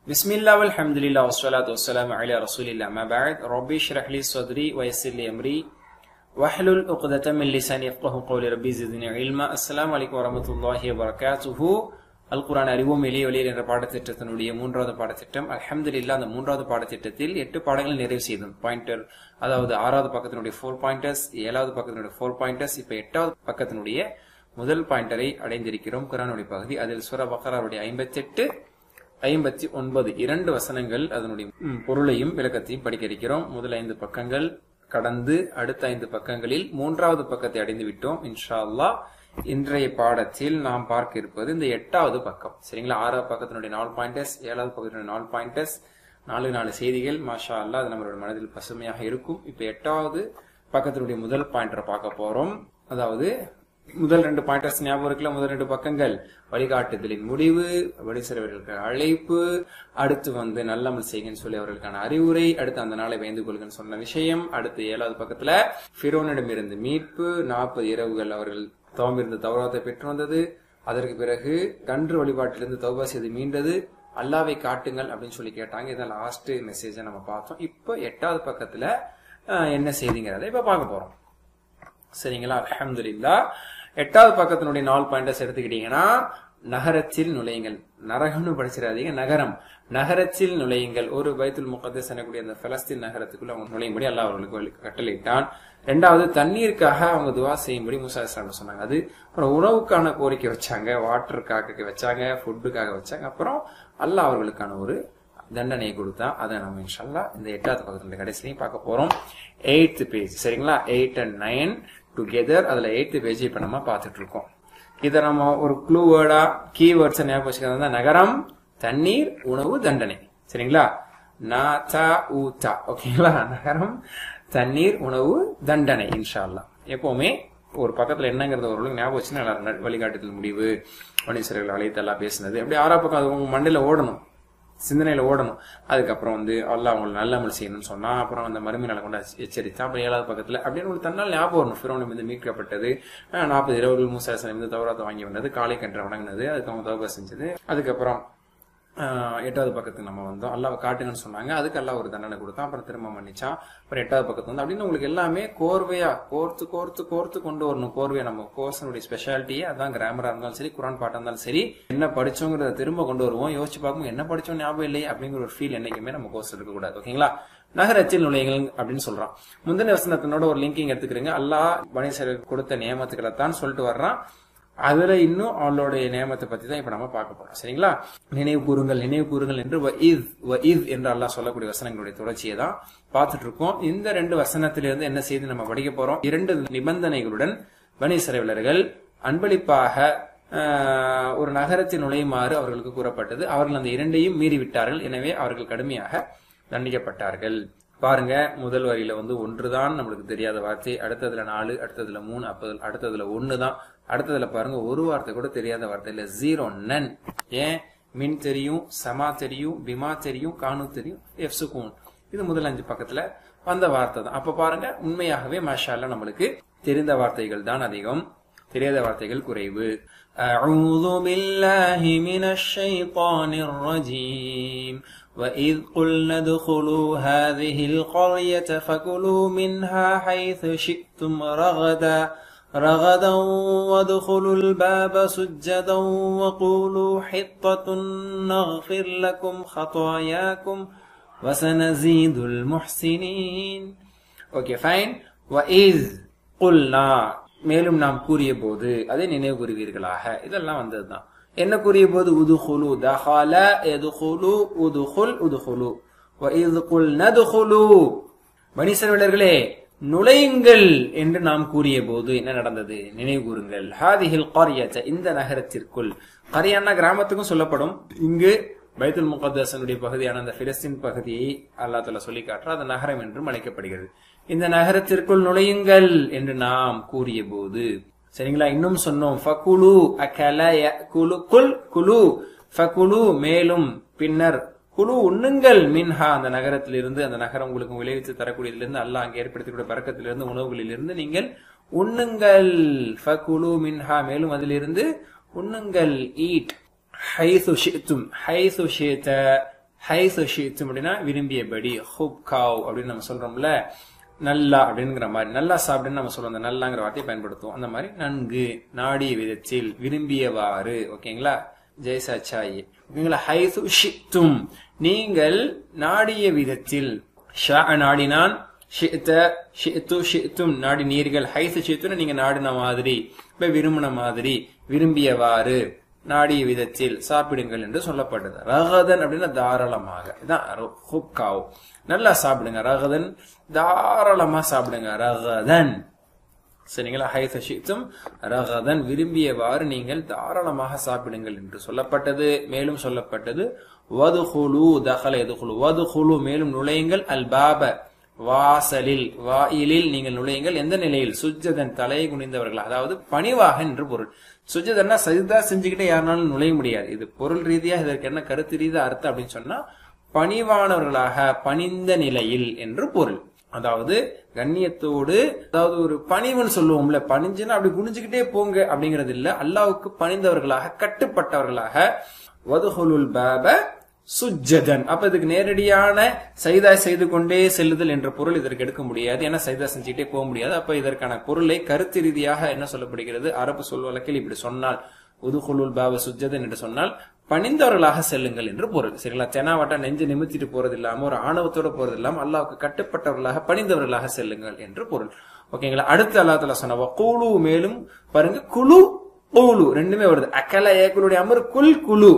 بسم الله والحمد لله والصلاة والسلام على رسول الله ما بعد ربي اشرح لي صدري ويسر لي أمري واحلل عقدة من لساني يفقه قولي ربي زدني علما السلام عليكم ورحمة الله وبركاته அல்குரான் அறிவோம் எளிய வழியில் என்ற பாடத்திட்டத்தினுடைய மூன்றாவது பாடத்திட்டம் அல்ஹம்துலில்லா அந்த மூன்றாவது பாடத்திட்டத்தில் எட்டு பாடங்களை நிறைவு செய்தோம் பாயிண்டர் அதாவது ஆறாவது பக்கத்தினுடைய ஃபோர் பாயிண்டர்ஸ் ஏழாவது பக்கத்தினுடைய ஃபோர் பாயிண்டர்ஸ் இப்ப எட்டாவது பக்கத்தினுடைய முதல் பாயிண்டரை அடைந்திருக்கிறோம் குரானுடைய பகுதி அதில் சுர பக்கராருடைய ஐம்பத்தி எட்டு ஐம்பத்தி ஒன்பது இரண்டு வசனங்கள் அதனுடைய ம், பொருளையும் விளக்கத்தையும் படிக்க இருக்கிறோம் முதல் ஐந்து பக்கங்கள் கடந்து அடுத்த ஐந்து பக்கங்களில் மூன்றாவது பக்கத்தை அடைந்து விட்டோம் இன்ஷா அல்லாஹ் இன்றைய பாடத்தில் நாம் பார்க்க இருப்பது இந்த எட்டாவது பக்கம் சரிங்களா ஆறாவது பக்கத்தினுடைய நாலு பாயிண்டர்ஸ் ஏழாவது பக்கத்தினுடைய நாலு பாயிண்டர்ஸ் நாலு நாலு செய்திகள் மாஷா அல்லாஹ் அது நம்மளுடைய மனதில் பசுமையாக இருக்கும் இப்ப எட்டாவது பக்கத்தினுடைய முதல் பாயிண்டரை பார்க்க போறோம் அதாவது முதல் ரெண்டு பாயிண்டர்ஸ் ஞாபகம் இருக்குல்ல முதல் ரெண்டு பக்கங்கள் வழிகாட்டுதலின் முடிவு வழிசிறவர்களுக்கு அழைப்பு அடுத்து வந்து நல்லமல் செய்யுங்கன்னு சொல்லி அவர்களுக்கான அறிவுரை அடுத்து அந்த நாளை பயந்து கொள்ளுங்கன்னு சொன்ன விஷயம் அடுத்து ஏழாவது பக்கத்துல பிரோனிடம் இருந்து மீட்பு நாற்பது இரவுகள் அவர்கள் தவம் இருந்த தௌராத்தை பெற்று வந்தது அதற்கு பிறகு கன்று வழிபாட்டிலிருந்து தௌபா செய்து மீண்டது அல்லாவை காட்டுங்கள் அப்படின்னு சொல்லி கேட்டாங்க இதான் லாஸ்ட் மெசேஜை நம்ம பார்த்தோம் இப்போ எட்டாவது பக்கத்துல அஹ், என்ன செய்திங்கிறத இப்ப பார்க்க போறோம் சரிங்களா அல்ஹம்துலில்லா எட்டாவது பக்கத்தினுடைய நாலு பாயிண்டர்ஸ் எடுத்துக்கிட்டீங்கன்னா நகரத்தில் நுழையுங்கள் நரகம்னு படிச்சிடாதீங்க நகரம் நகரத்தில் நுழையுங்கள் ஒரு பைத்துல் முகத்தஸ் எனக்கூடிய அந்த பலஸ்தீன் நகரத்துக்குள்ள அவங்க நுழையும்படி அல்லாஹ் அவர்களுக்கு கட்டளையிட்டான் ரெண்டாவது தண்ணீருக்காக அவங்க துவா செய்யும்படி மூசா இஸ்லாம் சொன்னாங்க அது அப்புறம் உணவுக்கான கோரிக்கை வச்சாங்க வாட்டருக்காக வச்சாங்க ஃபுட்டுக்காக வச்சாங்க அப்புறம் அல்லாஹ் அவர்களுக்கான ஒரு தண்டனையை கொடுத்தா அதை நம்ம இன்ஷல்லா இந்த எட்டாவது பக்கத்துல கடைசிலையும் பார்க்க போறோம் எயித்து பேஜ் சரிங்களா எயிட் அண்ட் நைன் டுகெதர் அதுல எயித்து பேஜ் இப்ப நம்ம பார்த்துட்டு இருக்கோம் இதை நம்ம ஒரு க்ளூ வேர்டா கீ வேர்ட்ஸ் ஞாபகம் வச்சுக்கிறது நகரம் தண்ணீர் உணவு தண்டனை சரிங்களா நா தா ஊ தா ஓகேங்களா நகரம் தண்ணீர் உணவு தண்டனை இன்ஷா அல்லாஹ் எப்பவுமே ஒரு பக்கத்துல என்னங்கிறத ஒரு ஞாபகம் வச்சுன்னா நல்லா இருக்கும். வழிகாட்டுதல் முடிவு மனுஷர்கள் அழைத்து எல்லாம் பேசுனது அப்படி ஆறா பக்கம் அது உங்க மண்டையில ஓடணும் சிந்தனையில ஓடணும் அதுக்கப்புறம் வந்து அல்லாஹ் அவங்களுக்கு நல்ல அமல் செய்யணும்னு சொன்னா அப்புறம் அந்த மறுமை நாளை கொண்டு எச்சரித்தா அப்புறம் ஏழாவது பக்கத்துல அப்படின்னு உங்களுக்கு தன்னால் ஞாபகம் வரணும் ஃபிரோனிம் வந்து மீட்கப்பட்டது அஹ் நாற்பது இரவுகள் மூசாசனம் வந்து தௌராத்தை வாங்கி வந்தது காலை கன்று வணங்கினது அதுக்கு அவங்க தௌபா செஞ்சது அதுக்கப்புறம் ஆஹ் எட்டாவது பக்கத்துக்கு நம்ம வந்தோம் அல்லாவை காட்டுங்கன்னு சொன்னாங்க அதுக்கு அல்லாஹ் ஒரு தண்டனை கொடுத்தான் அப்புறம் திரும்ப மன்னிச்சான் அப்புறம் எட்டாவது பக்கத்து வந்து அப்படின்னு உங்களுக்கு எல்லாமே கோர்வையா கோர்த்து கோர்த்து கோர்த்து கொண்டு வரணும் கோர்வையா நம்ம கோர்ஸனுடைய ஸ்பெஷாலிட்டியே அதான் கிராமரா இருந்தாலும் சரி குரான் பாட்டா இருந்தாலும் சரி என்ன படிச்சோங்கிறத திரும்ப கொண்டு வருவோம் யோசிச்சு பார்க்கும் என்ன படிச்சோம் ஞாபகம் இல்லையே அப்படிங்கிற ஒரு ஃபீல் என்னைக்குமே நம்ம கோர்ஸ் இருக்கக்கூடாது ஓகேங்களா நகரத்தில் நுழையுங்கள் அப்படின்னு சொல்றான் முந்தின வசனத்தினோட ஒரு லிங்கிங் எடுத்துக்கிறீங்க அல்லாஹ் பனீசருக்கு கொடுத்த நியமத்துக்களை தான் சொல்லிட்டு வர்றான் அதுல இன்னும் அவளுடைய நியமத்தை பத்தி தான் இப்ப நம்ம பார்க்க போறோம் சரிங்களா நினைவு கூறுங்கள் நினைவு கூறுங்கள் என்று வஇத் வஇத் என்று அல்லாஹ் சொல்லக்கூடிய வசனங்களுடைய தொடர்ச்சியை தான் பார்த்துட்டு இருக்கோம் இந்த ரெண்டு வசனத்திலிருந்து என்ன செய்து நம்ம படிக்க போறோம் இரண்டு நிபந்தனைகளுடன் பனி சிறைவிலர்கள் அன்பளிப்பாக ஆஹ், ஒரு நகரத்தில் நுழையுமாறு அவர்களுக்கு கூறப்பட்டது அவர்கள் அந்த இரண்டையும் மீறிவிட்டார்கள் எனவே அவர்கள் கடுமையாக தண்டிக்கப்பட்டார்கள் பாருங்க முதல் வரியில வந்து ஒன்றுதான் நம்மளுக்கு தெரியாத வார்த்தை அடுத்ததுல நாலு அடுத்ததுல மூணு அப்ப அடுத்ததுல ஒன்னு தான் அடுத்ததுல பாருங்க ஒரு வார்த்தை கூட தெரியாத வார்த்தை இல்ல ஜீரோ நன் ஏன் மின் தெரியும் சமா தெரியும் பிமா தெரியும் கானு தெரியும் எஃப் சுகூன் இது முதல் அஞ்சு பக்கத்துல வந்த வார்த்தை தான் அப்ப பாருங்க உண்மையாகவே மாஷால்ல நம்மளுக்கு தெரிந்த வார்த்தைகள் தான் அதிகம் தெரியாத வார்த்தைகள் குறைவு أعوذ بالله من الشيطان الرجيم وإذ قلنا ادخلوا هذه القرية فكلوا منها حيث شئتم رغدا رغدا وادخلوا الباب سجدا وقولوا حطة نغفر لكم خطاياكم وسنزيد المحسنين ஓகே ஃபைன் وإذ قلنا மேலும் நாம் கூறிய போது அதை நினைவு கூறுவீர்களாக இதெல்லாம் வந்ததுதான் என்ன கூறிய போது உதுகுலு தஹால எதுகுலு உதுகுல் உதுகுலு وإذ قلنا ادخلوا மனிதர்களே நுழையுங்கள் என்று நாம் கூறிய போது என்ன நடந்தது நினைவு கூறுங்கள் ஹாதிஹில் காரியத்த இந்த நகரத்திற்குள் கரியானா கிராமத்துக்கும் சொல்லப்படும் இங்கு பைத்துல் முகத்தசனுடைய பகுதியான அந்த பிலஸ்தீன் பகுதியை அல்லா தலா சொல்லி காட்டுற அந்த நகரம் என்றும் அழைக்கப்படுகிறது இந்த நகரத்திற்குள் நுழையுங்கள் என்று நாம் கூறிய போது சரிங்களா இன்னும் சொன்னோம் ஃபகுலு அகல குலு குல் குலு ஃபகுலு மேலும் பின்னர் குழு உண்ணுங்கள் மின்ஹா அந்த நகரத்திலிருந்து அந்த நகரம் உங்களுக்கு விளைவித்து தரக்கூடியதிலிருந்து அல்லாஹ் அங்கே ஏற்படுத்தக்கூடிய பறக்கத்திலிருந்து உணவுகளிலிருந்து நீங்கள் உண்ணுங்கள் ஃபகுலு மின்ஹா மேலும் அதிலிருந்து உண்ணுங்கள் ஈட் ஹைசு ஷித்தும் ஹைசு ஷித்த ஹைஸ் ஷீத்தும் அப்படின்னா விரும்பியபடி ஹுப் காவ் அப்படின்னு நம்ம சொல்றோம்ல நல்லா அப்படிங்கிற மாதிரி நல்லா சாப்பிடுன்னு நம்ம சொல்லுவோம் அந்த நல்லாங்கிற வார்த்தையை பயன்படுத்துவோம் அந்த மாதிரி நன்கு நாடிய விதத்தில் விரும்பியவாறு ஓகேங்களா ஜெய்சா சாய் ஓகேங்களா ஹைசு ஷித்தும் நீங்கள் நாடிய விதத்தில் ஷா நாடினான் ஷித்த ஷித்து ஷித்தும் நாடினீர்கள் ஹைசு ஷித்துன்னு நீங்க நாடின மாதிரி இப்ப விரும்பின மாதிரி விரும்பியவாறு நாடிய விதத்தில் சாப்பிடுங்கள் என்று சொல்லப்பட்டது ரகதன் அப்படின்னா தாராளமாக இதான் ஹுப்காவ் நல்லா சாப்பிடுங்க ரகதன் தாராளமா சாப்பிடுங்க ரகதன் சரிங்களா ஹைச ஷித்தும் ரகதன் விரும்பியவாறு நீங்கள் தாராளமாக சாப்பிடுங்கள் என்று சொல்லப்பட்டது மேலும் சொல்லப்பட்டது வதுஹுலு தகல எதுகுலு வதுஹுலு மேலும் நுழையுங்கள் அல் பாப வாசலில் வாயிலில் நீங்கள் நுழையுங்கள் எந்த நிலையில் சுஜதன் தலையை குனிந்தவர்கள் அதாவது பணிவாக என்று பொருள் சுஜதன்னா சஜிதா செஞ்சுக்கிட்டே யாருனாலும் நுழைய முடியாது இது பொருள் ரீதியா இதற்கு என்ன கருத்து ரீதியா அர்த்தம் அப்படின்னு சொன்னா பணிவானவர்களாக பணிந்த நிலையில் என்று பொருள் அதாவது கண்ணியத்தோடு அதாவது ஒரு பணிவுன்னு சொல்லுவோம்ல பணிஞ்சுன்னா அப்படி குனிஞ்சுக்கிட்டே போங்க அப்படிங்கிறது இல்ல அல்லாவுக்கு பணிந்தவர்களாக கட்டுப்பட்டவர்களாக வதுஹுலுல் பாப சுஜதன் அப்ப இதுக்கு நேரடியான சைதா செய்து கொண்டே செல்லுதல் என்ற பொருள் இதற்கு எடுக்க முடியாது ஏன்னா சைதா செஞ்சுக்கிட்டே போக முடியாது அப்ப இதற்கான பொருளை கருத்து ரீதியாக என்ன சொல்லப்படுகிறது அரபு சொல் வழக்கில் இப்படி சொன்னால் உதுகுலுல் பாப சுஜதன் என்று சொன்னால் பணிந்தவர்களாக செல்லுங்கள் என்று பொருள் சரிங்களா தெனாவட்டா நெஞ்சு நிமித்திட்டு போறது இல்லாம ஒரு ஆணவத்தோட போறது இல்லாம அல்லாவுக்கு கட்டுப்பட்டவர்களாக பணிந்தவர்களாக செல்லுங்கள் என்று பொருள் ஓகேங்களா அடுத்து அல்லா தலா சொன்ன கூழு மேலும் பாருங்க குழு கூழு ரெண்டுமே வருது அக்கல ஏக்குளுடைய அமர் குல் குழு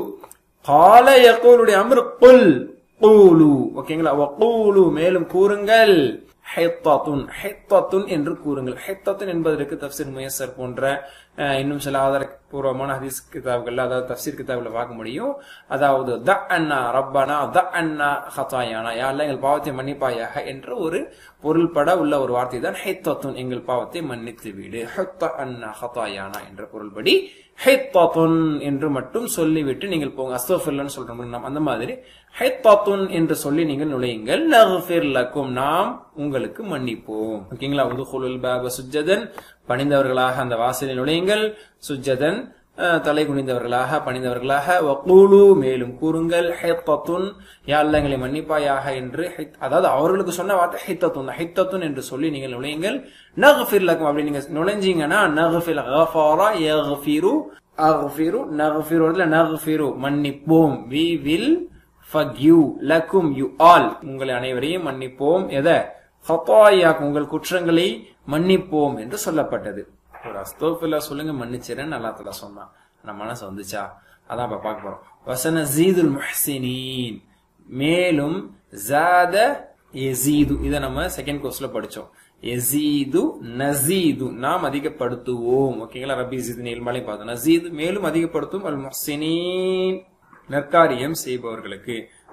கால யக்கூலுடைய அமர் குல் கூலு ஓகேங்களா வக்கூலு மேலும் கூறுங்கள் ஹைத்தாத்துன் ஹைத்தாத்துன் என்று கூறுங்கள் ஹைத்தாத்துன் என்பதற்கு தப்சீர் முயசர் போன்ற இன்னும் சில ஆதாரபூர்வமான ஹதீஸ் கிதாப்கள் அதாவது தப்சீர் கிதாப்ல பார்க்க முடியும் அதாவது த அண்ணா ரப்பானா த அண்ணா ஹத்தாயானா யாரெல்லாம் எங்கள் பாவத்தை மன்னிப்பாயாக என்ற ஒரு பொருள்பட உள்ள ஒரு வார்த்தை தான் ஹைத்தாத்துன் எங்கள் பாவத்தை மன்னித்து விடு ஹத்த அண்ணா ஹத்தாயானா என்ற பொருள்படி ஹைத்தாத்துன் என்று மட்டும் சொல்லிவிட்டு நீங்கள் போங்க அஸ்தோஃபில்லன்னு சொல்றோம் நாம் அந்த மாதிரி ஹைத்தாத்துன் என்று சொல்லி நீங்கள் நுழையுங்கள் நஃபிர் லக்கும் நாம் உங்களுக்கு மன்னிப்போம் ஓகேங்களா உதுகுலுல் பாப சுஜதன் பணிந்தவர்களாக அந்த வாசலில் நுழையுங்கள் சுஜதன் தலை குனிந்தவர்களாக பணிந்தவர்களாக வக்கூலு மேலும் கூறுங்கள் ஹைத்தத்துன் யாழ்ல எங்களை மன்னிப்பாயாக என்று அதாவது அவர்களுக்கு சொன்ன வார்த்தை ஹைத்தத்துன் ஹைத்தத்துன் என்று சொல்லி நீங்கள் நுழையுங்கள் நகஃபிர் லக்கும் அப்படி நீங்க நுழைஞ்சீங்கன்னா நகஃபில் கஃபாரா யஃபிரு அஃபிரு நகஃபிரு நகஃபிரு மன்னிப்போம் வி வில் ஃபக்யூ லக்கும் யூ ஆல் உங்களை அனைவரையும் மன்னிப்போம் எதை ஹத்தாயாக் உங்கள் குற்றங்களை மன்னிப்போம் என்று சொல்லப்பட்டது ஒரு அஸ்தோஃபில்லா சொல்லுங்க மன்னிச்சிரேன்னு அல்லா தலா சொன்னான் நம்ம மனசு வந்துச்சா அதான் இப்ப பார்க்க போறோம் வசன ஜீதுல் முஹ்சினீன் மேலும் ஜாத எசீது இதை நம்ம செகண்ட் கோர்ஸ்ல படிச்சோம் எசீது நசீது நாம் அதிகப்படுத்துவோம் ஓகேங்களா ரபி ஜீது நேல்மாலே பார்த்தோம் நசீது மேலும் அதிகப்படுத்தும் அல் முஹ்சினீன் நற்காரியம் செய்பவர்களுக்கு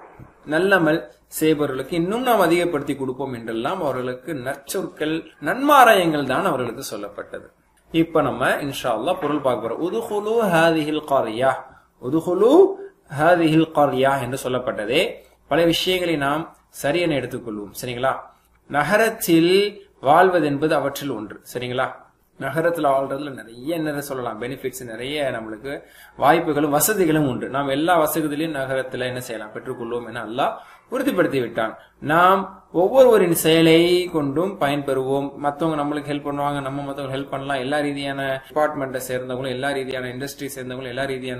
நல்லமல் செய்பவர்களுக்கு இன்னும் நாம் அதிகப்படுத்தி கொடுப்போம் என்றெல்லாம் அவர்களுக்கு நற்சொற்கள் நன்மாராயங்கள் தான் அவர்களுக்கு சொல்லப்பட்டது இப்ப நம்ம இன்ஷா அல்லா பொருள் பார்க்க போறோம் உதுகுலு ஹாதிஹில் காரியா உதுகுலு ஹாதிஹில் காரியா என்று சொல்லப்பட்டதே பல விஷயங்களை நாம் சரியென எடுத்துக்கொள்வோம் சரிங்களா நகரத்தில் வாழ்வது என்பது அவற்றில் ஒன்று சரிங்களா நகரத்துல வாழ்றதுல நிறைய நிறைய சொல்லலாம் பெனிஃபிட்ஸ் நிறைய நம்மளுக்கு வாய்ப்புகளும் வசதிகளும் உண்டு நாம் எல்லா வசதிகளையும் நகரத்துல என்ன செய்யலாம் பெற்றுக்கொள்வோம் என அல்லாஹ் உறுதிப்படுத்தி விட்டான் நாம் ஒவ்வொருவரின் செயலை கொண்டும் பயன்பெறுவோம் மத்தவங்க நம்மளுக்கு ஹெல்ப் பண்ணுவாங்க நம்ம மத்தவங்க ஹெல்ப் பண்ணலாம் எல்லா ரீதியான டிபார்ட்மெண்ட்டை சேர்ந்தவங்களும் எல்லா ரீதியான இண்டஸ்ட்ரி சேர்ந்தவங்களும் எல்லா ரீதியான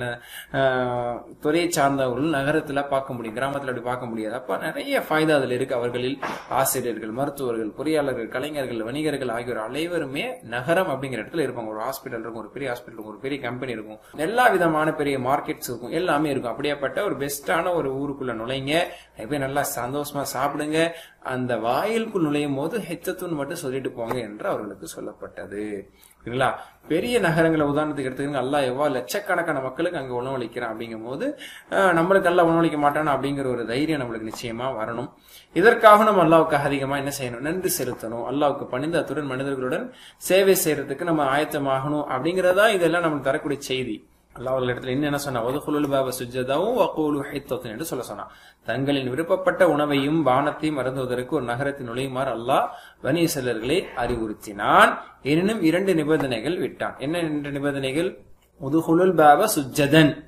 துறையை சார்ந்தவர்களும் நகரத்துல பார்க்க முடியும் கிராமத்துல அப்படி பார்க்க முடியாது அப்ப நிறைய ஃபாய்தா அதுல இருக்கு அவர்களில் ஆசிரியர்கள் மருத்துவர்கள் பொறியாளர்கள் கலைஞர்கள் வணிகர்கள் ஆகியோர் அனைவருமே நகரம் அப்படிங்கிற இடத்துல இருப்பாங்க ஒரு ஹாஸ்பிட்டல் இருக்கும் ஒரு பெரிய ஹாஸ்பிட்டல் இருக்கும் ஒரு பெரிய கம்பெனி இருக்கும் எல்லா விதமான பெரிய மார்க்கெட்ஸ் இருக்கும் எல்லாமே இருக்கும் அப்படியாப்பட்ட ஒரு பெஸ்டான ஒரு ஊருக்குள்ள நுழைங்க போய் நல்லா சந்தோஷமா சாப்பிடுங்க அந்த வாயிலுக்குள் நுழையும் போது ஹெச்சத்துன்னு மட்டும் சொல்லிட்டு போங்க என்று அவர்களுக்கு சொல்லப்பட்டது சரிங்களா பெரிய நகரங்களை உதாரணத்துக்கு எடுத்துக்கங்க அல்லா எவ்வளவு லட்சக்கணக்கான மக்களுக்கு அங்க உணவளிக்கிறான் அப்படிங்கும் போது நம்மளுக்கு எல்லாம் உணவளிக்க மாட்டானா அப்படிங்கிற ஒரு தைரியம் நம்மளுக்கு நிச்சயமா வரணும் இதற்காக நம்ம அல்லாவுக்கு அதிகமா என்ன செய்யணும் நன்றி செலுத்தணும் அல்லாவுக்கு பணிந்த அத்துடன் மனிதர்களுடன் சேவை செய்யறதுக்கு நம்ம ஆயத்தமாகணும் அப்படிங்கறதா இதெல்லாம் நமக்கு தரக்கூடிய செய்தி அல்லாஹ் இடத்துல என்ன என்ன சொன்னா ஒதுகுலுல் பாப சுஜதாவும் வக்கூலு ஹைத்தத்துன் என்று சொல்ல சொன்னான் தங்களின் விருப்பப்பட்ட உணவையும் பானத்தையும் மருந்துவதற்கு ஒரு நகரத்தின் நுழையுமாறு அல்லாஹ் வனி செல்லர்களை அறிவுறுத்தினான் எனினும் இரண்டு நிபந்தனைகள் விட்டான் என்ன இரண்டு நிபந்தனைகள் உதுகுலுல் பாப சுஜதன்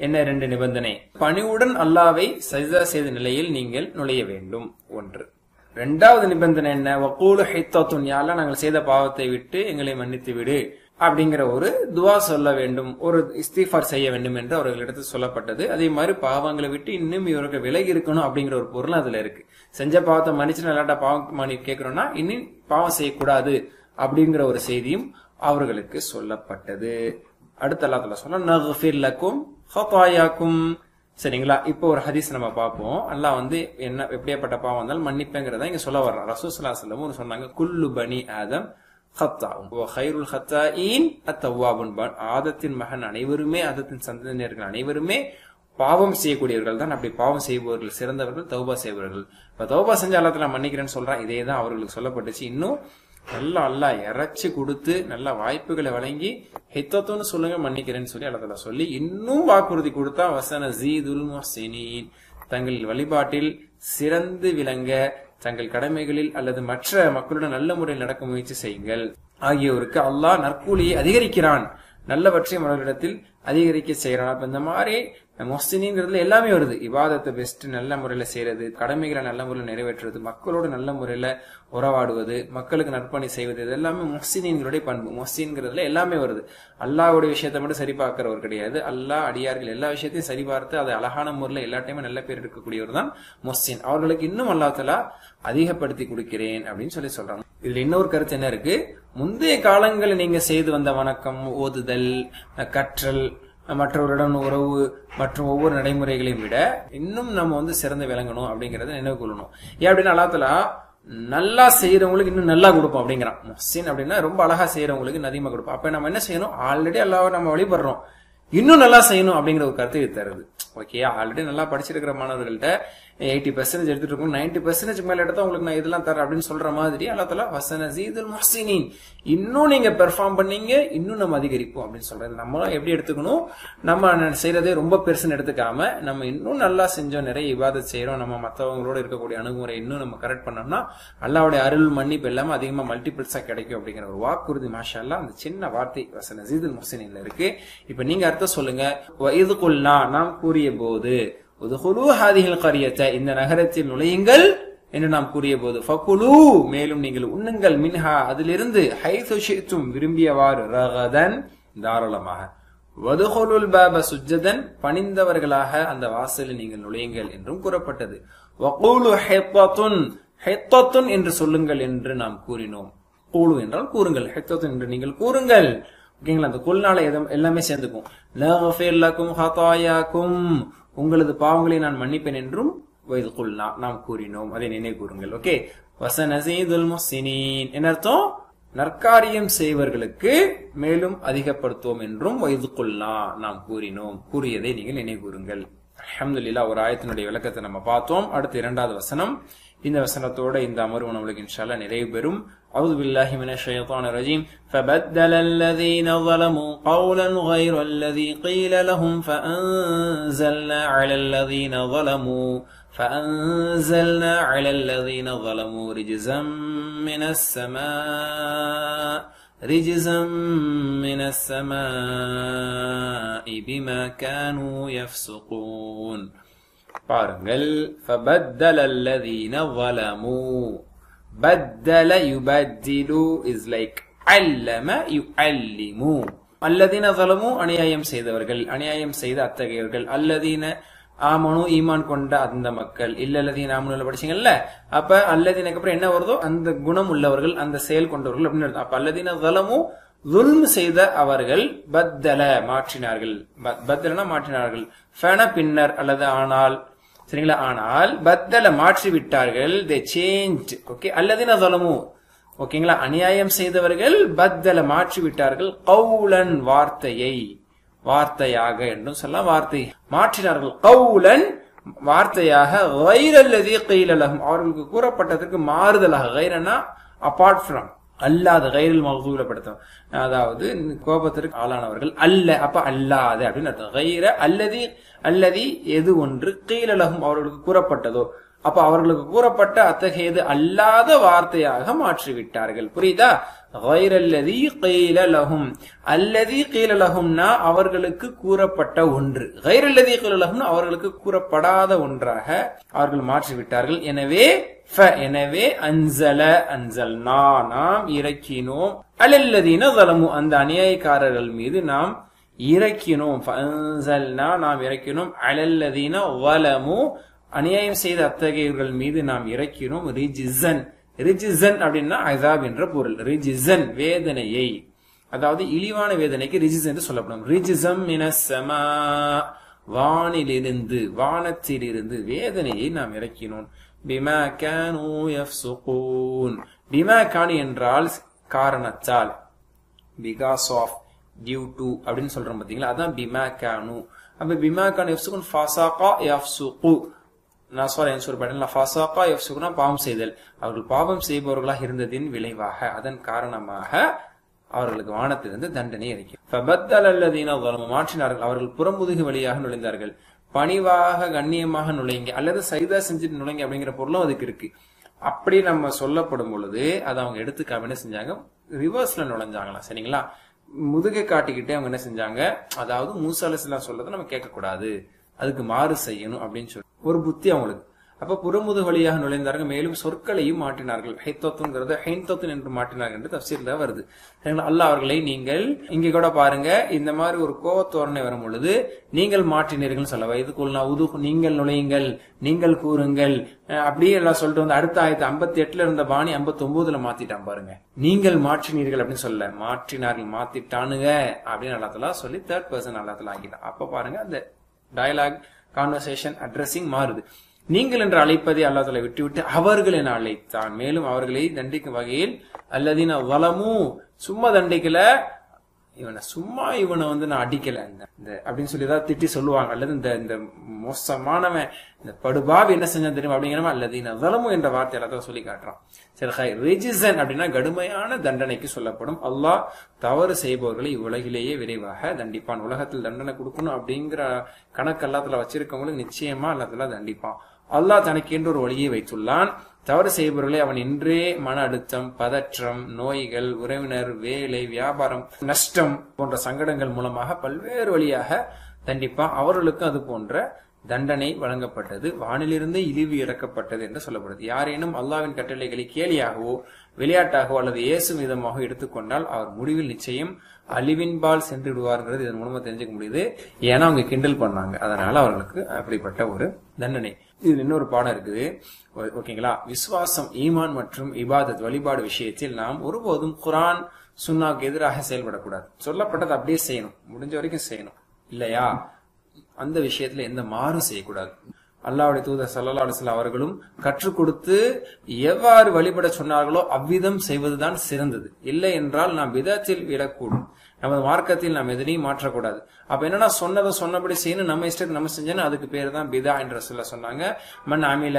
என்ன ரெண்டு நிபந்தனை பணிவுடன் அல்லாவை சஜிதா செய்த நிலையில் நீங்கள் நுழைய வேண்டும் ஒன்று இரண்டாவது நிபந்தனை என்ன வக்கூலு ஹைத்தாத்துன் யாழ்லா நாங்கள் செய்த பாவத்தை விட்டு எங்களை மன்னித்து விடு அப்படிங்கிற ஒரு துவா சொல்ல வேண்டும் ஒரு இஸ்திஃபார் செய்ய வேண்டும் என்று அவர்களிடத்தில் சொல்லப்பட்டது அதே மாதிரி பாவங்களை விட்டு இன்னும் இவர்கள் விலகி இருக்கணும் அப்படிங்கிற ஒரு பொருள் அதுல இருக்கு செஞ்ச பாவத்தை மன்னிச்சு நல்லாட்டா பாவம் மன்னி கேட்கிறோம்னா இன்னும் பாவம் செய்யக்கூடாது அப்படிங்கிற ஒரு செய்தியும் அவர்களுக்கு சொல்லப்பட்டது அடுத்த அல்லாத்துல சொன்னா நஃபிர் லக்கும் ஹதாயாக்கும் சரிங்களா இப்போ ஒரு ஹதீஸ் நம்ம பார்ப்போம் அல்லாஹ் வந்து என்ன எப்படியாப்பட்ட பாவம் வந்தாலும் மன்னிப்பேங்கிறத இங்க சொல்ல வர்றான் ரசூசல்லா செல்லமும் சொன்னாங்க குல்லு பனி ஆதம் ஹத்தாவும் ஹைருல் ஹத்தாயின் அத்தவாபுன் ஆதத்தின் மகன் அனைவருமே ஆதத்தின் சந்ததியினர்கள் அனைவருமே பாவம் செய்யக்கூடியவர்கள் தான் அப்படி பாவம் செய்பவர்கள் சிறந்தவர்கள் தௌபா செய்பவர்கள் இப்ப தௌபா செஞ்ச அல்லாத்துல நான் மன்னிக்கிறேன்னு சொல்றேன் இதே தான் அவர்களுக்கு சொல்லப்பட்டுச்சு இன்னும் நல்லா அல்லா இறைச்சி கொடுத்து நல்ல வாய்ப்புகளை வழங்கி ஹித்தத்துன்னு சொல்லுங்க மன்னிக்கிறேன்னு சொல்லி அல்லத்துல சொல்லி இன்னும் வாக்குறுதி கொடுத்தா வசன ஜீதுல் முஹ்சினீன் தங்கள் வழிபாட்டில் சிறந்து விளங்க தங்கள் கடமைகளில் அல்லது மற்ற மக்களுடன் நல்ல முறையில் நடக்க முயற்சி செய்யுங்கள் ஆகியோருக்கு அல்லாஹ் நற்கூலியை அதிகரிக்கிறான் நல்லவற்றை அவர்களிடத்தில் அதிகரிக்க செய்யறான் அப்ப இந்த மாதிரி மொஸ்தினிங்கிறதுல எல்லாமே வருது இவாதத்தை பெஸ்ட் நல்ல முறையில செய்யறது கடமைகளை நல்ல முறையில் நிறைவேற்றுறது மக்களோட நல்ல முறையில உறவாடுவது மக்களுக்கு நற்பணி செய்வது இது எல்லாமே மொஹ்சினின்களுடைய பண்பு மொஹ்சின்ங்கிறதுல எல்லாமே வருது அல்லாவுடைய விஷயத்த மட்டும் சரி பார்க்கிறவர் கிடையாது அல்லாஹ் அடியார்கள் எல்லா விஷயத்தையும் சரி பார்த்து அதை அழகான முறையில் எல்லா டைமும் நல்ல பேர் எடுக்கக்கூடியவர் தான் மொஹ்சின் அவர்களுக்கு இன்னும் அல்லாத்தலா அதிகப்படுத்தி கொடுக்கிறேன் அப்படின்னு சொல்லி சொல்றாங்க இதுல இன்னொரு கருத்து என்ன இருக்கு முந்தைய காலங்களில் நீங்க செய்து வந்த வணக்கம் ஓதுதல் கற்றல் மற்றவருடன் உறவு மற்றும் ஒவ்வொரு நடைமுறைகளையும் விட இன்னும் நம்ம வந்து சிறந்து விளங்கணும் அப்படிங்கறத நினைவு கொள்ளணும் ஏன் அப்படின்னா அல்லாத்தலா நல்லா செய்யறவங்களுக்கு இன்னும் நல்லா கொடுப்போம் அப்படிங்கிறான் முஹ்சின் அப்படின்னா ரொம்ப அழகா செய்யறவங்களுக்கு அதிகமா கொடுப்போம் அப்ப நம்ம என்ன செய்யணும் ஆல்ரெடி அல்லாவை நம்ம வழிபடுறோம் இன்னும் நல்லா செய்யணும் அப்படிங்கிற ஒரு கருத்து இது தருது ஓகே ஆல்ரெடி நல்லா படிச்சிருக்கிற மாணவர்கள்ட்ட எயிட்டி பர்சன்டேஜ் எடுத்துட்டு இருக்கோம் நைன்டி பர்சன்டேஜ் மேல எடுத்தா உங்களுக்கு நான் இதெல்லாம் தரேன் அப்படின்னு சொல்ற மாதிரி அல்லா வசன ஜீதுல் முஹ்சினின் இன்னும் நீங்க பெர்ஃபார்ம் பண்ணீங்க இன்னும் நம்ம அதிகரிப்போம் அப்படின்னு சொல்றது நம்ம எப்படி எடுத்துக்கணும் நம்ம செய்யறதே ரொம்ப பெருசுன்னு எடுத்துக்காம நம்ம இன்னும் நல்லா செஞ்சோம் நிறைய விவாதம் செய்யறோம் நம்ம மற்றவங்களோட இருக்கக்கூடிய அணுகுமுறை இன்னும் நம்ம கரெக்ட் பண்ணோம்னா அல்லாவுடைய அருள் மன்னிப்பு எல்லாமே அதிகமா மல்டிபிள்ஸா கிடைக்கும் அப்படிங்கிற ஒரு வாக்குறுதி மாஷா அந்த சின்ன வார்த்தை வசன ஜீதுல் முஹ்சினின்ல இருக்கு இப்ப நீங்க அர்த்தம் சொல்லுங்க இது கொள்ளா நாம் கூறிய போது கரியத்தை இந்த நகரத்தில் நுழையுங்கள் என்று நாம் கூறிய போது ஃபகுலு மேலும் நீங்கள் உண்ணுங்கள் மின்ஹா அதிலிருந்து ஹைதுஷித்தும் விரும்பியவாறு ரகதன் தாராளமாக வதுஹொலுல் பாப சுஜதன் பணிந்தவர்களாக அந்த வாசலில் நீங்கள் நுழையுங்கள் என்றும் கூறப்பட்டது வகூலு ஹெத்தத்துன் ஹெத்தத்துன் என்று சொல்லுங்கள் என்று நாம் கூறினோம் கூழு என்றால் கூறுங்கள் ஹெத்தத்துன் என்று நீங்கள் கூறுங்கள் ஓகேங்களா அந்த கொள்நாளை எல்லாமே சேர்ந்துக்கும் லகும் ஹதாயாக்கும் உங்களது பாவங்களை நான் மன்னிப்பேன் என்றும் வயது கொள்னா நாம் கூறினோம் அதை நினைவு கூறுங்கள் ஓகே வசனசீதுல் முஹ்சினீன் என்ன அர்த்தம் நற்காரியம் செய்வர்களுக்கு மேலும் அதிகப்படுத்துவோம் என்றும் வயது கொள்ளா நாம் கூறினோம் கூறியதை நீங்கள் நினைவு கூறுங்கள் அஹமதுல்லா ஒரு ஆயத்தினுடைய விளக்கத்தை நம்ம பார்த்தோம் அடுத்து இரண்டாவது வசனம் இந்த வசனத்தோட இந்த அமர்வு நம்மளுக்கு இன்ஷால்லா நிறைவு பெறும் أعوذ بالله من الشيطان الرجيم فبدل الذين ظلموا قولا غير الذي قيل لهم فأنزلنا على الذين ظلموا فأنزلنا على الذين ظلموا رجزا من السماء رجزا من السماء بما كانوا يفسقون பாருங்கள் فبدل الذين ظلموا بدل يبدل is like علم يعلم அல்லதீன ظلموا அநியாயம் செய்தவர்கள் அநியாயம் செய்த அத்தகையவர்கள் அல்லதீன ஆமனு ஈமான் கொண்ட அந்த மக்கள் இல்லல்லதீன ஆமனு படிச்சீங்கல்ல அப்ப அல்லதீனுக்கு அப்புறம் என்ன வருதோ அந்த குணம் உள்ளவர்கள் அந்த செயல் கொண்டவர்கள் அப்படின்னு அப்ப அல்லதீன ظلموا துல்ம் செய்த அவர்கள் பத்தல மாற்றினார்கள் பத்தலனா மாற்றினார்கள் ஃபன பின்னர் அல்லது ஆனால் சரிங்களா ஆனால் பத்தல மாற்றி விட்டார்கள் தே சேஞ்ச் ஓகே அல்லது சொல்லமு ஓகேங்களா அநியாயம் செய்தவர்கள் பத்தல மாற்றி விட்டார்கள் கவுலன் வார்த்தையை வார்த்தையாக என்றும் சொல்லலாம் வார்த்தை மாற்றினார்கள் கவுலன் வார்த்தையாக வைரல்லதி கைலலகம் அவர்களுக்கு கூறப்பட்டதற்கு மாறுதலாக கைரனா அபார்ட் ஃப்ரம் அல்லாத கைரில் மகசூல படுத்தும் அதாவது கோபத்திற்கு ஆளானவர்கள் அல்ல அப்ப அல்லாத அப்படின்னு அர்த்தம் கைர அல்லதி அல்லதி எது ஒன்று கீழலகும் அவர்களுக்கு கூறப்பட்டதோ அப்ப அவர்களுக்கு கூறப்பட்ட அத்தகையது அல்லாத வார்த்தையாக மாற்றிவிட்டார்கள் புரியுதா கைரல்லதி கீல லஹும் அல்லதி கீல லஹும்னா அவர்களுக்கு கூறப்பட்ட ஒன்று கைரல்லதி கீல லஹும்னா அவர்களுக்கு கூறப்படாத ஒன்றாக அவர்கள் மாற்றிவிட்டார்கள் எனவே ஃப எனவே அன்சல அன்சல் நாம் இறக்கினோம் அலல்லதீன தலமு அந்த அநியாயக்காரர்கள் மீது நாம் இறக்கினோம் ஃபஅன்சல்னா நாம் இறக்கினோம் அலல்லதீன வலமு அநியாயம் செய்த அத்தகையவர்கள் மீது நாம் இறக்கினோம் ரிஜிசன் ரிஜிசன் அப்படின்னா அதாப் என்ற பொருள் ரிஜிசன் வேதனையை அதாவது இழிவான வேதனைக்கு ரிஜிஸ் என்று சொல்லப்படும் ரிஜிசம் மினசமா வானிலிருந்து வானத்திலிருந்து வேதனையை நாம் இறக்கினோம் பிமா கானு யஃப்சுகூன் பிமா கானு என்றால் காரணத்தால் பிகாஸ் ஆஃப் டியூ டு அப்படின்னு சொல்றோம் பாத்தீங்களா அதான் பிமா கானு அப்ப பிமா கானு யஃப்சுகூன் ஃபாசாகா யஃப்சுகு நான் சொல்றேன் சொல்றேன் ஃபாசாகா யஃப்சுகுனா பாவம் செய்தல் அவர்கள் பாவம் செய்பவர்களாக இருந்ததின் விளைவாக அதன் காரணமாக அவர்களுக்கு வானத்திலிருந்து தண்டனை இறக்கும் ஃபபத்தல் அல்லதீன மாற்றினார்கள் அவர்கள் புறமுதுகு வழியாக நுழைந்தார்கள் பணிவாக கண்ணியமாக நுழைங்க அல்லது சைதா செஞ்சுட்டு நுழைங்க அப்படிங்கிற பொருளும் அதுக்கு இருக்கு அப்படி நம்ம சொல்லப்படும் பொழுது அதை அவங்க எடுத்துக்காம என்ன செஞ்சாங்க ரிவர்ஸ்ல நுழைஞ்சாங்களாம் சரிங்களா முதுகை காட்டிக்கிட்டே அவங்க என்ன செஞ்சாங்க அதாவது மூசா அலிஸ்லாம் சொல்றதை நம்ம கேட்க கூடாது அதுக்கு மாறு செய்யணும் அப்படின்னு சொல்லி ஒரு புத்தி அவங்களுக்கு அப்ப புறமுது வழியாக நுழைந்தார்கள் மேலும் சொற்களையும் மாற்றினார்கள் ஹைத்தோத்துங்கிறத ஹைந்தோத்துன் என்று மாற்றினார்கள் என்று தப்சீர்ல வருது சரிங்களா அல்லாஹ் அவர்களை நீங்கள் இங்க கூட பாருங்க இந்த மாதிரி ஒரு கோவத்தோரணை வரும் பொழுது நீங்கள் மாற்றினீர்கள் சொல்ல வயதுக்குள்ள உது நீங்கள் நுழையுங்கள் நீங்கள் கூறுங்கள் அஹ் அப்படியே எல்லாம் சொல்லிட்டு வந்து அடுத்த ஆயிரத்தி ஐம்பத்தி எட்டுல இருந்த பாணி ஐம்பத்தி ஒன்பதுல மாத்திட்டான் பாருங்க நீங்கள் மாற்றினீர்கள் அப்படின்னு சொல்ல மாற்றினார்கள் மாத்திட்டானுங்க அப்படின்னு அல்லாத்தலா சொல்லி தேர்ட் பர்சன் அல்லாத்தலா ஆக்கிட்டான் அப்ப பாருங்க அந்த டயலாக் கான்வர்சேஷன் அட்ரஸிங் மாறுது நீங்கள் என்று அழைப்பதை அல்லாஹ் விட்டுவிட்டு அவர்கள் என அழைத்தான் மேலும் அவர்களை தண்டிக்கும் வகையில் அல்லதீன வளமு சும்மா தண்டிக்கல இவனை சும்மா இவனை வந்து நான் அடிக்கல இந்த இந்த அப்படின்னு சொல்லி ஏதாவது திட்டி சொல்லுவாங்க அல்லது இந்த இந்த மோசமானவன் இந்த படுபாவி என்ன செஞ்சான் தெரியுமா அப்படிங்கிறவன் அல்லதீன வளமு என்ற வார்த்தை எல்லாத்தையும் சொல்லி காட்டுறான் சரி ஹை ரிஜிசன் அப்படின்னா கடுமையான தண்டனைக்கு சொல்லப்படும் அல்லாஹ் தவறு செய்பவர்களை இவ்வுலகிலேயே விரைவாக தண்டிப்பான் உலகத்தில் தண்டனை கொடுக்கணும் அப்படிங்கிற கணக்கு எல்லாத்துல வச்சிருக்கவங்களுக்கு நிச்சயமா எல்லாத்துல தண்டிப்பான் அல்லாஹ் தனக்கு என்று ஒரு வழியை வைத்துள்ளான் தவறு செய்பவர்களை அவன் இன்றே மன அழுத்தம் பதற்றம் நோய்கள் உறவினர் வேலை வியாபாரம் நஷ்டம் போன்ற சங்கடங்கள் மூலமாக பல்வேறு வழியாக தண்டிப்பான் அவர்களுக்கும் அது போன்ற தண்டனை வழங்கப்பட்டது வானிலிருந்து இழிவு இறக்கப்பட்டது என்று சொல்லப்படுது யாரேனும் அல்லாவின் கட்டளைகளை கேலியாகவோ விளையாட்டாகவோ அல்லது இயேசு விதமாக எடுத்துக்கொண்டால் அவர் முடிவில் நிச்சயம் அழிவின்பால் சென்று விடுவார்ங்கிறது இதன் மூலமா தெரிஞ்சுக்க முடியுது ஏன்னா அவங்க கிண்டல் பண்ணாங்க அதனால அவர்களுக்கு அப்படிப்பட்ட ஒரு தண்டனை இது இன்னொரு பாடம் இருக்குது ஓ- ஓகேங்களா விசுவாசம் ஈமான் மற்றும் இபாதத் வழிபாடு விஷயத்தில் நாம் ஒருபோதும் குரான் சுன்னாவுக்கு எதிராக செயல்படக்கூடாது சொல்லப்பட்டதை அப்படியே செய்யணும் முடிஞ்ச வரைக்கும் செய்யணும் இல்லையா அந்த விஷயத்துல எந்த மாறும் செய்யக்கூடாது அல்லாஹ்வுடைய தூதர் ஸல்லல்லாஹு அலைஹி வஸல்லம் அவர்களும் கற்றுக் கொடுத்து எவ்வாறு வழிபட சொன்னார்களோ அவ்விதம் செய்வதுதான் சிறந்தது இல்லை என்றால் நாம் விதத்தில் விடக்கூடும் நமது மார்க்கத்தில் நாம் எதனையும் மாற்றக்கூடாது அப்ப என்னன்னா சொன்னதை சொன்னபடி செய்யணும் நம்ம இஷ்டத்துக்கு நம்ம செஞ்சோன்னா அதுக்கு பேர் தான் பிதா என்ற சொல்ல சொன்னாங்க மன் அமில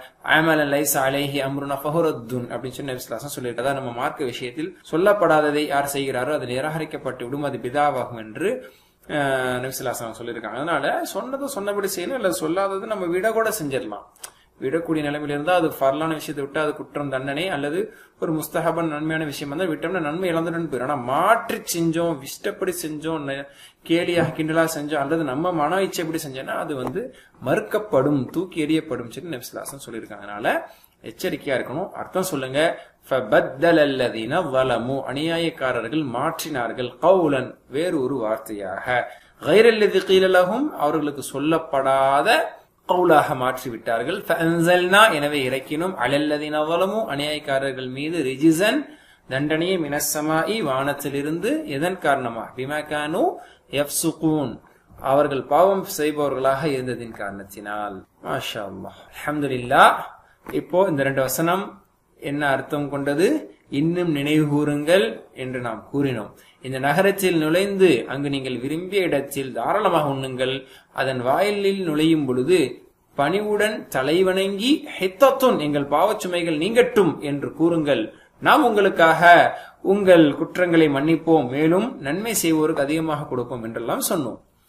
அமல லைஸ் அலைஹி அம்ருனா ஃபஹுரத்துன் அப்படின்னு சொல்லி நபி ஸல்லல்லாஹு சொல்லிட்டு அதாவது நம்ம மார்க்க விஷயத்தில் சொல்லப்படாததை யார் செய்கிறாரோ அது நிராகரிக்கப்பட்டு விடும் அது பிதாவாகும் என்று அஹ், நபி ஸல்லல்லாஹு அலைஹி வஸல்லம் சொல்லியிருக்காங்க அதனால சொன்னதை சொன்னபடி செய்யணும் இல்ல சொல்லாதது நம்ம விட கூட செஞ்சிடலாம் விடக்கூடிய நிலைமையில இருந்தா அது ஃபர்லான விஷயத்தை விட்டா அது குற்றம் தண்டனை அல்லது ஒரு முஸ்தஹபன் நன்மையான விஷயம் வந்தா விட்டோம்னா நன்மை இழந்துடும் போயிடும் ஆனா மாற்றி செஞ்சோம் இஷ்டப்படி செஞ்சோம் ந- கேலியாக கிண்டலா செஞ்சோம் அல்லது நம்ம மன இச்சைப்படி செஞ்சோம்னா அது வந்து மறுக்கப்படும் தூக்கி எறியப்படும் சொல்லி நபிசுலாசன் சொல்லியிருக்காங்க அதனால எச்சரிக்கையா இருக்கணும் அர்த்தம் சொல்லுங்க فَبَدَّلَ الَّذِينَ ظَلَمُوا அநியாயக்காரர்கள் மாற்றினார்கள் கவுலன் வேறு ஒரு வார்த்தையாக غَيْرَ الَّذِي قِيلَ لَهُمْ அவர்களுக்கு சொல்லப்படாத கவுலாக மாற்றி விட்டார்கள் فَأَنزَلْنَا எனவே இறக்கினோம் அலல்லதீன ظَلَمُوا அநியாயக்காரர்கள் மீது ரிஜிசன் தண்டனையை மினசமாயி வானத்திலிருந்து எதன் காரணமாக பிமகானு யப்சுகூன் அவர்கள் பாவம் செய்பவர்களாக இருந்ததின் காரணத்தினால் மாஷா அல்லாஹ் அல்ஹம்துலில்லாஹ் இப்போ இந்த ரெண்டு வசனம் என்ன அர்த்தம் கொண்டது இன்னும் நினைவு கூறுங்கள் என்று நாம் கூறினோம் இந்த நகரத்தில் நுழைந்து அங்கு நீங்கள் விரும்பிய இடத்தில் தாராளமாக உண்ணுங்கள் அதன் வாயிலில் நுழையும் பொழுது பணிவுடன் தலைவணங்கி ஹித்தத்துன் எங்கள் பாவச்சுமைகள் நீங்கட்டும் என்று கூறுங்கள் நாம் உங்களுக்காக உங்கள் குற்றங்களை மன்னிப்போம் மேலும் நன்மை செய்வோருக்கு அதிகமாக கொடுப்போம் என்றெல்லாம் சொன்னோம்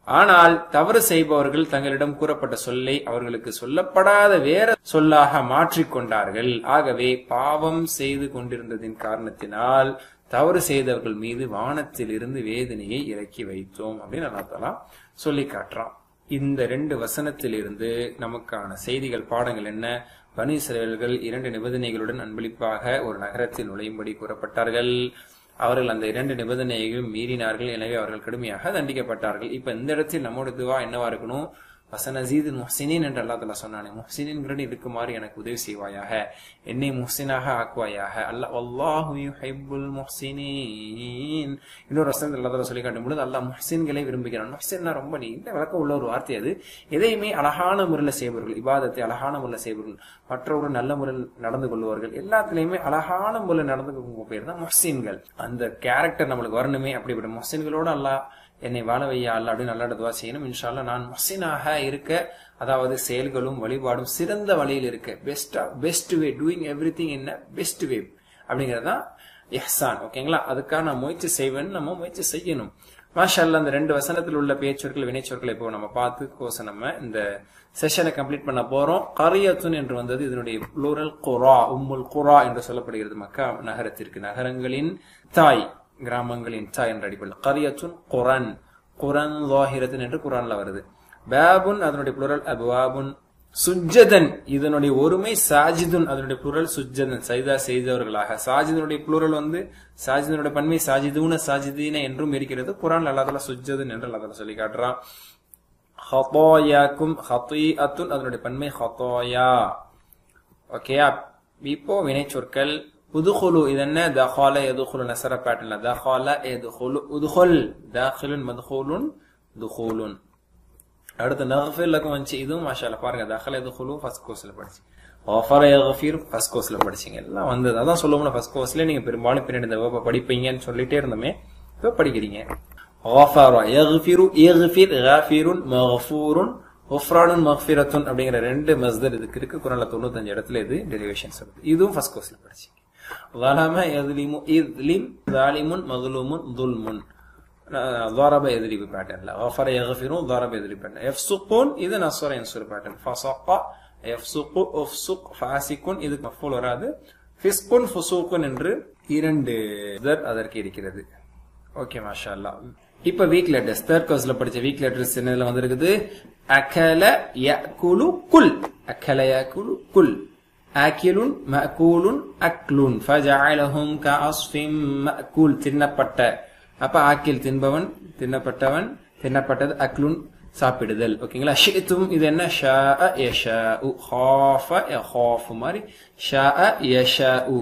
ஆனால் தவறு செய்பவர்கள் தங்களிடம் கூறப்பட்ட சொல்லை அவர்களுக்கு சொல்லப்படாத வேற சொல்லாக மாற்றிக்கொண்டார்கள் ஆகவே பாவம் செய்து கொண்டிருந்ததின் காரணத்தினால் தவறு செய்தவர்கள் மீது வானத்தில் இருந்து வேதனையை இறக்கி வைத்தோம் அப்படின்னு அல்லா தலா சொல்லி காட்டுறான் இந்த ரெண்டு வசனத்தில் இருந்து நமக்கான செய்திகள் பாடங்கள் என்ன பனி சிறையர்கள் இரண்டு நிபந்தனைகளுடன் அன்பளிப்பாக ஒரு நகரத்தில் நுழையும்படி கூறப்பட்டார்கள் அவர்கள் அந்த இரண்டு நிபந்தனைகளையும் மீறினார்கள் எனவே அவர்கள் கடுமையாக தண்டிக்கப்பட்டார்கள் இப்ப இந்த இடத்தில் நம்மோட துவா என்னவா இருக்கணும் வசனசீது முஹ்சினின் என்று அல்லா தலா சொன்னானே முஹ்சினின் இருக்குமாறு எனக்கு உதவி செய்வாயாக என்னை முஹ்சினாக ஆக்குவாயாக அல்லா அல்லாஹு யுஹிப்புல் முஹ்சினின் இன்னொரு வசனத்தில் அல்லா தலா சொல்லி காட்டும் பொழுது அல்லாஹ் முஹ்சின்களை விரும்புகிறான் முஹ்சின்னா ரொம்ப நீ இந்த விளக்கம் உள்ள ஒரு வார்த்தை அது எதையுமே அழகான முறையில் செய்பவர்கள் இபாதத்தை அழகான முறையில் செய்பவர்கள் மற்றவர்கள் நல்ல முறையில் நடந்து கொள்வார்கள் எல்லாத்துலயுமே அழகான முறையில் நடந்து கொள்ளும் பேர் தான் முஹ்சின்கள் அந்த கேரக்டர் நம்மளுக்கு வரணுமே அப்படிப்பட்ட முஹ்சின்களோட அல்லாஹ் என்னை வாழ வையா அல்ல அப்படின்னு நல்லா துவா செய்யணும் இன்ஷால்லா நான் முஹ்சினாக இருக்க அதாவது செயல்களும் வழிபாடும் சிறந்த வழியில் இருக்க பெஸ்டா best way doing everything in best way அப்படிங்கறதுதான் எஹ்சான் ஓகேங்களா அதுக்காக நான் முயற்சி செய்வேன்னு நம்ம முயற்சி செய்யணும் மாஷா அல்லா அந்த ரெண்டு வசனத்தில் உள்ள பேச்சொற்கள் வினைச்சொற்களை இப்போ நம்ம பார்த்து கோச நம்ம இந்த செஷனை கம்ப்ளீட் பண்ண போறோம் கரியத்துன் என்று வந்தது இதனுடைய புளூரல் குரா உம்முல் குரா என்று சொல்லப்படுகிறது மக்கா நகரத்திற்கு நகரங்களின் தாய் கிராமங்களின் தாய் என்ற அடிப்படையில் கரியத்துன் குரன் குரன் லாஹிரத்தின் என்று குரான்ல வருது பேபுன் அதனுடைய புளூரல் அபுவாபுன் சுஜதன் இதனுடைய ஒருமை சாஜிதுன் அதனுடைய புரல் சுஜதன் சைதா செய்தவர்களாக சாஜிதனுடைய புளூரல் வந்து சாஜிதனுடைய பன்மை சாஜிதூன சாஜிதீன என்றும் இருக்கிறது குரான் அல்லாதல சுஜதன் என்று அல்லாதல சொல்லி காட்டுறான் ஹத்தோயாக்கும் ஹத்தீஅத்துன் அதனுடைய பன்மை ஹத்தோயா ஓகேயா இப்போ வினை சொற்கள் உதுகுலு இது என்ன தஹால எதுகுலு நசர பேட்டர்ல தஹால எதுகுலு உதுகுல் தாஹிலுன் மதுகுலுன் துகுலுன் அடுத்து நகஃபிர் லக்கும் வந்துச்சு இதுவும் மாஷால பாருங்க தஹல எதுகுலு ஃபர்ஸ்ட் கோர்ஸ்ல படிச்சு ஆஃபர் எகஃபீர் ஃபர்ஸ்ட் கோர்ஸ்ல படிச்சீங்க எல்லாம் வந்தது அதான் சொல்லுவோம்ல ஃபர்ஸ்ட் கோர்ஸ்ல நீங்க பெரும்பாலும் பின்னாடி இந்த வேர்பை படிப்பீங்கன்னு சொல்லிட்டே இருந்தோமே இப்போ படிக்கிறீங்க غفر يغفر يغفر غافر مغفور ஒஃப்ரானுன் மஃபிரத்துன் அப்படிங்கிற ரெண்டு மஸ்தர் இதுக்கு இருக்கு குரல்ல தொண்ணூத்தஞ்சு இடத்துல இது டெரிவேஷன்ஸ் வருது இதுவும் ஃபர்ஸ்ட் கோர்ஸ்ல படிச்சீங்க ظلم يظلم اظلم ظالم مظلوم ظلم ضرب يضرب பேட்டர்ன்ல غفر يغفر ضرب يضرب பேட்டர்ன் يفسقون இது நஸ்ர ينصر பேட்டர்ன் فسق يفسق افسق فاسق இது மஃபூல் வராது ஃபிஸ்குன் ஃபுசூக்குன் என்று இரண்டு அதற்கு இருக்கிறது ஓகே மாஷா அல்லா இப்ப வீக் லெட்டர்ஸ் தேர்ட் கோர்ஸ்ல படிச்ச வீக் லெட்டர்ஸ் என்னதுல வந்திருக்குது அகல யகுலு குல் அகல யகுலு குல் ஆக்கிலுன் மக்கூலுன் அக்லுன் ஃபஜஅலஹும் கஅஸ்ஃபிம் மக்கூல் தின்னப்பட்ட அப்ப ஆக்கில் தின்பவன் தின்னப்பட்டவன் தின்னப்பட்டது அக்லுன் சாப்பிடுதல் ஓகேங்களா ஷித்தும் இது என்ன ஷா யஷாஉ ஹாஃப யஹாஃபு மாதிரி ஷா யஷாஉ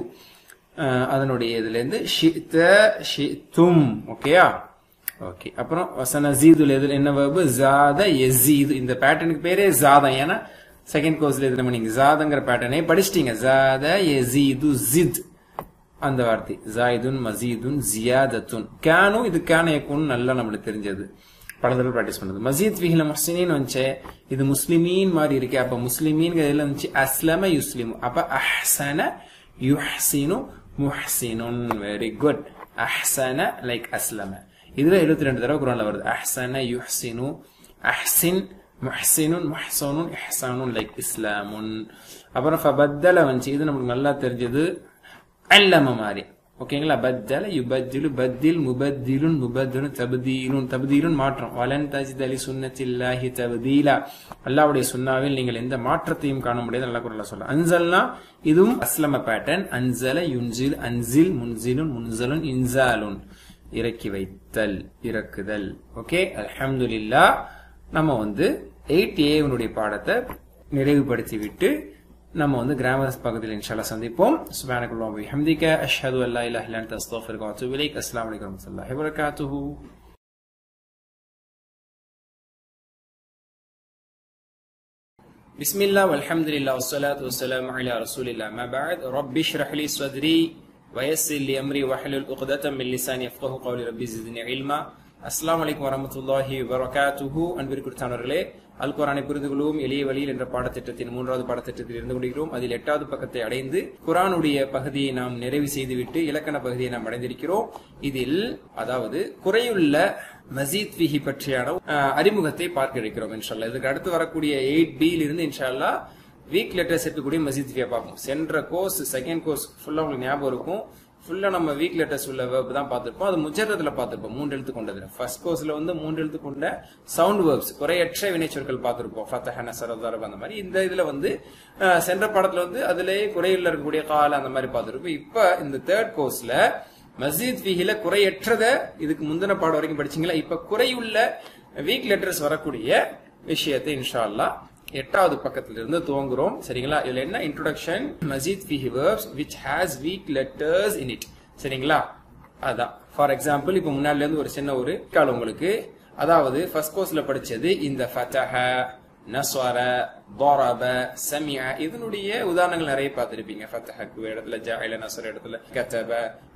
அதனுடைய இதுல இருந்து ஷித்த ஷித்தும் ஓகேயா ஓகே அப்புறம் வசன ஜீதுல எதுல என்ன வேர்பு ஜாத எசீது இந்த பேட்டர்னுக்கு பேரே ஜாதம் ஏன்னா செகண்ட் கோர்ஸ்ல இதுல நீங்க ஜாதங்கிற பேட்டர்னே படிச்சிட்டீங்க ஜாத எசீது ஜித் அந்த வார்த்தை ஜாயிதுன் மசீதுன் ஜியாதத்துன் கேனும் இது கேன ஏக்கும் நல்லா நம்மளுக்கு தெரிஞ்சது பல தடவை ப்ராக்டிஸ் பண்ணது மசீத் விஹில முஸ்லிமின் வந்துச்சு இது முஸ்லிமீன் மாதிரி இருக்கு அப்ப முஸ்லிமீன் இதுல வந்துச்சு அஸ்லம யுஸ்லிம் அப்ப அஹ்சன யுஹ்சினு முஹ்சினுன் வெரி குட் அஹ்சன லைக் அஸ்லம இதுல எழுபத்தி ரெண்டு தடவை குரான்ல வருது அஹ்சன யுஹ்சினு அஹ்சின் முஹ்சினுன் முஹ்சனுன் இஹ்சானுன் லைக் இஸ்லாமுன் அப்புறம் ஃபபத்தல வந்துச்சு இது நமக்கு நல்லா தெரிஞ்சது அல்லம மாதிரி ஓகேங்களா பத்தல யுபத்திலு பத்தில் முபத்திலுன் முபத்திலும் தபதீலுன் தபதீலுன் மாற்றம் வலன் தஜித் அலி சுன்னத்தில்லாஹி தபதீலா அல்லாவுடைய சுன்னாவில் நீங்கள் எந்த மாற்றத்தையும் காண முடியாது நல்லா குரலா சொல்ல அன்சல்னா இதுவும் அஸ்லம பேட்டர்ன் அன்சல யுன்சில் அன்சில் முன்சிலுன் முன்சலுன் இன்சாலுன் இறக்கி வைத்தல் இறக்குதல் ஓகே அல்ஹம்துலில்லா நம்ம வந்து எயிட் ஏவனுடைய பாடத்தை நிறைவுபடுத்தி விட்டு நம்ம வந்து கிராமர் பகுதியில் இன்ஷால்லா சந்திப்போம் சுபானகுல்லாஹ் பிஹம்திக அஷ்ஹது அல்லா இலாஹ இல்லா அன்த அஸ்தக்ஃபிருக வ அத்தூபு இலைக் அஸ்ஸலாமு அலைக்கும் வரஹ்மத்துல்லாஹி வ பரகாத்துஹு بسم الله والحمد لله والصلاة والسلام على رسول الله ما بعد رب اشرح لي صدري ويسر لي أمري واحلل عقدة من لساني يفقه قولي ربي زدني علما அஸ்ஸலாமு அலைக்கும் வரமத்துல்லாஹி வரகாத்துஹு அன்பிற்குத்தானவர்களே அல் குரானை புரிந்து கொள்வோம் எளிய வழியில் என்ற பாடத்திட்டத்தின் மூன்றாவது பாடத்திட்டத்தில் இருந்து கொண்டிருக்கிறோம் அதில் எட்டாவது பக்கத்தை அடைந்து குரானுடைய பகுதியை நாம் நிறைவு செய்துவிட்டு இலக்கண பகுதியை நாம் அடைந்திருக்கிறோம் இதில் அதாவது குறையுள்ள மசீத் விஹி பற்றியான அஹ், அறிமுகத்தை பார்க்க இருக்கிறோம் இன்ஷால்லா இதுக்கு அடுத்து வரக்கூடிய எயிட் பி இருந்து இன்ஷால்லா வீக் லெட்டர்ஸ் இருக்கக்கூடிய மசீத் வியா பார்ப்போம் சென்ற கோர்ஸ் செகண்ட் கோர்ஸ் ஃபுல்லா உங்களுக்கு ஞாபகம் இருக்கும் ஃபுல்லா நம்ம வீக் லெட்டர்ஸ் உள்ள வேர்ப் தான் பார்த்திருப்போம் அது முஜரத்துல பார்த்திருப்போம் மூன்று எழுத்து கொண்டதுல ஃபர்ஸ்ட் கோர்ஸ்ல வந்து மூன்று எழுத்து கொண்ட சவுண்ட் வேர்ப்ஸ் குறையற்ற வினைச்சொற்கள் பார்த்திருப்போம் ஃபத்தஹன சரதாரப் அந்த மாதிரி இந்த இதுல வந்து அஹ், சென்ற பாடத்துல வந்து அதுலயே குறையுள்ள இருக்கக்கூடிய கால அந்த மாதிரி பார்த்திருப்போம் இப்ப இந்த தேர்ட் கோர்ஸ்ல மஸ்ஜித் ஃபீஹில குறையற்றத இதுக்கு முந்தின பாடம் வரைக்கும் படிச்சீங்களா இப்ப குறையுள்ள வீக் லெட்டர்ஸ் வரக்கூடிய விஷயத்தை இன்ஷா அல்லாஹ் எட்டாவது பக்கத்துல இருந்து துவங்குறோம் சரிங்களா இதுல என்ன இன்ட்ரோடக்ஷன் மஸ்ஜித் ஃபீஹி verbs which has weak letters in it சரிங்களா அதான் ஃபார் எக்ஸாம்பிள் இப்ப முன்னாடில இருந்து ஒரு சின்ன ஒரு கால் உங்களுக்கு அதாவது ஃபர்ஸ்ட் கோர்ஸ்ல படிச்சது இந்த ஃபதஹ நஸ்வர ضرب சமிஅ இதனுடைய உதாரணங்கள் நிறைய பார்த்திருப்பீங்க ஃபத்தஹக்கு இடத்துல ஜாயில நஸ்வர இடத்துல கத்தப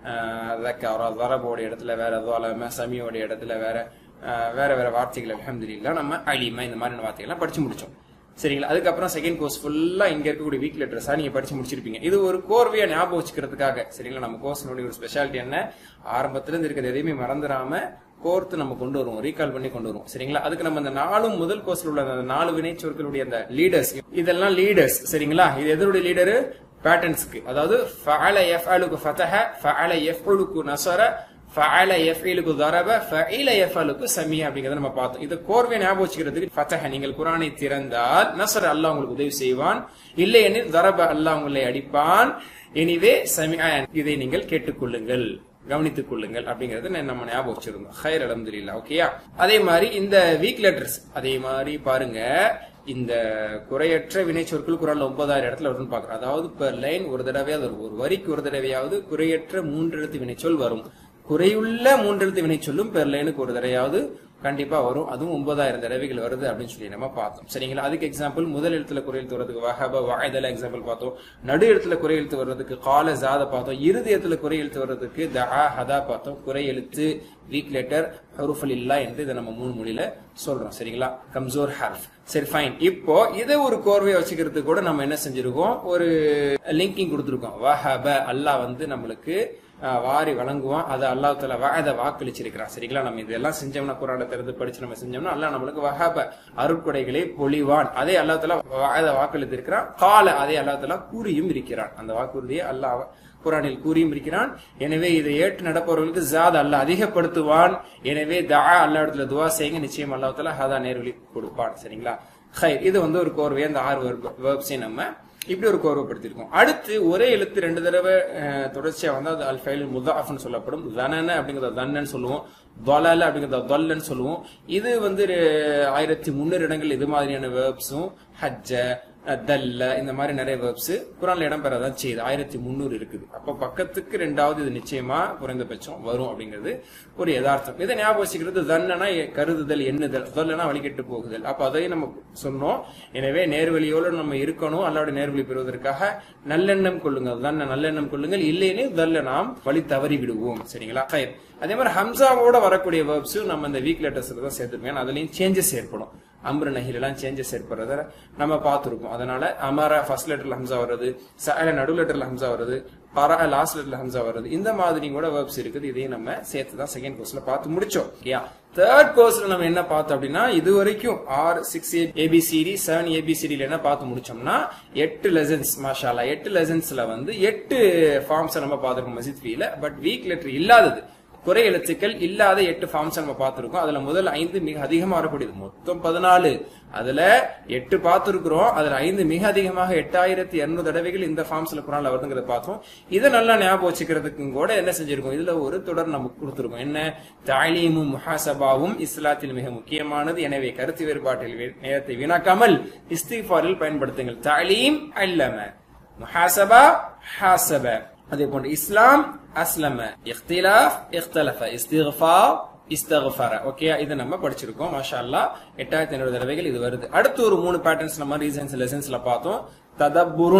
ذكر ضربோட இடத்துல வேற ظلم சமியோட இடத்துல வேற அஹ், வேற வேற வார்த்தைகள் அல்ஹம்துலில்லாஹ் நம்ம அலிமா இந்த மாதிரி வார்த்தைகள்லாம் படிச்சு முடிச்சோம் சரிங்களா அதுக்கப்புறம் செகண்ட் கோர்ஸ் ஃபுல்லா இங்க இருக்கக்கூடிய வீக் லெட்டர்ஸா நீங்க படிச்சு முடிச்சிருப்பீங்க இது ஒரு கோர்வையா ஞாபகம் வச்சுக்கிறதுக்காக சரிங்களா நம்ம கோர்ஸ்னுடைய ஒரு ஸ்பெஷாலிட்டி என்ன ஆரம்பத்துல இருந்து இருக்கிறது எதையுமே மறந்துடாம கோர்த்து நம்ம கொண்டு வருவோம் ரீகால் பண்ணி கொண்டு வருவோம் சரிங்களா அதுக்கு நம்ம அந்த நாலும் முதல் கோர்ஸ்ல உள்ள அந்த நாலு வினைச்சொற்களுடைய அந்த லீடர்ஸ் இதெல்லாம் லீடர்ஸ் சரிங்களா இது எதனுடைய லீடரு பேட்டர்ன்ஸ்க்கு அதாவது ஃபஅல யஃஅலுக்கு ஃபதஹ ஃபஅல யஃஉலுக்கு நஸர ஃபஅல யஃஇலுக்கு தரப ஃபஇல யஃஅலுக்கு சமியா அப்படிங்கறத நம்ம பார்த்தோம் இது கோர்வை ஞாபகம் வச்சுக்கிறதுக்கு ஃபதஹ நீங்கள் குர்ஆனை திறந்தால் நஸர அல்லாஹ் உங்களுக்கு உதவி செய்வான் இல்லை எனில் தரப அல்லாஹ் உங்களை அடிப்பான் எனிவே சமியா இதை நீங்கள் கேட்டுக்கொள்ளுங்கள் கவனித்துக் கொள்ளுங்கள் அப்படிங்கறத நான் நம்ம ஞாபகம் வச்சிருந்தோம் ஹைர் அலமதுல்லா ஓகேயா அதே மாதிரி இந்த வீக் லெட்டர்ஸ் அதே மாதிரி பாருங்க இந்த குறையற்ற வினை சொற்கள் குரல் ஒன்பதாயிரம் இடத்துல வருதுன்னு பாக்குறோம் அதாவது per லைன் ஒரு தடவையாவது வரும் ஒரு வரிக்கு ஒரு தடவையாவது குறையற்ற மூன்று எழுத்து வினைச்சொல் வரும் குறையுள்ள மூன்று எழுத்து வினைச்சொல்லும் per லைனுக்கு ஒரு தடவையாவது கண்டிப்பா வரும் அதுவும் ஒன்பதாயிரம் தடவைகள் வருது அப்படின்னு சொல்லி நம்ம பார்த்தோம் சரிங்களா அதுக்கு எக்ஸாம்பிள் முதல் எழுத்துல குறை எழுத்து வர்றதுக்கு வஹப வாய்தல எக்ஸாம்பிள் பார்த்தோம் நடு எழுத்துல குறை எழுத்து வர்றதுக்கு கால ஜாத பார்த்தோம் இறுதி எழுத்துல குறை எழுத்து வர்றதுக்கு தஹா ஹதா பார்த்தோம் குறை எழுத்து வீக் லெட்டர் ஹருஃபல் இல்லா என்று இதை நம்ம மூணு மொழியில சொல்றோம் சரிங்களா கம்சோர் ஹர்ஃப் சரி ஃபைன் இப்போ இதை ஒரு கோர்வையை வச்சுக்கிறதுக்கு கூட நம்ம என்ன செஞ்சிருக்கோம் ஒரு லிங்கிங் கொடுத்துருக்கோம் வஹப அல்லாஹ் வந்து நம்மளுக்கு அஹ், வாரி வழங்குவான் அதை அல்லாஹ் தலா வாத வாக்களிச்சிருக்கிறான் சரிங்களா நம்ம இதெல்லாம் செஞ்சோம்னா குரானை திறந்து படிச்சு நம்ம செஞ்சோம்னா அல்லாஹ் நம்மளுக்கு வஹப அருட்கொடைகளை பொழிவான் அதே அல்லாஹ் தலா வாத வாக்களித்திருக்கிறான் கால அதே அல்லாஹ் தலா கூறியும் இருக்கிறான் அந்த வாக்குறுதியை அல்லாஹ் குரானில் கூறியும் இருக்கிறான் எனவே இதை ஏற்று நடப்பவர்களுக்கு ஜாத் அல்லாஹ் அதிகப்படுத்துவான் எனவே தா அல்லா இடத்துல துவா செய்யுங்க நிச்சயம் அல்லாஹ் தலா ஹதா நேர்வழி கொடுப்பான் சரிங்களா ஹை இது வந்து ஒரு கோர்வை அந்த ஆறு வேர்ப்ஸையும் நம்ம இப்படி ஒரு கோர்வைப்படுத்திருக்கோம் அடுத்து ஒரே எழுத்து ரெண்டு தடவை அஹ், தொடர்ச்சியா வந்து அது அல் ஃபைல் முதாஃப்னு சொல்லப்படும் தனன அப்படிங்கறத தன்னன்னு சொல்லுவோம் தொலல அப்படிங்கறத தொல்லன்னு சொல்லுவோம் இது வந்து அஹ், ஆயிரத்தி முன்னூறு இடங்கள் இது மாதிரியான வேர்ப்ஸும் ஹஜ்ஜ அஹ், தல்ல இந்த மாதிரி நிறைய வேர்ப்ஸ் குரான்ல இடம் பெறதான் செய்யுது ஆயிரத்தி முந்நூறு இருக்குது அப்ப பக்கத்துக்கு ரெண்டாவது இது நிச்சயமா குறைந்தபட்சம் வரும் அப்படிங்கிறது ஒரு யதார்த்தம் இதை ஞாபகம் வச்சுக்கிறது தன்னனா கருதுதல் எண்ணுதல் அதெல்லாம் வழிகட்டு போகுதல் அப்ப அதையும் நம்ம சொன்னோம் எனவே நேர்வழியோடு நம்ம இருக்கணும் அல்லாவுடைய நேர்வழி பெறுவதற்காக நல்லெண்ணம் கொள்ளுங்கள் தன்ன நல்லெண்ணம் கொள்ளுங்கள் இல்லைன்னு தல்ல நாம் வழி தவறி விடுவோம் சரிங்களா ஹைர் அதே மாதிரி ஹம்சாவோட வரக்கூடிய வேர்ப்ஸும் நம்ம இந்த வீக் லெட்டர்ஸ்ல தான் சேர்த்துருக்கோம் ஏன்னா அதுலயும் சேஞ்சஸ் ஏற்படும் அம்ரு நஹில் எல்லாம் சேஞ்சஸ் ஏற்படுறத நம்ம பார்த்திருக்கோம் அதனால அமர ஃபர்ஸ்ட் லெட்டர்ல ஹம்சா வருது சல நடு லெட்டர்ல ஹம்சா வருது பர லாஸ்ட் லெட்டர்ல ஹம்சா வருது இந்த மாதிரி கூட வேர்ப்ஸ் இருக்குது இதையும் நம்ம சேர்த்து தான் செகண்ட் கோர்ஸ்ல பார்த்து முடிச்சோம் ஓகேயா தேர்ட் கோர்ஸ்ல நம்ம என்ன பார்த்தோம் அப்படின்னா இது வரைக்கும் ஆறு சிக்ஸ் ஏபிசிடி செவன் ஏபிசிடில என்ன பார்த்து முடிச்சோம்னா எட்டு லெசன்ஸ் மாஷாலா எட்டு லெசன்ஸ்ல வந்து எட்டு ஃபார்ம்ஸ் நம்ம பார்த்திருக்கோம் மசித் ஃபீல பட் வீக் லெட்டர் இல்லாதது குறை எழுத்துக்கள் இல்லாத எட்டு ஃபார்ம்ஸ் நம்ம பார்த்திருக்கோம் அதுல முதல் ஐந்து மிக அதிகமா வரக்கூடியது மொத்தம் பதினாலு அதுல எட்டு பார்த்திருக்கிறோம் அதுல ஐந்து மிக அதிகமாக எட்டாயிரத்தி இருநூறு தடவைகள் இந்த ஃபார்ம்ஸ்ல குரான்ல வருதுங்கிறத பார்த்தோம் இதை நல்லா ஞாபகம் வச்சுக்கிறதுக்கும் கூட என்ன செஞ்சிருக்கோம் இதுல ஒரு தொடர் நமக்கு கொடுத்திருக்கோம் என்ன தாலீமும் முஹாசபாவும் இஸ்லாத்தில் மிக முக்கியமானது எனவே கருத்து வேறுபாட்டில் வே- நேரத்தை வீணாக்காமல் இஸ்திஃபாரில் பயன்படுத்துங்கள் தாலீம் அல்லம முஹாசபா ஹாசப அதே போன்று இஸ்லாம் அஸ்லம இஃப்திலாஃப் இஃப்தலஃப இஸ்திஃபார் இஸ்தகஃபர ஓகே இதை நம்ம படிச்சிருக்கோம் மாஷா அல்லாஹ் எட்டாயிரத்தி ஐநூறு தடவைகள் இது வருது அடுத்து ஒரு மூணு பேட்டர்ன்ஸ் நம்ம ரீசன்ஸ் லெசன்ஸ்ல பார்த்தோம் ததப்புருன்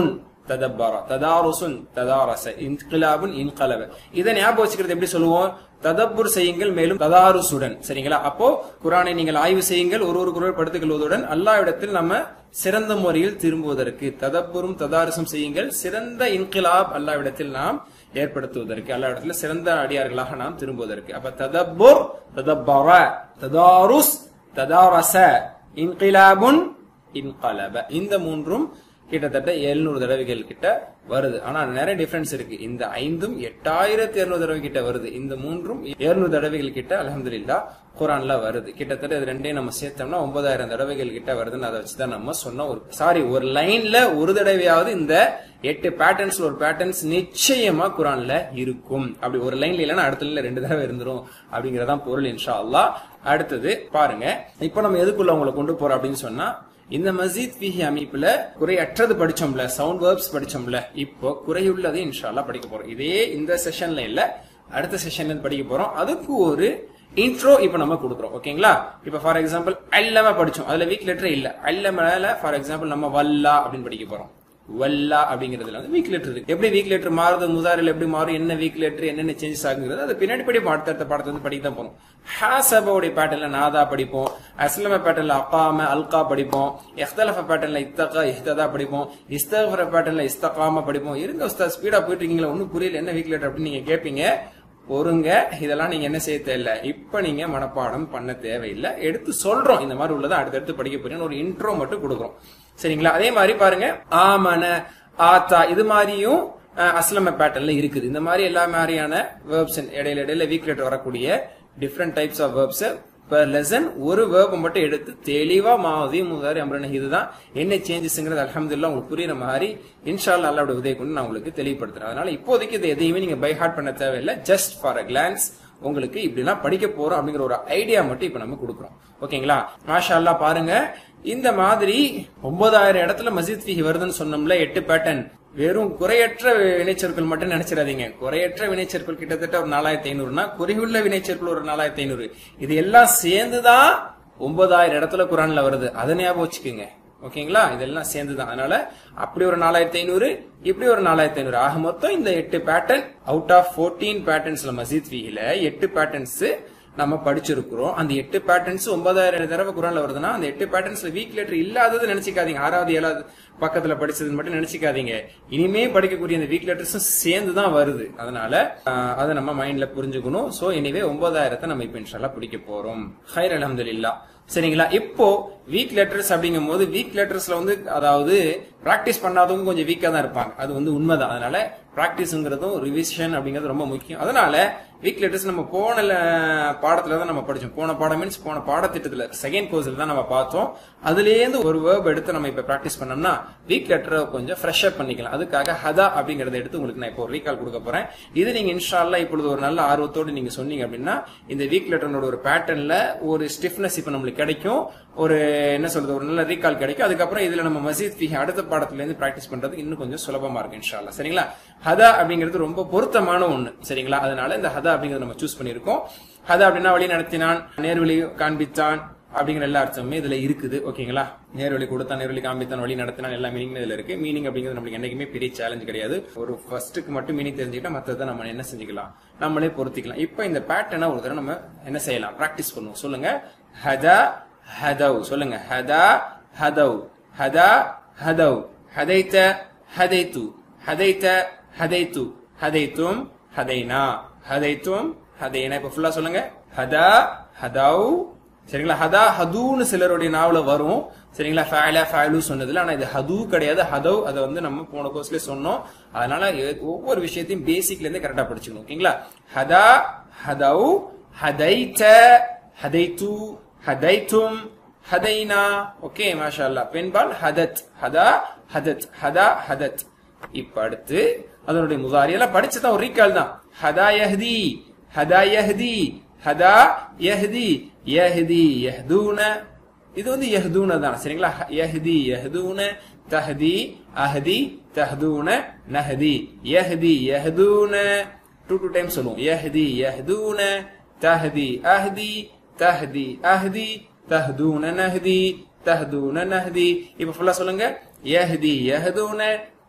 ததப்பர ததாருசுன் ததாரச இன்கிலாபுன் இன்கலப இதை ஞாபகம் வச்சுக்கிறது எப்படி சொல்லுவோம் ததப்புர் செய்யுங்கள் மேலும் ததாருசுடன் சரிங்களா அப்போ குரானை நீங்கள் ஆய்வு செய்யுங்கள் ஒரு ஒரு குரல் படுத்துக் கொள்வதுடன் அல்லாவிடத்தில் நம்ம சிறந்த முறையில் திரும்புவதற்கு ததப்புரும் ததாருசும் செய்யுங்கள் சிறந்த இன்கிலாப் அல்லாவிடத்தில் நாம் ஏற்படுத்துவதற்கு அல்லாவிடத்தில் சிறந்த அடியார்களாக நாம் திரும்புவதற்கு அப்ப ததப்புர் ததப்பர ததாருஸ் ததாரச இன்கிலாபுன் இன்கலப இந்த மூன்றும் கிட்டத்தட்ட எழுநூறு தடவைகள் கிட்ட வருது ஆனா நிறைய டிஃபரன்ஸ் இருக்கு இந்த ஐந்தும் எட்டாயிரத்தி இருநூறு தடவை கிட்ட வருது இந்த மூன்றும் இருநூறு தடவைகள் கிட்ட அலமதுல்லா குரான்ல வருது கிட்டத்தட்ட இது ரெண்டையும் நம்ம சேர்த்தோம்னா ஒன்பதாயிரம் தடவைகள் கிட்ட வருதுன்னு அதை வச்சுதான் நம்ம சொன்னோம் ஒரு சாரி ஒரு லைன்ல ஒரு தடவையாவது இந்த எட்டு பேட்டர்ன்ஸ்ல ஒரு பேட்டர்ன்ஸ் நிச்சயமா குரான்ல இருக்கும் அப்படி ஒரு லைன்ல இல்லைன்னா அடுத்த லைன்ல ரெண்டு தடவை இருந்துரும் அப்படிங்கறதான் பொருள் இன்ஷா அல்லாஹ் அடுத்தது பாருங்க இப்போ நம்ம எதுக்குள்ள உங்களை கொண்டு போறோம் அப்படின்னு சொன்னா இந்த மசீத் பிஹி அமைப்புல குறையற்றது படிச்சோம்ல சவுண்ட் வேர்ப்ஸ் படிச்சோம்ல இப்போ குறையுள்ளது இன்ஷால்லா படிக்க போறோம் இதே இந்த செஷன்ல இல்ல அடுத்த செஷன்ல படிக்க போறோம் அதுக்கு ஒரு இன்ட்ரோ இப்ப நம்ம கொடுக்குறோம் ஓகேங்களா இப்ப ஃபார் எக்ஸாம்பிள் அல்லம படிச்சோம் அதுல வீக் லெட்டர் இல்ல அல்லமல ஃபார் எக்ஸாம்பிள் நம்ம வல்லா அப்படின்னு படிக்க போறோம் வல்லா அப்படிங்கிறதுல வந்து வீக் லெட்டர் இருக்கு எப்படி வீக் லெட்டர் மாறுது முதாரில் எப்படி மாறும் என்ன வீக் லெட்டர் என்னென்ன சேஞ்சஸ் ஆகுங்கிறது அது பின்னாடி படி அடுத்த பாடத்தை வந்து படிக்க தான் போறோம் ஹாசபோடைய பேட்டர்ல நாதா படிப்போம் அஸ்லம பேட்டர்ல அப்பாம அல்கா படிப்போம் எஹ்தலஃப பேட்டர்ல இத்தகா இஹ்ததா படிப்போம் இஸ்தகர பேட்டர்ல இஸ்தகாம படிப்போம் இருங்க உஸ்தா ஸ்பீடா போயிட்டு இருக்கீங்களா ஒன்னும் புரியல என்ன வீக் லெட்டர் அப்படின்னு நீங்க கேட்பீங்க பொறுங்க இதெல்லாம் நீங்க என்ன செய்ய தேவையில்ல இப்ப நீங்க மனப்பாடம் பண்ண தேவையில்லை எடுத்து சொல்றோம் இந்த மாதிரி உள்ளதை அடுத்தடுத்து படிக்க போறீங்க ஒரு இன்ட்ரோ மட்டும் கொடுக்குறோம் சரிங்களா அதே மாதிரி பாருங்க ஆமன ஆத்தா இது மாதிரியும் அஸ்லம பேட்டர்ல இருக்குது இந்த மாதிரி எல்லா மாதிரியான வேர்ப்ஸ் இடையில இடையில வீக் லெட்டர் வரக்கூடிய different types of verbs per lesson ஒரு வேர்பை மட்டும் எடுத்து தெளிவா மாவதி முதாரி அம்ரன இதுதான் என்ன சேஞ்சஸ்ங்கிறது அலமதுல்லா உங்களுக்கு புரியுற மாதிரி இன்ஷால் அல்லாவோட உதவி கொண்டு நான் உங்களுக்கு தெளிவுபடுத்துறேன் அதனால இப்போதைக்கு இது எதையுமே நீங்க பை ஹார்ட் பண்ண தேவையில்லை ஜஸ்ட் ஃபார் அ கிளான்ஸ் உங்களுக்கு இப்படிலாம் படிக்க போறோம் அப்படிங்கிற ஒரு ஐடியா மட்டும் இப்ப நம்ம கொடுக்குறோம் ஓகேங்களா மாஷா அல்லா பாருங்க இந்த மாதிரி ஒன்பதாயிரம் இடத்துல மசீத் ஃபீஹி வருதுன்னு சொன்னோம்ல எட்டு பேட்டர்ன் வெறும் குறையற்ற வினைச்சொற்கள் மட்டும் நினைச்சிடாதீங்க குறையற்ற வினைச்சொற்கள் கிட்டத்தட்ட ஒரு நாலாயிரத்தி ஐநூறுனா குறைவுள்ள வினைச்சொற்கள் ஒரு நாலாயிரத்தி ஐநூறு இது எல்லாம் சேர்ந்துதான் ஒன்பதாயிரம் இடத்துல குரான்ல வருது அதை ஞாபகம் வச்சுக்கோங்க ஓகேங்களா இதெல்லாம் சேர்ந்துதான் அதனால அப்படி ஒரு நாலாயிரத்தி ஐநூறு இப்படி ஒரு நாலாயிரத்தி ஐநூறு ஆக மொத்தம் இந்த எட்டு பேட்டர்ன் அவுட் ஆஃப் போர்டீன் பேட்டர்ன்ஸ்ல மசீத் ஃபீல எட்டு பேட்டர்ன்ஸ் நம்ம படிச்சிருக்கிறோம் அந்த எட்டு பேட்டர்ன்ஸ் ஒன்பதாயிரம் தடவை குரான்ல வருதுன்னா அந்த எட்டு பேட்டர்ன்ஸ்ல வீக் லெட்டர் இல்லாதது நினைச்சுக்காதீங்க ஆறாவது ஏழாவது பக்கத்துல படிச்சதுன்னு மட்டும் நினைச்சுக்காதீங்க இனிமே படிக்கக்கூடிய அந்த வீக் லெட்டர்ஸும் சேர்ந்து தான் வருது அதனால அதை நம்ம மைண்ட்ல புரிஞ்சுக்கணும் சோ எனிவே ஒன்பதாயிரத்தை நம்ம இப்ப இன்ஷால்லா பிடிக்க போறோம் ஹைர் அலமதுல்லா சரிங்களா இப்போ வீக் லெட்டர்ஸ் அப்படிங்கும் போது வீக் லெட்டர்ஸ்ல வந்து அதாவது பிராக்டிஸ் பண்ணாதவங்க கொஞ்சம் வீக்கா தான் இருப்பாங்க அது வந்து உண்மைதான் அதனால பிராக்டிஸ்ங்கிறதும் ரிவிஷன் அப்படிங்கிறது ரொம்ப முக்கியம் அதனால வீக் லெட்டர்ஸ் நம்ம போன பாடத்துல தான் நம்ம படிச்சோம் போன பாடம் மீன்ஸ் போன பாடத்திட்டத்துல செகண்ட் கோர்ஸ்ல தான் நம்ம பார்த்தோம் அதுலேருந்து ஒரு வேர்ப் எடுத்து நம்ம இப்ப பிராக்டிஸ் பண்ணோம்னா வீக் லெட்டரை கொஞ்சம் ஃப்ரெஷ் அப் பண்ணிக்கலாம் அதுக்காக ஹதா அப்படிங்கறத எடுத்து உங்களுக்கு நான் இப்போ ஒரு ரீகால் கொடுக்க போறேன் இது நீங்க இன்ஷால்லா இப்பொழுது ஒரு நல்ல ஆர்வத்தோடு நீங்க சொன்னீங்க அப்படின்னா இந்த வீக் லெட்டரோட ஒரு பேட்டர்ன்ல ஒரு ஸ்டிஃப்னஸ் இப்ப நம்மளுக்கு கிடைக்கும் ஒரு என்ன சொல்றது ஒரு நல்ல ரீகால் கிடைக்கும் அதுக்கப்புறம் இதுல நம்ம மசீத் ஃபீஹி அடுத்த பாடத்துல இருந்து பிராக்டிஸ் பண்றதுக்கு இன்னும் கொஞ்சம் சுலபமா இருக்கும் இன்ஷால்லா சரிங்களா ஹதா அப்படிங்கிறது ரொம்ப பொருத்தமான ஒண்ணு சரிங்களா அதனால இந்த ஹதா அப்படிங்கறத நம்ம சூஸ் பண்ணிருக்கோம் ஹதா அப்படின்னா வழி நடத்தினான் நேர்வழி காண்பித்தான் அப்படிங்கிற எல்லா அர்த்தமுமே இதுல இருக்குது ஓகேங்களா நேர்வழி கொடுத்தான் நேர்வழி காண்பித்தான் வழி நடத்தினான் எல்லா மீனிங் இதுல இருக்கு மீனிங் அப்படிங்கிறது நம்மளுக்கு என்னைக்குமே பெரிய சேலஞ்ச் கிடையாது ஒரு ஃபர்ஸ்ட்டுக்கு மட்டும் மீனிங் தெரிஞ்சுக்கிட்டா மத்ததை நம்ம என்ன செஞ்சுக்கலாம் நம்மளே பொருத்திக்கலாம் இப்போ இந்த பேட்டர்னை ஒரு தடவை நம்ம என்ன செய்யலாம் பிராக்டிஸ் பண்ணுவோம் சொல்லுங்க ஹதா ஹதவ் சொல்லுங்க ஹதா ஹதவ் ஹதா ஹதவ் ஹதைத்த ஹதைத்து ஹதைத்த ஹதைத்து ஹதைத்தும் ஹதைனா ஹதைத்தும் ஹதைனா இப்ப ஃபுல்லா சொல்லுங்க ஹதா ஹதவ் சரிங்களா ஹதா ஹதுன்னு சிலருடைய நாவல வரும் சரிங்களா ஃபேலா ஃபேலு சொன்னதுல ஆனா இது ஹது கிடையாது ஹதவ் அதை வந்து நம்ம போன கோர்ஸ்லயே சொன்னோம் அதனால ஒவ்வொரு விஷயத்தையும் பேசிக்ல இருந்து கரெக்டா படிச்சுக்கணும் ஓகேங்களா ஹதா ஹதவ் ஹதைத்த ஹதைத்து ஹதைத்தும் ஹதைனா ஓகே மாஷா அல்லா பெண்பால் ஹதத் ஹதா ஹதத் ஹதா ஹதத் இப்ப அடுத்து அதனுடைய முதாரி எல்லாம் படிச்சதான் ஒரு ரீகால் தான் ஹதா யஹ்தி ஹதா யஹ்தி ஹதா யஹ்தி யஹ்தி யஹ்தூன இது வந்து யஹ்தூன தான் சரிங்களா யஹ்தி யஹ்தூன தஹ்தி அஹ்தி தஹ்தூன நஹ்தி யஹ்தி யஹ்தூன டூ டூ டைம் சொல்லுவோம் யஹ்தி யஹ்தூன தஹ்தி அஹ்தி தஹ்தி அஹ்தி தஹ்தூன நஹ்தி தஹ்தூன நஹ்தி இப்ப ஃபுல்லா சொல்லுங்க யஹ்தி யஹ்தூன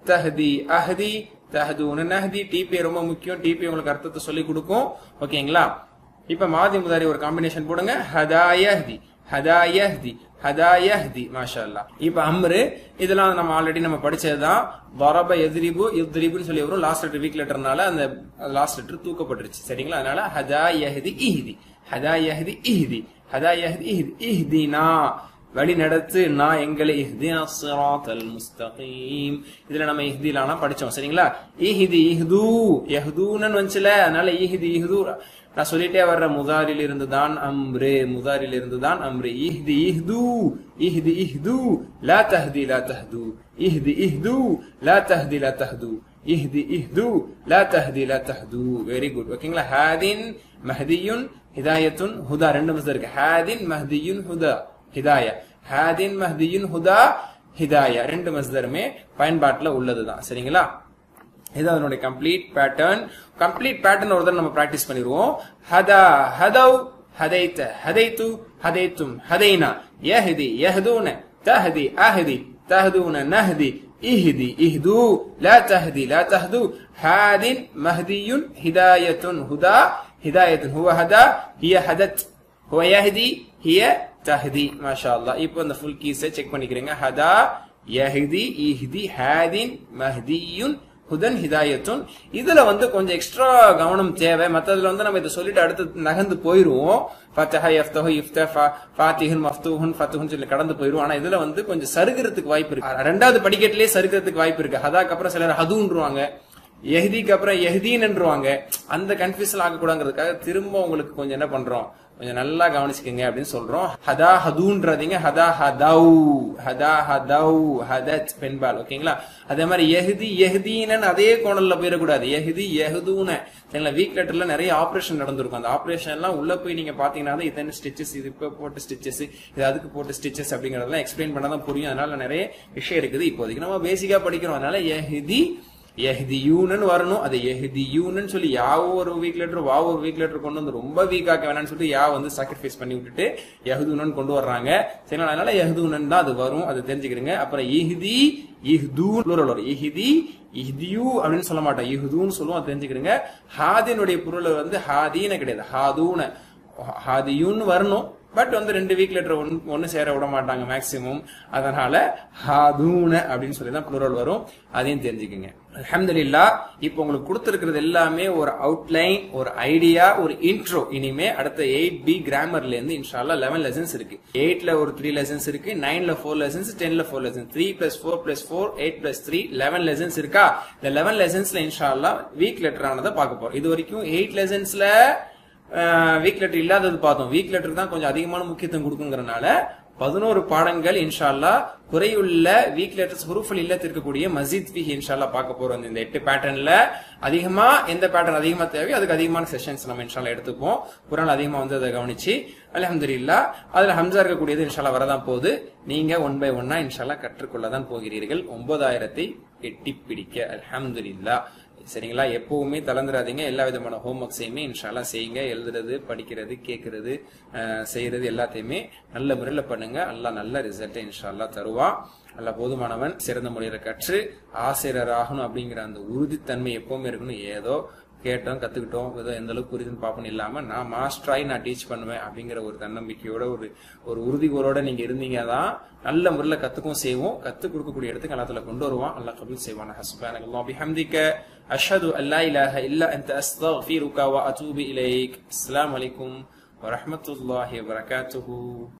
தஹதி அஹதி தஹதூன நஹதி டிபி ரொம்ப முக்கியம் டிபி உங்களுக்கு அர்த்தத்தை சொல்லி கொடுக்கும் ஓகேங்களா இப்ப மாதி முதாரி ஒரு காம்பினேஷன் போடுங்க ஹதாயஹ்தி ஹதாயஹ்தி ஹதாயஹ்தி மாஷா அல்லாஹ் இப்ப அம்ரு இதெல்லாம் நம்ம ஆல்ரெடி நம்ம படிச்சதுதான் வரப எதிரிபு எதிரிபுன்னு சொல்லி வரும் லாஸ்ட் லெட்டர் வீக் லெட்டர்னால அந்த லாஸ்ட் லெட்டர் தூக்கப்பட்டுருச்சு சரிங்களா அதனால ஹதாயஹ்தி இஹ்தி ஹதாயஹ்தி இஹ்தி ஹதாயஹ்தி இஹ்தி இஹ்தினா வழி நடத்து நான் எங்களை இஹ்தினா சிராத்தல் முஸ்தகீம் இதுல நம்ம இஹ்திலானா படிச்சோம் சரிங்களா இஹ்தி இஹ்து யஹ்தூனன் வந்துச்சுல அதனால இஹ்தி இஹ்து நான் சொல்லிட்டே வர்ற முதாரில் இருந்து தான் அம்ரு முதாரில் இருந்து தான் அம்ரு இஹ்தி இஹ்து இஹ்தி இஹ்து லா தஹ்தி லா தஹ்து இஹ்தி இஹ்து லா தஹ்தி லா தஹ்து இஹ்தி இஹ்து லா தஹ்தி லா தஹ்து வெரி குட் ஓகேங்களா ஹாதின் மஹதியுன் ஹிதாயத்துன் ஹுதா ரெண்டு மசம் இருக்கு ஹாதின் மஹதியுன் ஹுதா ஹிதாயா ஹாதின் மஹதியுன் ஹுதா ஹிதாயா ரெண்டு மஸ்தருமே பயன்பாட்டுல உள்ளதுதான் சரிங்களா இது அதனுடைய கம்ப்ளீட் பேட்டர்ன் கம்ப்ளீட் பேட்டர்ன் ஒரு தடவை நம்ம பிராக்டிஸ் பண்ணிடுவோம் ஹதா ஹதவ் ஹதைத்த ஹதைத்து ஹதைத்தும் ஹதைனா யஹதி யஹதூன தஹதி அஹதி தஹதூன நஹதி இஹ்தி இஹ்து லா தஹதி லா தஹது ஹாதின் மஹதியுன் ஹிதாயத்துன் ஹுதா ஹிதாயத்துன் ஹுவ ஹதா ஹிய ஹதத் ஹுவ யஹதி ஹிய தஹதி மாஷா அல்லாஹ் இப்போ இந்த ஃபுல் கீஸை செக் பண்ணிக்கிறீங்க ஹதா யஹ்தி இஹ்தி ஹாதின் மஹதியுன் ஹுதன் ஹிதாயத்துன் இதுல வந்து கொஞ்சம் எக்ஸ்ட்ரா கவனம் தேவை மத்ததுல வந்து நம்ம இதை சொல்லிட்டு அடுத்து நகர்ந்து போயிருவோம் ஃபத்தஹ யஃப்தஹு இஃப்த ஃபாத்திஹுன் மஃப்தூஹுன் ஃபத்துஹுன் சொல்லி கடந்து போயிருவோம் ஆனா இதுல வந்து கொஞ்சம் சருகிறதுக்கு வாய்ப்பு இருக்கு ரெண்டாவது படிக்கட்டிலே சருகிறதுக்கு வாய்ப்பு இருக்கு ஹதாக்கு அப்புறம் சிலர் ஹதுன்றுவாங்க எஹ்திக்கு அப்புறம் எஹ்தீன்ன்றுவாங்க அந்த கன்ஃபியூஷன் ஆகக்கூடாங்கிறதுக்காக திரும்ப உங்களுக்கு கொஞ்சம் என்ன பண்றோம் கொஞ்சம் நல்லா கவனிச்சுக்கோங்க அப்படின்னு சொல்றோம் ஹதா ஹதூன்றதீங்க ஹதா ஹதௌ ஹதா ஹதௌ ஹதத் பெண்பால் ஓகேங்களா அதே மாதிரி எஹ்தி எஹ்தீனன் அதே கோணல்ல போயிடக்கூடாது எஹ்தி எஹ்தூன சரிங்களா வீக் லெட்டர்ல நிறைய ஆபரேஷன் நடந்திருக்கும் அந்த ஆபரேஷன் எல்லாம் உள்ள போய் நீங்க பாத்தீங்கன்னா தான் இத்தனை ஸ்டிச்சஸ் இது இப்ப போட்ட ஸ்டிச்சஸ் இது அதுக்கு போட்ட ஸ்டிச்சஸ் அப்படிங்கறதெல்லாம் எக்ஸ்பிளைன் பண்ணாதான் புரியும் அதனால நிறைய விஷயம் இருக்குது இப்போதைக்கு நம்ம பேசிக்கா படிக்கிறோம் அதனால எஹ்தி எஹ்தியூன்னு வரணும் அது எஹ்தியூன்னு சொல்லி யாவோ ஒரு வீக் லெட்டர் வாவோ ஒரு வீக் லெட்டர் கொண்டு வந்து ரொம்ப வீக் ஆக்க வேணாம்னு சொல்லிட்டு யா வந்து சாக்ரிஃபைஸ் பண்ணி விட்டுட்டு யஹ்தூனன் கொண்டு வர்றாங்க சரி அதனால யஹ்தூனன் தான் அது வரும் அது தெரிஞ்சுக்கிறீங்க அப்புறம் இஹ்தி இஹ்தூ plural வரும் இஹ்தி இஹ்தியூ அப்படின்னு சொல்ல மாட்டோம் இஹ்தூன்னு சொல்லுவோம் அது தெரிஞ்சுக்கிறீங்க ஹாதினுடைய பொருள் வந்து ஹாதீன கிடையாது ஹாதூன ஹாதியூன்னு வரணும் பட் வந்து ரெண்டு வீக் லெட்டர் ஒன் ஒன்னு சேர விட மாட்டாங்க மேக்சிமம் அதனால ஹாதூன அப்படின்னு சொல்லி தான் ப்ளூரல் வரும் அதையும் தெரிஞ்சுக்கோங்க அல்ஹம்துலில்லா இப்போ உங்களுக்கு கொடுத்துருக்கிறது எல்லாமே ஒரு அவுட்லைன் ஒரு ஐடியா ஒரு இன்ட்ரோ இனிமே அடுத்த எயிட் பி கிராமர்ல இருந்து இன்ஷால்லா லெவன் லெசன்ஸ் இருக்கு எயிட்ல ஒரு த்ரீ லெசன்ஸ் இருக்கு நைன்ல ஃபோர் லெசன்ஸ் டென்ல four lessons three plus four plus four eight plus three eleven lessons இருக்கா இந்த லெவன் லெசன்ஸ்ல இன்ஷால்லா வீக் லெட்டர் ஆனதை பார்க்க போறோம் இது வரைக்கும் எயிட் லெசன்ஸ்ல வீக் லெட்டர் இல்லாதது பார்த்தோம் வீக் லெட்டர் தான் கொஞ்சம் அதிகமான முக்கியத்துவம் கொடுக்குங்கிறனால பதினோரு பாடங்கள் இன்ஷால்லா குறையுள்ள வீக் லெட்டர்ஸ் ஹுருஃபல் இல்லத்தில் இருக்கக்கூடிய மசீத் ஃபி இன்ஷால்லா பார்க்க போறோம் இந்த எட்டு பேட்டர்ன்ல அதிகமா எந்த பேட்டர்ன் அதிகமா தேவையோ அதுக்கு அதிகமான செஷன்ஸ் நம்ம இன்ஷால்லா எடுத்துப்போம் குரான் அதிகமா வந்து அதை கவனிச்சு அலமதுல்லா அதுல ஹம்சா இருக்கக்கூடியது இன்ஷால்லா வரதான் போகுது நீங்க ஒன் பை ஒன்னா இன்ஷால்லா கற்றுக்கொள்ளதான் போகிறீர்கள் ஒன்பதாயிரத்தை எட்டி பிடிக்க அல்ஹம்துலில்லா சரிங்களா எப்பவுமே தளர்ந்துடாதீங்க எல்லா விதமான ஹோம் ஒர்க்ஸையுமே இன்ஷால்லா செய்யுங்க எழுதுறது படிக்கிறது கேட்கறது அஹ், செய்யறது எல்லாத்தையுமே நல்ல முறையில் பண்ணுங்க அல்லாஹ் நல்ல ரிசல்ட்டை இன்ஷால்லா தருவான் அல்ல போதுமானவன் சிறந்த முறையில கற்று ஆசிரியர் ஆகணும் அப்படிங்கிற அந்த உறுதித்தன்மை எப்பவுமே இருக்கணும் ஏதோ கேட்டோம் கத்துக்கிட்டோம் ஏதோ எந்த அளவுக்கு புரியுதுன்னு பார்ப்போம் இல்லாம நான் மாஸ்டராய் நான் டீச் பண்ணுவேன் அப்படிங்கிற ஒரு தன்னம்பிக்கையோட ஒரு ஒரு உறுதிகோரோட நீங்க இருந்தீங்க தான் நல்ல முறையில் கத்துக்கும் செய்வோம் கத்துக் கொடுக்கக்கூடிய இடத்துக்கு எல்லாத்துல கொண்டு வருவான் அல்லாஹ் கபூல் செய்வான் ஹஸ்பானக் அல்லாஹ் பிஹம்திக அஷ்ஹது அல்லா இலாஹ இல்லா அன்த அஸ்தக்ஃபிருக வ அத்தூபு இலைக் அஸ்ஸலாமு அலைக்கும் வரஹ்மத்துல்லாஹி வபரகாத்துஹு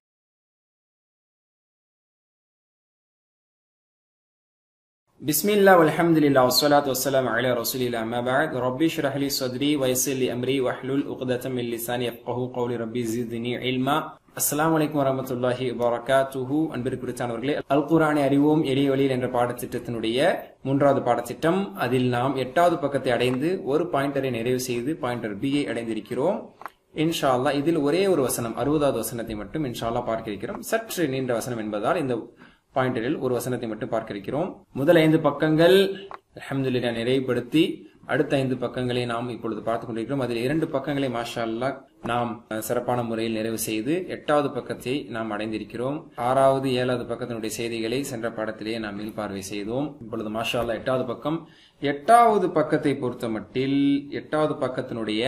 بسم الله والحمد لله والصلاة والسلام على رسول الله أما بعد ربي اشرح لي صدري ويسر لي أمري واحلل عقدة من لساني يفقه قولي ربي زدني علما அஸ்ஸலாமு அலைக்கும் வரமத்துல்லாஹி வபரகாத்துஹு அன்பிற்குறித்தானவர்களே அல் குரானை அறிவோம் எளிய வழியில் என்ற பாடத்திட்டத்தினுடைய மூன்றாவது பாடத்திட்டம் அதில் நாம் எட்டாவது பக்கத்தை அடைந்து ஒரு பாயிண்டரை நிறைவு செய்து பாயிண்டர் பி ஐ அடைந்திருக்கிறோம் இன்ஷா அல்லாஹ் இதில் ஒரே ஒரு வசனம் அறுபதாவது வசனத்தை மட்டும் இன்ஷா அல்லாஹ் பார்க்க இருக்கிறோம் சற்று நீண்ட வசனம் என்பதால் இந்த பாயிண்டரில் ஒரு வசனத்தை மட்டும் பார்க்க இருக்கிறோம் முதல் ஐந்து பக்கங்கள் அல்ஹம்துலில்லாஹ் நிறைவுபடுத்தி அடுத்த ஐந்து பக்கங்களை நாம் இப்பொழுது பார்த்துக் கொண்டிருக்கிறோம் அதில் இரண்டு பக்கங்களை மாஷா அல்லாஹ் நாம் அஹ், சிறப்பான முறையில் நிறைவு செய்து எட்டாவது பக்கத்தை நாம் அடைந்திருக்கிறோம் ஆறாவது ஏழாவது பக்கத்தினுடைய செய்திகளை சென்ற பாடத்திலேயே நாம் மீள்பார்வை செய்தோம் இப்பொழுது மாஷா அல்லாஹ் எட்டாவது பக்கம் எட்டாவது பக்கத்தை பொறுத்த மட்டில் எட்டாவது பக்கத்தினுடைய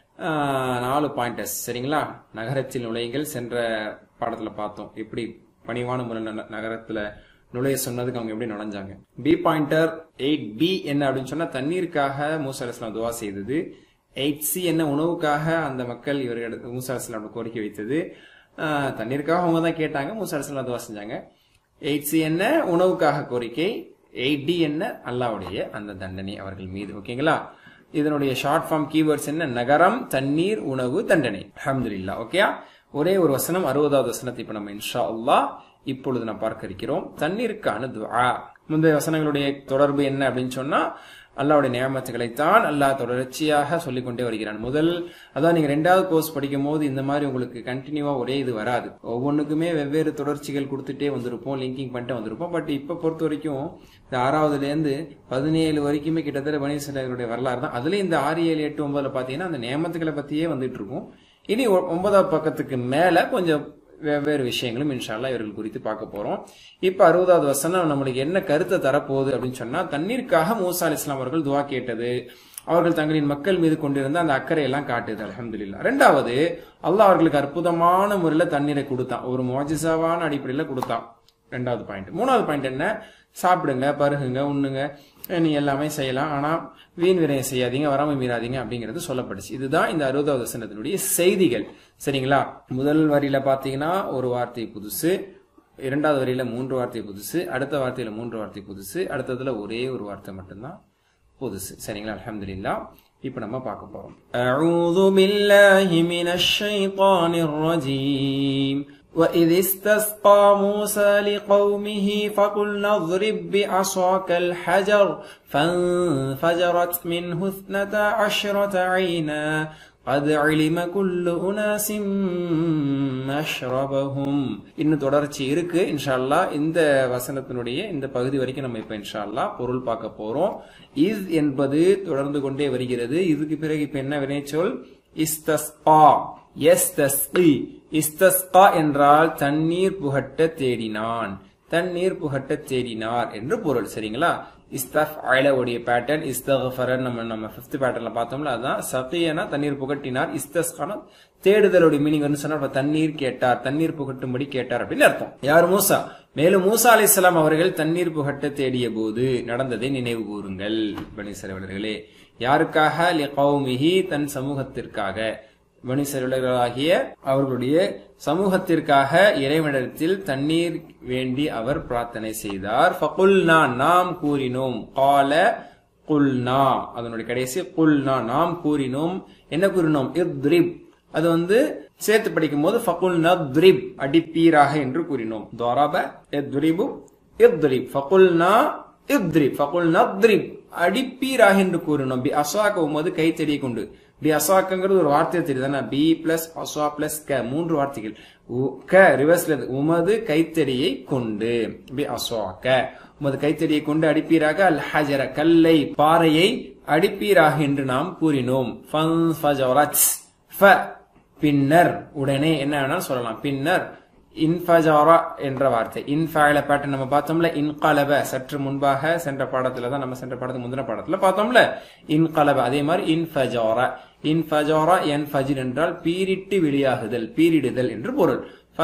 ஆஹ், நாலு பாயிண்டர்ஸ் சரிங்களா நகரத்தில் நுழையுங்கள் சென்ற பாடத்துல பார்த்தோம் எப்படி பணிவான முறை ந- நகரத்துல நுழைய சொன்னதுக்கு அவங்க எப்படி நுழைஞ்சாங்க பி பாயிண்டர் எயிட் பி என்ன அப்படின்னு சொன்னா தண்ணீருக்காக மூசா அலிஸ்லாம் துவா செய்தது எயிட் சி என்ன உணவுக்காக அந்த மக்கள் இவர் மூசா அலிஸ்லாம் கோரிக்கை வைத்தது ஆஹ், தண்ணீருக்காக அவங்க தான் கேட்டாங்க மூசா அலிஸ்லாம் துவா செஞ்சாங்க எயிட் சி என்ன உணவுக்காக கோரிக்கை எயிட் டி என்ன அல்லாவுடைய அந்த தண்டனை அவர்கள் மீது ஓகேங்களா இதனுடைய ஷார்ட் ஃபார்ம் கீவேர்ட்ஸ் என்ன நகரம் தண்ணீர் உணவு தண்டனை அல்ஹம்துலில்லாஹ் ஓகேயா ஒரே ஒரு வசனம் அறுபதாவது வசனத்தை இப்ப நம்ம இன்ஷா அல்லாஹ் இப்பொழுது நாம் பார்க்க இருக்கிறோம் தண்ணீருக்கான துஆ முந்தைய வசனங்களுடைய தொடர்பு என்ன அப்படின்னு சொன்னா அல்லாவுடைய நியமத்துகளைத்தான் அல்லாஹ் தொடர்ச்சியாக சொல்லிக் கொண்டே வருகிறான் முதல் அதான் நீங்க ரெண்டாவது கோர்ஸ் படிக்கும் போது இந்த மாதிரி உங்களுக்கு கண்டினியூவா ஒரே இது வராது ஒவ்வொன்றுக்குமே வெவ்வேறு தொடர்ச்சிகள் கொடுத்துட்டே வந்திருப்போம் லிங்கிங் பண்ணிட்டு வந்திருப்போம் பட் இப்ப பொறுத்த வரைக்கும் இந்த ஆறாவதுல இருந்து பதினேழு வரைக்குமே கிட்டத்தட்ட பனீசர்களுடைய வரலாறு தான் அதுல இந்த ஆறு ஏழு எட்டு ஒன்பதுல பாத்தீங்கன்னா அந்த நியமத்துக்களை பத்தியே வந்துட்டு இருக்கும் இனி ஒ- ஒன்பதாவது பக்கத்துக்கு மேல கொஞ்சம் வெவ்வேறு விஷயங்களும் இன்ஷால்லா இவர்கள் குறித்து பார்க்க போறோம் இப்ப அறுபதாவது வசனம் நம்மளுக்கு என்ன கருத்தை தரப்போகுது அப்படின்னு சொன்னா தண்ணீருக்காக மூசா அலி இஸ்லாம் அவர்கள் துவா கேட்டது அவர்கள் தங்களின் மக்கள் மீது கொண்டிருந்த அந்த அக்கறை எல்லாம் காட்டுது அல்ஹம்துலில்லாஹ் ரெண்டாவது அல்லாஹ் அவர்களுக்கு அற்புதமான முறையில தண்ணீரை கொடுத்தான் ஒரு மோஜிசாவான அடிப்படையில கொடுத்தான் ரெண்டாவது பாயிண்ட் மூணாவது பாயிண்ட் என்ன சாப்பிடுங்க பருகுங்க உண்ணுங்க நீ எல்லாமே செய்யலாம் ஆனா வீண் விரயம் செய்யாதீங்க வராம மீறாதீங்க அப்படிங்கிறது சொல்லப்பட்டுச்சு இதுதான் இந்த அறுபதாவது வசனத்தினுடைய செய்திகள் சரிங்களா முதல் வரியில பாத்தீங்கன்னா ஒரு வார்த்தை புதுசு இரண்டாவது வரியில மூன்று வார்த்தை புதுசு அடுத்த வார்த்தையில மூன்று வார்த்தை புதுசு அடுத்ததுல ஒரே ஒரு வார்த்தை மட்டும்தான் புதுசு சரிங்களா அல்ஹம்துலில்லாஹ் இப்ப நம்ம பார்க்க போறோம் அஊது பில்லாஹி மினஷ் ஷைத்தானிர் ரஜீம் وإذ استسقى موسى لقومه فقلنا اضرب بعصاك الحجر فانفجرت منه اثنتا عشرة عينا قد علم كل أناس مشربهم இன்னும் தொடர்ச்சி இருக்கு இன்ஷா அல்லாஹ் இந்த வசனத்தினுடைய இந்த பகுதி வரைக்கும் நம்ம இப்ப இன்ஷா அல்லாஹ் பொருள் பார்க்க போறோம் இஸ் என்பது தொடர்ந்து கொண்டே வருகிறது இதுக்கு பிறகு இப்ப என்ன வினைச்சொல் இஸ்தஸ்கா எஸ்தஸ்கி இஸ்தஸ்கா என்றால் தண்ணீர் புகட்ட தேடினான் தண்ணீர் புகட்ட தேடினார் என்று பொருள் சரிங்களா இஸ்தஃப் உடைய பேட்டர்ன் இஸ்தஃபரன் நம்ம நம்ம ஃபிஃப்த் பேட்டர்ல பார்த்தோம்ல அதான் சகியனா தண்ணீர் புகட்டினார் இஸ்தஸ்கான தேடுதலுடைய மீனிங் வந்து சொன்னா அப்ப தண்ணீர் கேட்டார் தண்ணீர் புகட்டும்படி கேட்டார் அப்படின்னு அர்த்தம் யார் மூசா மேலும் மூசா அலிஸ்லாம் அவர்கள் தண்ணீர் புகட்ட தேடிய போது நடந்ததை நினைவு கூறுங்கள் பனி செலவர்களே யாருக்காக லிகௌமிஹி தன் சமூகத்திற்காக மனுஷர்களாகிய அவர்களுடைய சமூகத்திற்காக இறைவனிடத்தில் தண்ணீர் வேண்டி அவர் பிரார்த்தனை செய்தார் ஃபகுல்னா நாம் கூறினோம் கால குல்னா அதனுடைய கடைசி குல்னா நாம் கூறினோம் என்ன கூறினோம் இத்ரிப் அது வந்து சேர்த்து படிக்கும் போது ஃபகுல்னா துரிப் அடிப்பீராக என்று கூறினோம் துவரப இத்ரிபு இத்ரிப் ஃபகுல்னா இத்ரிப் ஃபகுல்னா துரிப் அடிப்பீராக என்று கூறினோம் பி அசாக்க உமது கைத்தடியை கொண்டு பி அசாக்கங்கிறது ஒரு வார்த்தை தெரியுதானே பி பிளஸ் அசா பிளஸ் க மூன்று வார்த்தைகள் உ- க ரிவர்ஸ்ல இருக்கு. உமது கைத்தடியை கொண்டு பி அசாக்க உமது கைத்தடியை கொண்டு அடிப்பீராக அல் ஹஜர கல்லை பாறையை அடிப்பீராக என்று நாம் கூறினோம் ஃபன்ஃபஜரத். ஃப பின்னர் உடனே என்ன வேணாலும் சொல்லலாம் பின்னர் இன்ஃபஜாரா என்ற வார்த்தை இன்ஃபாயில பேட்டர்ன் நம்ம பார்த்தோம்ல இன்கலப சற்று முன்பாக சென்ற பாடத்துல தான் நம்ம சென்ற பாடத்துக்கு முந்தின பாடத்துல பார்த்தோம்ல இன்கலப அதே மாதிரி இன்ஃபஜாரா இன்ஃபஜாரா என் ஃபஜிர் என்றால் பீரிட்டு வெளியாகுதல் பீரிடுதல் என்று பொருள்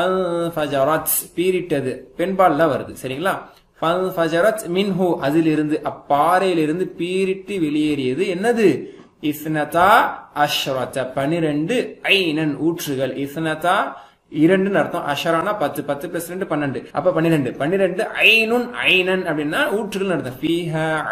ஃபஜாரத் பீரிட்டது பெண்பால்ல வருது சரிங்களா ஃபஜரத் மின்ஹு அதிலிருந்து அப்பாறையிலிருந்து பீரிட்டு வெளியேறியது என்னது இஸ்னதா அஷ்ரத பனிரெண்டு ஐனன் ஊற்றுகள் இஸ்னதா இரண்டுன்னு அர்த்தம் அஷரானா பத்து பத்து பிளஸ் ரெண்டு பன்னெண்டு அப்ப பன்னிரெண்டு பன்னிரெண்டு ஐனுன் ஐனன் அப்படின்னா ஊற்றுகள் அர்த்தம் ஃபீஹ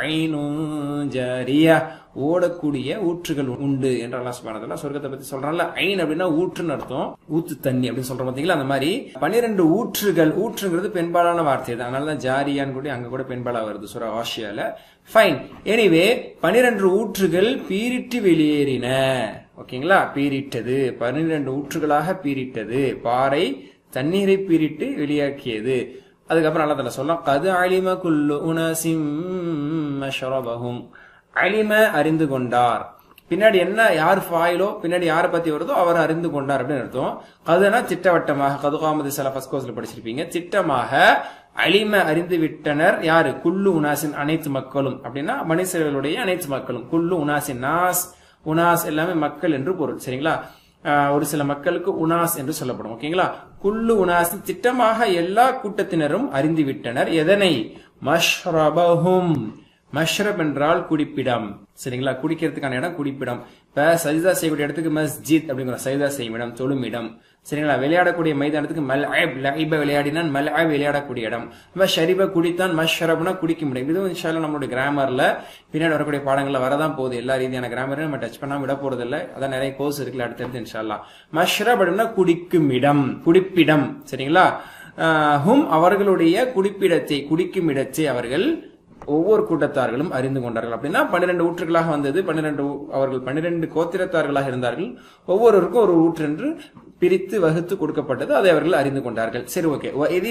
ஐனுன் ஜரியா ஓடக்கூடிய ஊற்றுகள் உண்டு என்று அல்லாஹ் சுப்ஹானஹு வ தஆலா சொர்க்கத்தை பத்தி சொல்றான்ல ஐன் அப்படின்னா ஊற்றுன்னு அர்த்தம் ஊத்து தண்ணி அப்படின்னு சொல்றோம் பாத்தீங்களா அந்த மாதிரி பன்னிரெண்டு ஊற்றுகள் ஊற்றுங்கிறது பெண்பாலான வார்த்தை தான் அதனால தான் ஜாரியான்னு கூட அங்க கூட பெண்பாலா வருது சுர ஆசியால ஃபைன் எனிவே பனிரெண்டு ஊற்றுகள் பீரிட்டு வெளியேறின ஓகேங்களா பீரிட்டது பன்னிரண்டு ஊற்றுகளாக பீரிட்டது பாறை தண்ணீரை பீரிட்டு வெளியாக்கியது அதுக்கப்புறம் அல்ல தஆலா சொல்லலாம் கது அலிம குல்லு உனசிம் மஷ்ரபஹும் அலிம அறிந்து கொண்டார் பின்னாடி என்ன யார் ஃபாயிலோ பின்னாடி யாரை பத்தி வருதோ அவர் அறிந்து கொண்டார் அப்படின்னு அர்த்தம் கதுனா திட்டவட்டமாக கதுகாமது சில ஃபர்ஸ்ட் கோர்ஸ்ல படிச்சிருப்பீங்க திட்டமாக அலிம அறிந்து விட்டனர் யாரு குல்லு உனாசின் அனைத்து மக்களும் அப்படின்னா மனுஷர்களுடைய அனைத்து மக்களும் குல்லு உனாசின் நாஸ் உனாஸ் எல்லாமே மக்கள் என்று பொருள் சரிங்களா ஆஹ் ஒரு சில மக்களுக்கு உனாஸ் என்று சொல்லப்படும் ஓகேங்களா குல்லு உனாஸ் திட்டமாக எல்லா கூட்டத்தினரும் அறிந்து விட்டனர் எதனை மஷ்ரபஹும் மஷ்ரப் என்றால் குடிப்பிடம் சரிங்களா குடிக்கிறதுக்கான இடம் குடிப்பிடம் இப்ப சஜிதா செய்யக்கூடிய இடத்துக்கு மஸ்ஜித் அப்படிங்கிற சஜிதா செய்யும் இடம் தொழும் இடம் சரிங்களா விளையாடக்கூடிய மைதானத்துக்கு மல் லைப விளையாடினான் மல் விளையாடக்கூடிய இடம் இப்ப ஷரிப குடித்தான் மஷ்ரப்னா குடிக்க முடியும் இதுவும் இன்ஷால்லா நம்மளுடைய கிராமர்ல பின்னாடி வரக்கூடிய பாடங்கள்ல வரதான் போகுது எல்லா ரீதியான கிராமரையும் நம்ம டச் பண்ணாம விட போறது இல்ல அதான் நிறைய கோர்ஸ் இருக்குல்ல அடுத்தடுத்து இன்ஷால்லா மஷ்ரப் அப்படின்னா குடிக்கும் இடம் குடிப்பிடம் சரிங்களா ஆஹ் ஹும் அவர்களுடைய குடிப்பிடத்தை குடிக்கும் இடத்தை அவர்கள் ஒவ்வொரு கூட்டத்தார்களும் அறிந்து கொண்டார்கள் அப்படின்னா பன்னிரண்டு ஊற்றுகளாக வந்தது பன்னிரண்டு அவர்கள் பன்னிரண்டு கோத்திரத்தார்களாக இருந்தார்கள் ஒவ்வொருவருக்கும் ஒரு ஊற்று என்று பிரித்து வகுத்து கொடுக்கப்பட்டது அதை அவர்கள் அறிந்து கொண்டார்கள் சரி ஓகே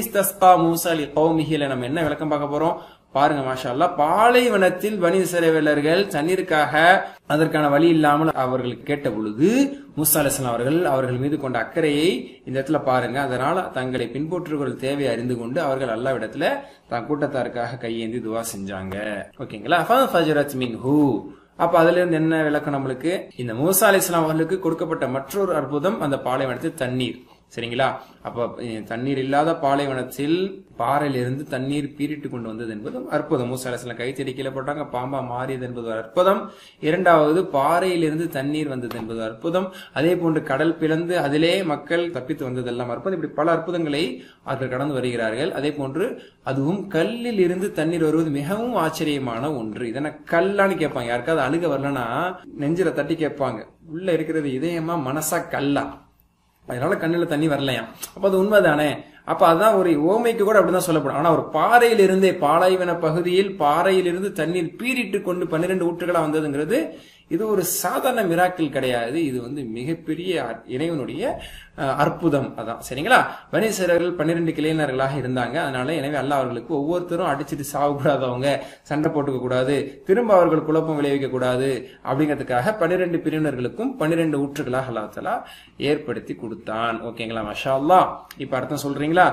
மூசாலி கௌமிகில நம்ம என்ன விளக்கம் பார்க்க போறோம் பாருங்க மாஷா அல்லா பாலைவனத்தில் பனி சிறைவலர்கள் தண்ணீருக்காக அதற்கான வழி இல்லாமல் அவர்கள் கேட்ட பொழுது மூசா அலிஸ்லாம் அவர்கள் அவர்கள் மீது கொண்ட அக்கறையை இந்த இடத்துல பாருங்க அதனால தங்களை பின்பற்றுகள் தேவை அறிந்து கொண்டு அவர்கள் அல்லாவிடத்துல தன் கூட்டத்தாருக்காக கையேந்தி துவா செஞ்சாங்க ஓகேங்களா ஃபஜரத் மின் ஹூ அப்ப அதுல இருந்து என்ன விளக்கம் நம்மளுக்கு இந்த மூசா அலிஸ்லாம் அவர்களுக்கு கொடுக்கப்பட்ட மற்றொரு அற்புதம் அந்த பாலைவனத்தில் தண்ணீர் சரிங்களா அப்ப தண்ணீர் இல்லாத பாலைவனத்தில் பாறையிலிருந்து தண்ணீர் பீரிட்டு கொண்டு வந்தது என்பது அற்புதம் மூசா அலிஸ்லாம் கை செடி கீழே போட்டாங்க பாம்பா மாறியது என்பது ஒரு அற்புதம் இரண்டாவது பாறையிலிருந்து தண்ணீர் வந்தது என்பது அற்புதம் அதே போன்று கடல் பிளந்து அதிலே மக்கள் தப்பித்து வந்ததெல்லாம் அற்புதம் இப்படி பல அற்புதங்களை அவர்கள் கடந்து வருகிறார்கள் அதே போன்று அதுவும் கல்லில் இருந்து தண்ணீர் வருவது மிகவும் ஆச்சரியமான ஒன்று இதனை கல்லான்னு கேட்பாங்க யாருக்காவது அழுக வரலன்னா நெஞ்சில தட்டி கேட்பாங்க உள்ள இருக்கிறது இதயமா மனசா கல்லா அதனால கண்ணுல தண்ணி வரலையாம் அப்ப அது உண்மைதானே அப்ப அதான் ஒரு ஓமைக்கு கூட அப்படிதான் சொல்லப்படும் ஆனா ஒரு பாறையிலிருந்தே பாலைவன பகுதியில் பாறையிலிருந்து தண்ணீர் பீரிட்டு கொண்டு பன்னிரண்டு ஊற்றுகளா வந்ததுங்கிறது இது ஒரு சாதாரண மிராக்கிள் கிடையாது இது வந்து மிகப்பெரிய இறைவனுடைய அற்புதம் அதான் சரிங்களா வனீசரர்கள் பன்னிரெண்டு கிளையினர்களாக இருந்தாங்க அதனால எனவே அல்ல அவர்களுக்கு ஒவ்வொருத்தரும் அடிச்சுட்டு சாகக்கூடாதவங்க சண்டை போட்டுக்க கூடாது திரும்ப அவர்கள் குழப்பம் விளைவிக்க கூடாது அப்படிங்கிறதுக்காக பன்னிரெண்டு பிரிவினர்களுக்கும் பன்னிரெண்டு ஊற்றுகளாக அல்லாத்தலா ஏற்படுத்தி கொடுத்தான் ஓகேங்களா மஷா அல்லா இப்ப அர்த்தம் சொல்றீங்களா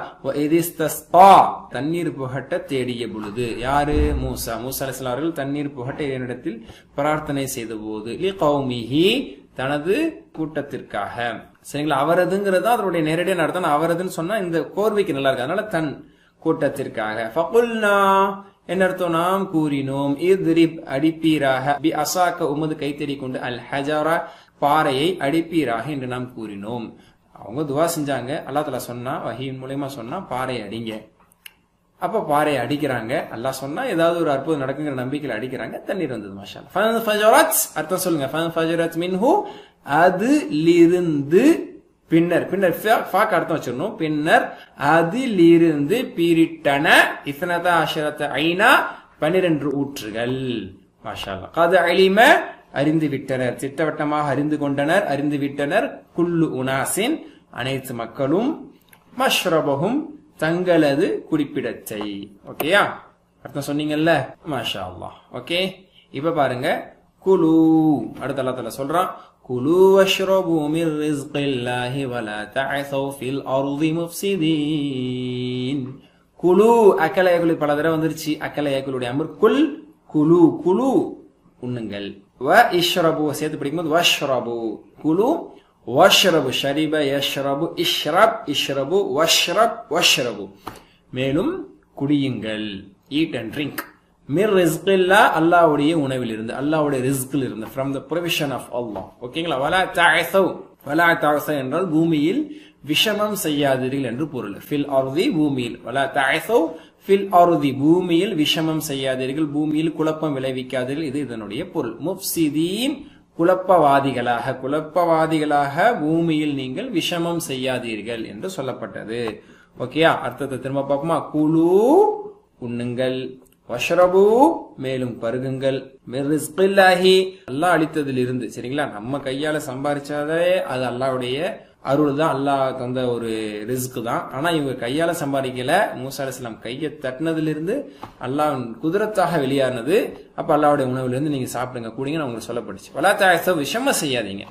தண்ணீர் புகட்ட தேடிய பொழுது யாரு மூசா மூசா அலிஸ்லாம் அவர்கள் தண்ணீர் புகட்ட என்னிடத்தில் பிரார்த்தனை செய்த போது தனது கூட்டத்திற்காக சரிங்களா அவரதுங்கிறது அதனுடைய நேரடியான அர்த்தம் அவரதுன்னு சொன்னா இந்த கோர்வைக்கு நல்லா இருக்கு அதனால தன் கூட்டத்திற்காக ஃபகுல்னா என்ன அர்த்தம் நாம் கூறினோம் இத்ரிப் அடிப்பீராக பி அசாக்க உமது கைத்தறி கொண்டு அல் ஹஜாரா பாறையை அடிப்பீராக என்று நாம் கூறினோம் அவங்க துவா செஞ்சாங்க அல்லா தலா சொன்னா வஹீன் மூலயமா சொன்னா பாறையை அடிங்க அப்ப பாறையை அடிக்கிறாங்க அல்லா சொன்னா ஏதாவது ஒரு அற்புதம் நடக்குங்கிற நம்பிக்கையில அடிக்கிறாங்க தண்ணீர் வந்தது மாஷா அர்த்தம் சொல்லுங்க மின்ஹூ அதிலிருந்து பின்னர் பின்னர் ஃபாக்கு அர்த்தம் வச்சிடணும் பின்னர் அதிலிருந்து பீரிட்டன இத்தனதா அஷரத்த ஐனா பனிரெண்டு ஊற்றுகள் மாஷா அது அலிம அறிந்து விட்டனர் திட்டவட்டமாக அறிந்து கொண்டனர் அறிந்து விட்டனர் குல்லு உனாசின் அனைத்து மக்களும் மஷ்ரபகும் தங்களது குறிப்பிடத்தை ஓகேயா அர்த்தம் சொன்னீங்கல்ல மாஷா அல்லா ஓகே இப்ப பாருங்க குலு அடுத்த அல்லா சொல்றான் குலு வஷ்ரபு மின் ரிஸ்கில்லாஹி வலா தஅஸௌ ஃபில் அர்தி முஃப்ஸிதீன் குலு அக்கல ஏகுலி பல தடவை வந்துருச்சு அக்கல ஏகுலுடைய அமர் குல் குலு குலு உண்ணுங்கள் வ இஷ்ரபு சேர்த்து படிக்கும்போது வஷ்ரபு குலு வஷ்ரபு ஷரிப யஷ்ரபு இஷ்ரப் இஷ்ரபு வஷ்ரப் வஷ்ரபு மேலும் குடியுங்கள் ஈட் அண்ட் ட்ரிங்க் மிர் ரிஸ்கில்லா அல்லாவுடைய உணவில் இருந்து அல்லாவுடைய ரிஸ்கில் இருந்து from the provision of Allah ஓகேங்களா வலா தாயசவ் வலா தாயசவ் என்றால் பூமியில் விஷமம் செய்யாதீர்கள் என்று பொருள் ஃபில் அருதி பூமியில் வலா தாயசவ் ஃபில் அருதி பூமியில் விஷமம் செய்யாதீர்கள் பூமியில் குழப்பம் விளைவிக்காதீர்கள் இது இதனுடைய பொருள் முஃப்சிதீன் குழப்பவாதிகளாக குழப்பவாதிகளாக பூமியில் நீங்கள் விஷமம் செய்யாதீர்கள் என்று சொல்லப்பட்டது ஓகேயா அர்த்தத்தை திரும்ப பார்ப்போமா குழு உண்ணுங்கள் வஷ்ரபு மேலும் பருகுங்கள் மிர்ரிஸ்கில்லாஹி அல்லாஹ் அளித்ததில் இருந்து சரிங்களா நம்ம கையால சம்பாரிச்சாதே அது அல்லாவுடைய அருள் தான் அல்லாஹ் தந்த ஒரு ரிஸ்க் தான் ஆனா இவங்க கையால சம்பாதிக்கல மூசா அலிஸ்லாம் கையை தட்டினதுல இருந்து அல்லாஹ் குதிரத்தாக வெளியானது அப்ப அல்லாவுடைய உணவுல இருந்து நீங்க சாப்பிடுங்க கூடிங்க உங்களுக்கு சொல்லப்பட்டுச்சு வலா தாயசோ விஷம செய்யாதீங்க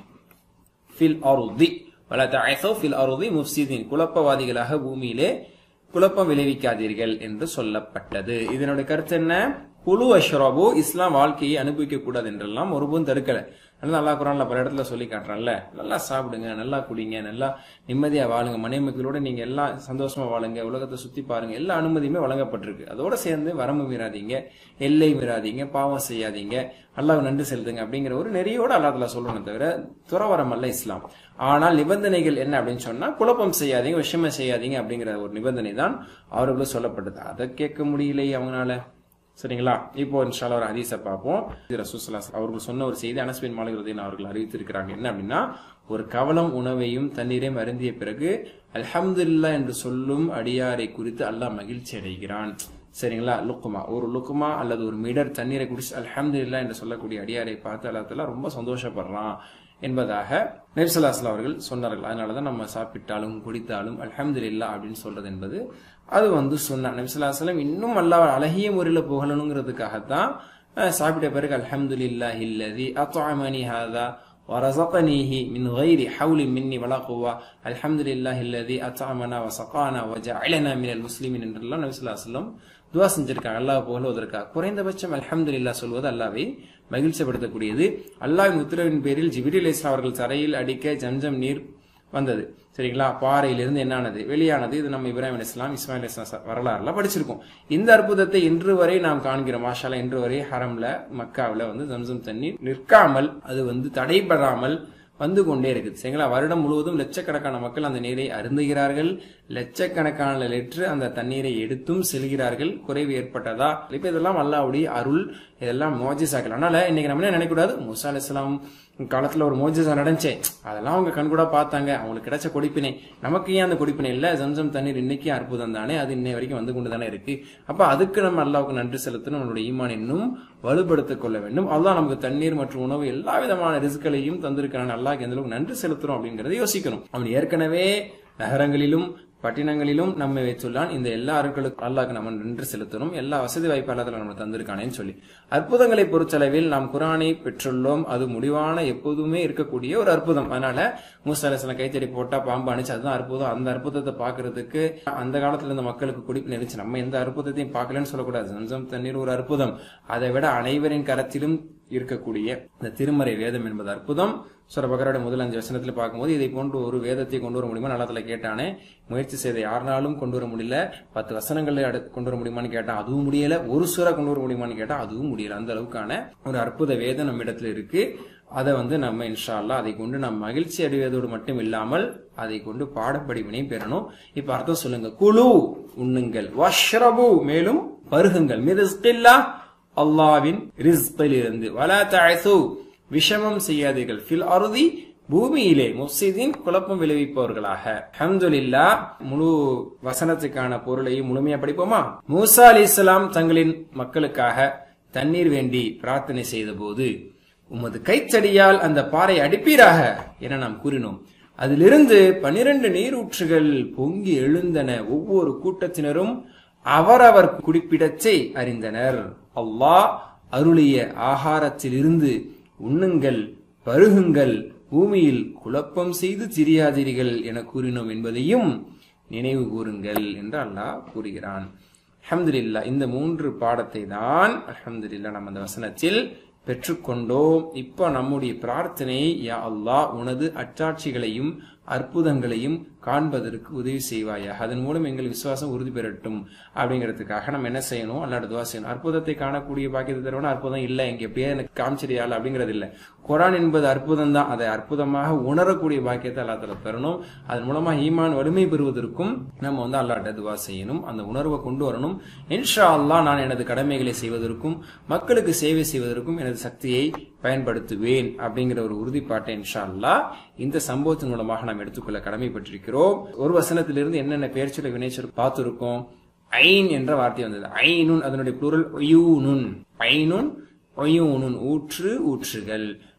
ஃபில் அருதி வலா தாயசோ ஃபில் அருதி முஃப்சிதீன் குழப்பவாதிகளாக பூமியிலே குழப்பம் விளைவிக்காதீர்கள் என்று சொல்லப்பட்டது இதனுடைய கருத்து என்ன குழு அஷ்ரபு இஸ்லாம் வாழ்க்கையை அனுபவிக்க கூடாது என்றெல்லாம் ஒருபோதும் தடுக்கல நல்லா நல்லா குரான்ல பல இடத்துல சொல்லி காட்டுறான்ல நல்லா சாப்பிடுங்க நல்லா குடிங்க நல்லா நிம்மதியா வாழுங்க மனைவி மக்களோட நீங்க எல்லாம் சந்தோஷமா வாழுங்க உலகத்தை சுத்தி பாருங்க எல்லா அனுமதியுமே வழங்கப்பட்டிருக்கு அதோட சேர்ந்து வரம்பு மீறாதீங்க எல்லை மீறாதீங்க பாவம் செய்யாதீங்க அல்லாஹ் நன்றி செலுத்துங்க அப்படிங்கிற ஒரு நெறியோட அல்லாஹ் சொல்லணும் தவிர துறவரம் அல்ல இஸ்லாம் ஆனால் நிபந்தனைகள் என்ன அப்படின்னு சொன்னா குழப்பம் செய்யாதீங்க விஷயமே செய்யாதீங்க அப்படிங்கிற ஒரு நிபந்தனை தான் அவர்களும் சொல்லப்பட்டது அதை கேட்க முடியலையே அவங்களால சரிங்களா இப்போ இன்ஷால்லா ஒரு ஹதீஸை பார்ப்போம் இது ரசூசல்லா அவர்கள் சொன்ன ஒரு செய்தி அனஸ்பின் மாலிகுதீன் அவர்கள் அறிவித்திருக்கிறாங்க என்ன அப்படின்னா ஒரு கவலம் உணவையும் தண்ணீரையும் அருந்திய பிறகு அல்ஹம்துல்லா என்று சொல்லும் அடியாரை குறித்து அல்லாஹ் மகிழ்ச்சி அடைகிறான் சரிங்களா லுக்குமா ஒரு லுக்குமா அல்லது ஒரு மிடர் தண்ணீரை குடிச்சு அல்ஹம்துல்லா என்று சொல்லக்கூடிய அடியாரை பார்த்து அல்லாத்துல ரொம்ப சந்தோஷப்படுறான் என்பதாக நெரிசலாஸ்லா அவர்கள் சொன்னார்கள் அதனாலதான் நம்ம சாப்பிட்டாலும் குடித்தாலும் அல்ஹம்துலில்லா அப்படின்னு சொல்றது என்பது அது வந்து சொன்னா நபிசுல்லாஸ்லம் இன்னும் அல்லாஹ் அழகிய முறையில் புகழணுங்கிறதுக்காகத்தான் அஹ், சாப்பிட்ட பிறகு அல்ஹம்துலில்லா இல்லதி அத்அமனி ஹாதா ورزقنيه من غير حول مني ولا قوة الحمد لله الذي أطعمنا وسقانا وجعلنا من المسلمين என்றெல்லாம் நபி ஸல்லல்லாஹு அலைஹி வஸல்லம் துவா செஞ்சிருக்காங்க அல்லாஹ் புகழ்வதற்காக குறைந்தபட்சம் அல்ஹம்துலில்லாஹ் சொல்வது அல்லாவை மகிழ்ச்சிப்படுத்தக்கூடியது அல்லாஹ்வின் உத்தரவின் பேரில் ஜிப்ரீல் அலைஹிஸ்ஸலாம் அவர்கள் தரையில் அடிக்க ஜம்ஜம் நீர் வந்தது சரிங்களா பாறையிலிருந்து என்னானது வெளியானது இது நம்ம இப்ராஹிம் அலிஸ்லாம் இஸ்மாயில் இஸ்லாம் வரலாறுல படிச்சிருக்கோம் இந்த அற்புதத்தை இன்று வரை நாம் காண்கிறோம் மாஷாலா இன்று வரை ஹரம்ல மக்காவுல வந்து ஜம்சம் தண்ணீர் நிற்காமல் அது வந்து தடைபடாமல் வந்து கொண்டே இருக்குது சரிங்களா வருடம் முழுவதும் லட்சக்கணக்கான மக்கள் அந்த நீரை அருந்துகிறார்கள் லட்சக்கணக்கான லிட்டர் அந்த தண்ணீரை எடுத்தும் செல்கிறார்கள் குறைவு ஏற்பட்டதா இப்ப இதெல்லாம் அல்லாவுடைய அருள் இதெல்லாம் மோஜிசாக்கள் அதனால இன்னைக்கு நம்ம என்ன நினைக்கக்கூடாது முசா அலிஸ்லாம் காலத்துல ஒரு மோஜிசா நடந்துச்சே அதெல்லாம் அவங்க கண்கூட பார்த்தாங்க அவங்களுக்கு கிடைச்ச கொடிப்பினை நமக்கு ஏன் அந்த கொடிப்பினை இல்ல ஜம்சம் தண்ணீர் இன்னைக்கு அற்புதம் தானே அது இன்னை வரைக்கும் வந்து கொண்டு தானே இருக்கு அப்ப அதுக்கு நம்ம அல்லாவுக்கு நன்றி செலுத்தணும் நம்மளுடைய ஈமான் இன்னும் வலுப்படுத்திக் கொள்ள வேண்டும் அல்லாஹ் நமக்கு தண்ணீர் மற்றும் உணவு எல்லா விதமான ரிஸ்களையும் தந்திருக்கிறான் அல்லாஹ் எந்த அளவுக்கு நன்றி செலுத்துறோம் அப்படிங்கறத யோசிக்கணும் அவன் ஏற்கனவே நகரங்களிலும் பட்டினங்களிலும் நம்மை வைத்துள்ளான் இந்த எல்லா அருட்களுக்கும் அல்லாஹ்க்கு நம்ம நன்றி செலுத்தணும் எல்லா வசதி வாய்ப்பு அல்லாத நம்ம தந்திருக்கானேன்னு சொல்லி அற்புதங்களை பொறுத்தளவில் நாம் குரானை பெற்றுள்ளோம் அது முடிவான எப்போதுமே இருக்கக்கூடிய ஒரு அற்புதம் அதனால மூசா அலிஸ்லாம் கைத்தடி போட்டா பாம்பு அணிச்சு அதுதான் அற்புதம் அந்த அற்புதத்தை பாக்குறதுக்கு அந்த காலத்துல இருந்த மக்களுக்கு குடிப்பு நெரிச்சு நம்ம எந்த அற்புதத்தையும் பார்க்கலன்னு சொல்லக்கூடாது சம்சம் தண்ணீர் ஒரு அற்புதம் அதை விட அனைவரின் கரத்திலும் இருக்கக்கூடிய இந்த திருமறை வேதம் என்பது அற்புதம் சுர பகரோட முதல் அஞ்சு வசனத்துல பார்க்கும்போது இதை போன்று ஒரு வேதத்தை கொண்டு வர முடியுமா நல்லத்துல கேட்டானே முயற்சி செய்த யாருனாலும் கொண்டு வர முடியல பத்து வசனங்களை அடுத்து கொண்டு வர முடியுமான்னு கேட்டான் அதுவும் முடியல ஒரு சுர கொண்டு வர முடியுமான்னு கேட்டா அதுவும் முடியல அந்த அளவுக்கான ஒரு அற்புத வேதம் நம்ம இடத்துல இருக்கு அதை வந்து நம்ம இன்ஷா அல்லாஹ் அதை கொண்டு நாம் மகிழ்ச்சி அடைவதோடு மட்டும் இல்லாமல் அதை கொண்டு பாடப்படிவினையும் பெறணும் இப்ப அர்த்தம் சொல்லுங்க குழு உண்ணுங்கள் வஷ்ரபு மேலும் பருகுங்கள் மிருஸ்கில்லா அல்லாவின் ரிஸ்கில் இருந்து வலா தஅசு விஷமம் செய்யாதீர்கள் ஃபில் அருதி பூமியிலே முஃப்சிதீன் குழப்பம் விளைவிப்பவர்களாக அல்ஹம்துலில்லா முழு வசனத்துக்கான பொருளையும் முழுமையா படிப்போமா மூசா அலிஸ்லாம் தங்களின் மக்களுக்காக தண்ணீர் வேண்டி பிரார்த்தனை செய்த போது உமது கைச்சடியால் அந்த பாறை அடிப்பீராக என நாம் கூறினோம் அதிலிருந்து பனிரெண்டு நீரூற்றுகள் பொங்கி எழுந்தன ஒவ்வொரு கூட்டத்தினரும் அவரவர் குடிப்பிடச்சை அறிந்தனர் அல்லாஹ் அருளிய ஆகாரத்திலிருந்து உண்ணுங்கள் பருகுங்கள் பூமியில் குழப்பம் செய்து திரியாதீர்கள் என கூறினோம் என்பதையும் நினைவு கூறுங்கள் என்று அல்லாஹ் கூறுகிறான் அல்ஹம்துலில்லாஹ் இந்த மூன்று பாடத்தை தான் அல்ஹம்துலில்லாஹ் நம்ம அந்த வசனத்தில் பெற்றுக்கொண்டோம் இப்போ நம்முடைய பிரார்த்தனை யா அல்லாஹ் உனது அச்சாட்சிகளையும் அற்புதங்களையும் காண்பதற்கு உதவி செய்வாயாக அதன் மூலம் எங்கள் விசுவாசம் உறுதி பெறட்டும் அப்படிங்கிறதுக்காக நம்ம என்ன செய்யணும் அல்லாட துவா செய்யணும் அற்புதத்தை காணக்கூடிய பாக்கியத்தை தருவன அற்புதம் இல்லை இங்க எப்படியே எனக்கு காமிச்சிரியாள் அப்படிங்கிறது இல்லை குரான் என்பது அற்புதம் தான் அதை அற்புதமாக உணரக்கூடிய பாக்கியத்தை அல்லாத்துல தரணும் அதன் மூலமா ஈமான் வலிமை பெறுவதற்கும் நம்ம வந்து அல்லாட்ட துவா செய்யணும் அந்த உணர்வை கொண்டு வரணும் இன்ஷா அல்லாஹ் நான் எனது கடமைகளை செய்வதற்கும் மக்களுக்கு சேவை செய்வதற்கும் எனது சக்தியை பயன்படுத்துவேன் அப்படிங்கிற ஒரு உறுதிப்பாட்டை இன்ஷா அல்லாஹ் இந்த சம்பவத்தின் மூலமாக நாம் எடுத்துக்கொள்ள கடமைப்பட்டிருக்கிறோம் ஒரு வசனத்திலிருந்து என்னென்ன பெயர் சொல்ல வினைச்சொல் பார்த்திருக்கோம் ஐன் என்ற வார்த்தை வந்தது ஐனுன் அதனுடைய புரல் ஒயூனுன் ஐனுன் ஒயூனுன் ஊற்று ஊற்றுகள்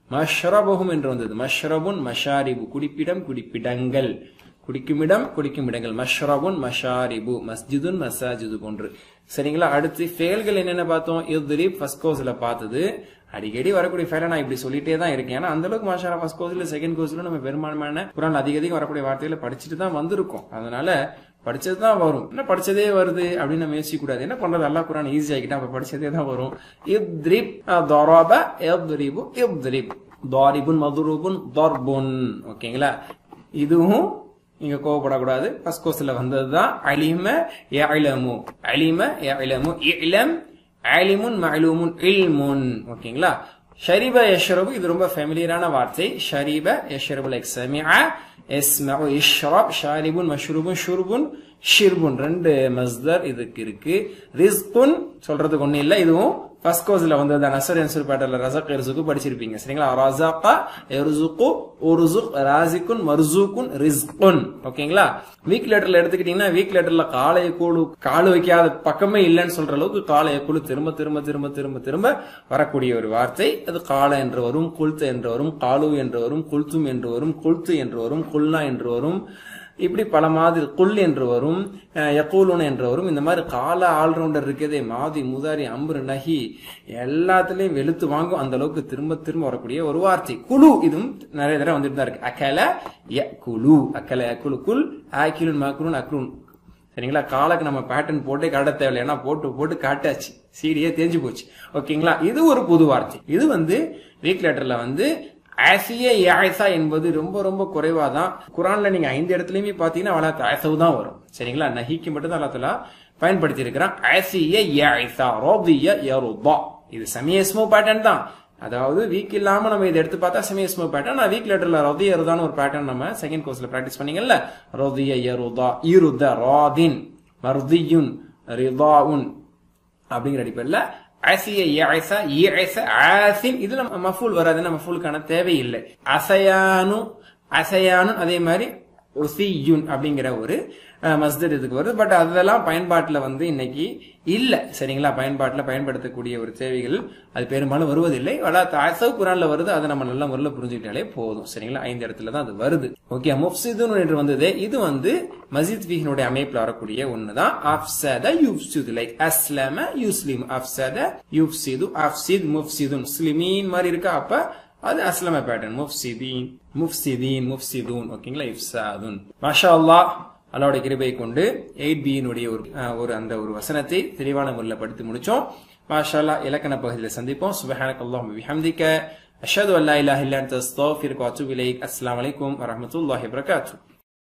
மஷ்ரபுகும் என்று வந்தது மஷ்ரபுன் மஷாரிபு குடிப்பிடம் குடிப்பிடங்கள் குடிக்குமிடம் குடிக்கும் இடங்கள் மஷ்ரபுன் மஷாரிபு மஸ்ஜிதுன் மசாஜிது போன்று சரிங்களா அடுத்து ஃபெயில்கள் என்னென்ன பார்த்தோம் இத்ரிப் ஃபர்ஸ்ட் கோர்ஸ்ல பார்த்தது அடிக்கடி வரக்கூடிய ஃபெயில நான் இப்படி சொல்லிட்டே தான் இருக்கேன் ஏன்னா அந்த அளவுக்கு மாஷா ஃபர்ஸ்ட் கோர்ஸ்ல செகண்ட் கோர்ஸ்ல நம்ம பெரும்பான்மையான குரான் அதிக அதிகம் வரக்கூடிய வார்த்தைகளை படிச்சுட்டு தான் வந்திருக்கோம் அதனால படிச்சது தான் வரும் என்ன படிச்சதே வருது அப்படின்னு நம்ம யோசிக்க கூடாது என்ன பண்றது அல்லா குரான் ஈஸி ஆகிட்டா அப்ப படிச்சதே தான் வரும் இத்ரிப் தராப இத்ரிபு இத்ரிப் தாரிபுன் மதுரூபுன் தர்புன் ஓகேங்களா இதுவும் நீங்க கோவப்படக்கூடாது ஃபர்ஸ்ட் கோர்ஸ்ல வந்ததுதான் அலிம யஅலமு அலிம யஅலமு இலம் அலிமுன் மஅலூமுன் இல்முன் ஓகேங்களா ஷரிப யஷ்ரபு இது ரொம்ப ஃபெமிலியரான வார்த்தை ஷரிப யஷ்ரபு லைக் சமிஅ எஸ்மஉ இஷ்ரப் ஷாரிபுன் மஷ்ரூபுன் ஷுர்புன் ஷிர்புன் ரெண்டு மஸ்தர் இதுக்கு இருக்கு ரிஸ்குன் சொல்றதுக்கு ஒண்ணு இல்ல இதுவும் ஃபர்ஸ்ட் கோர்ஸ்ல வந்து நசர் என்சர் பேட்டர்ல ரசக் எர்சுக்கு படிச்சிருப்பீங்க சரிங்களா ரசகா எர்சுக்கு உருசுக் ராசிக்குன் மர்சூக்குன் ரிஸ்குன் ஓகேங்களா வீக் லெட்டர்ல எடுத்துக்கிட்டீங்கன்னா வீக் லெட்டர்ல காலைய கூழு காலு வைக்காத பக்கமே இல்லைன்னு சொல்ற அளவுக்கு காலைய குழு திரும்ப திரும்ப திரும்ப திரும்ப திரும்ப வரக்கூடிய ஒரு வார்த்தை அது கால என்று வரும் குல்த்து என்று வரும் காலு என்று வரும் குல்தும் என்று வரும் குல்து என்று வரும் குல்னா என்று வரும் இப்படி பல மாதிரி குல் என்று வரும் யக்கூலுன் என்று வரும் இந்த மாதிரி கால ஆல்ரவுண்டர் இருக்கிறதே மாதி முதாரி அம்புரு நகி எல்லாத்துலயும் வெளுத்து வாங்கும் அந்த அளவுக்கு திரும்ப திரும்ப வரக்கூடிய ஒரு வார்த்தை குழு இதுவும் நிறைய தடவை வந்துட்டு தான் இருக்கு அக்கல ய குழு அக்கல குழு குல் ஆக்கிலுன் மக்குலுன் அக்லுன் சரிங்களா காலுக்கு நம்ம பேட்டர்ன் போட்டே காட்ட தேவையில்லை ஏன்னா போட்டு போட்டு காட்டாச்சு சீடியே தேஞ்சு போச்சு ஓகேங்களா இது ஒரு புது வார்த்தை இது வந்து வீக் லெட்டர்ல வந்து ஆசிய யாய்சா என்பது ரொம்ப ரொம்ப குறைவா தான் குரான்ல நீங்க ஐந்து இடத்துலயுமே பாத்தீங்கன்னா வளா தாசவு தான் வரும் சரிங்களா நஹிக்கு மட்டும் தான் அல்லா பயன்படுத்தி இருக்கிறான் ஆசிய யாய்சா ரோபிய யருபா இது சமியஸ்மோ பேட்டர்ன் தான் அதாவது வீக் இல்லாம நம்ம இதை எடுத்து பார்த்தா செமியஸ்மோ பேட்டர்ன் நான் வீக் லெட்டர்ல ரொதிய ருதான்னு ஒரு பேட்டர்ன் நம்ம செகண்ட் கோர்ஸ்ல பிராக்டிஸ் பண்ணீங்கல்ல ரொதிய யருதா இருத ராதின் மர்தியுன் ரிதாவுன் அப்படிங்கிற அடிப்படையில் அசிய இயச இயச ஆசின் இதுல மஃபூல் வராதுன்னா மஃபூலுக்கான தேவையில்லை அசையானு அசையானு அதே மாதிரி உசியுன் அப்படிங்கிற ஒரு மஸ்தர் இதுக்கு வருது பட் அதெல்லாம் பயன்பாட்டில் வந்து இன்னைக்கு இல்ல சரிங்களா பயன்பாட்டில் பயன்படுத்தக்கூடிய ஒரு தேவைகள் அது பெரும்பாலும் வருவதில்லை வலா தாசவ் குரான்ல வருது அதை நம்ம நல்ல முறையில் புரிஞ்சுக்கிட்டாலே போதும் சரிங்களா ஐந்து இடத்துல தான் அது வருது ஓகே முப்சிதுன் என்று வந்தது இது வந்து மசித் ஃபீஹினுடைய அமைப்புல வரக்கூடிய ஒண்ணுதான் அப்சத யுப்சிது லைக் அஸ்லம யுஸ்லிம் அப்சத யுப்சிது அப்சித் முப்சிதுன் ஸ்லிமீன் மாதிரி இருக்கா அப்ப அது அஸ்லம பேட்டர்ன் முஃப்சிதீன் முஃப்சிதீன் முஃப்சிதூன் ஓகேங்களா இஃப்சாதுன் மாஷா அல்லாஹ் அல்லாவுடைய கிருபை கொண்டு எயிட் பியினுடைய ஒரு ஒரு அந்த ஒரு வசனத்தை தெளிவான முறையில் படித்து முடிச்சோம் மாஷா இலக்கண பகுதியில் சந்திப்போம் சுபஹானக் அல்லாஹ் பிஹம்திக அஷது அல்லா இலாஹ இல்லா அன்த அஸ்தக்ஃபிருக வ அத்தூபு இலைக் அஸ்ஸலாமு அலைக்கும் வ ரஹ்மத்துல்லாஹி வ பரகாத்துஹு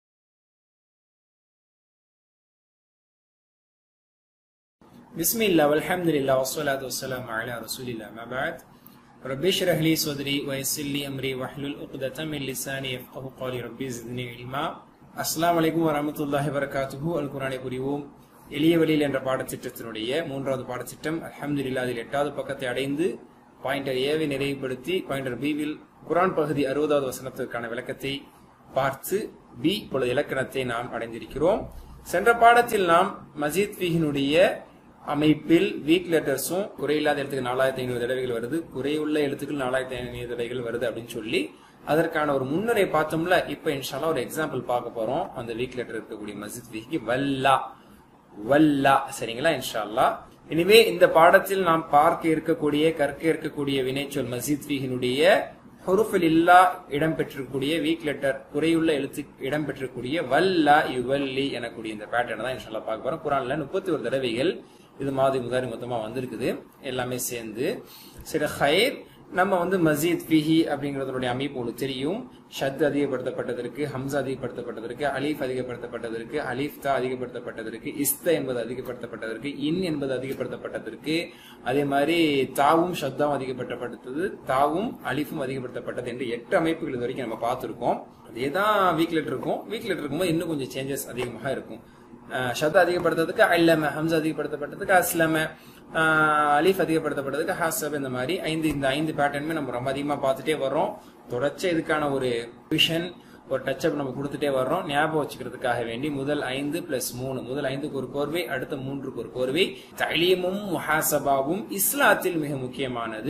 بسم الله والحمد لله والصلاة والسلام على رسول الله ما بعد رب اشرح لي صدري ويسر لي امري واحلل عقدة من لساني يفقهوا قولي ربي زدني علما அஸ்லாம் வலைக்கும் வரமத்துல்லாஹி வரகாத்துஹு அல் குரானை புரிவோம் எளிய வழியில் என்ற பாடத்திட்டத்தினுடைய மூன்றாவது பாடத்திட்டம் அலமதுல்லா அதில் எட்டாவது பக்கத்தை அடைந்து பாயிண்டர் ஏவை நிறைவுபடுத்தி பாயிண்டர் பிவில் குரான் பகுதி அறுபதாவது வசனத்திற்கான விளக்கத்தை பார்த்து பி இப்பொழுது இலக்கணத்தை நாம் அடைந்திருக்கிறோம் சென்ற பாடத்தில் நாம் மஜீத் ஃபீஹினுடைய அமைப்பில் வீக் லெட்டர்ஸும் குறையில்லாத எழுத்துக்கு நாலாயிரத்தி ஐநூறு தடவைகள் வருது குறையுள்ள எழுத்துக்கள் நாலாயிரத்தி ஐநூறு தடவைகள் வருது அப்படின்னு சொல்லி அதற்கான ஒரு முன்னுரை பார்த்தோம்ல இப்ப இன்ஷால்லா ஒரு எக்ஸாம்பிள் பார்க்க போறோம் அந்த வீக் லெட்டர் இருக்கக்கூடிய மஸ்ஜித் வீக்கு வல்லா வல்லா சரிங்களா இன்ஷால்லா இனிமே இந்த பாடத்தில் நாம் பார்க்க இருக்கக்கூடிய கற்க இருக்கக்கூடிய வினைச்சொல் மஸ்ஜித் வீகினுடைய ஹொருஃபில் இல்லா இடம்பெற்றிருக்கக்கூடிய வீக் லெட்டர் குறையுள்ள எழுத்து இடம்பெற்றிருக்கூடிய வல்லா யுவல்லி எனக்கூடிய இந்த பேட்டர்ன் தான் இன்ஷால்லா பார்க்க போறோம் குரான்ல முப்பத்தி ஒரு தடவைகள் இது மாதிரி முதாரி மொத்தமா வந்திருக்குது எல்லாமே சேர்ந்து சரி ஹைர் நம்ம வந்து மசீத் பிஹி அப்படிங்கறதனுடைய அமைப்பு உங்களுக்கு தெரியும் ஷத் அதிகப்படுத்தப்பட்டதற்கு ஹம்சா அதிகப்படுத்தப்பட்டதற்கு அலீஃப் அதிகப்படுத்தப்பட்டதற்கு அலீஃப் தா அதிகப்படுத்தப்பட்டதற்கு இஸ்த என்பது அதிகப்படுத்தப்பட்டதற்கு இன் என்பது அதிகப்படுத்தப்பட்டதற்கு அதே மாதிரி தாவும் ஷத்தாவும் அதிகப்படுத்தப்பட்டது தாவும் அலிஃபும் அதிகப்படுத்தப்பட்டது என்று எட்டு அமைப்புகள் இது வரைக்கும் நம்ம பார்த்திருக்கோம் அதே தான் வீக் லெட்டர் இருக்கும் வீக் லெட்டர் இருக்கும்போது இன்னும் கொஞ்சம் சேஞ்சஸ் அதிகமாக இருக்கும் ஷத் அதிகப்படுத்துறதுக்கு அல்லம ஹம்சா அதிகப்படுத்தப்பட்டதுக்கு அஸ்லம அலீஃப் அதிகப்படுத்தப்பட்டதுக்கு ஹாசப் இந்த மாதிரி ஐந்து இந்த ஐந்து பேட்டர்னுமே நம்ம ரொம்ப அதிகமாக பார்த்துட்டே வர்றோம் தொடர்ச்சி இதுக்கான ஒரு விஷன் ஒரு டச் அப் நம்ம கொடுத்துட்டே வர்றோம் ஞாபகம் வச்சுக்கிறதுக்காக வேண்டி முதல் ஐந்து பிளஸ் மூணு முதல் ஐந்துக்கு ஒரு கோர்வை அடுத்த மூன்றுக்கு ஒரு கோர்வை தலீமும் முஹாசபாவும் இஸ்லாத்தில் மிக முக்கியமானது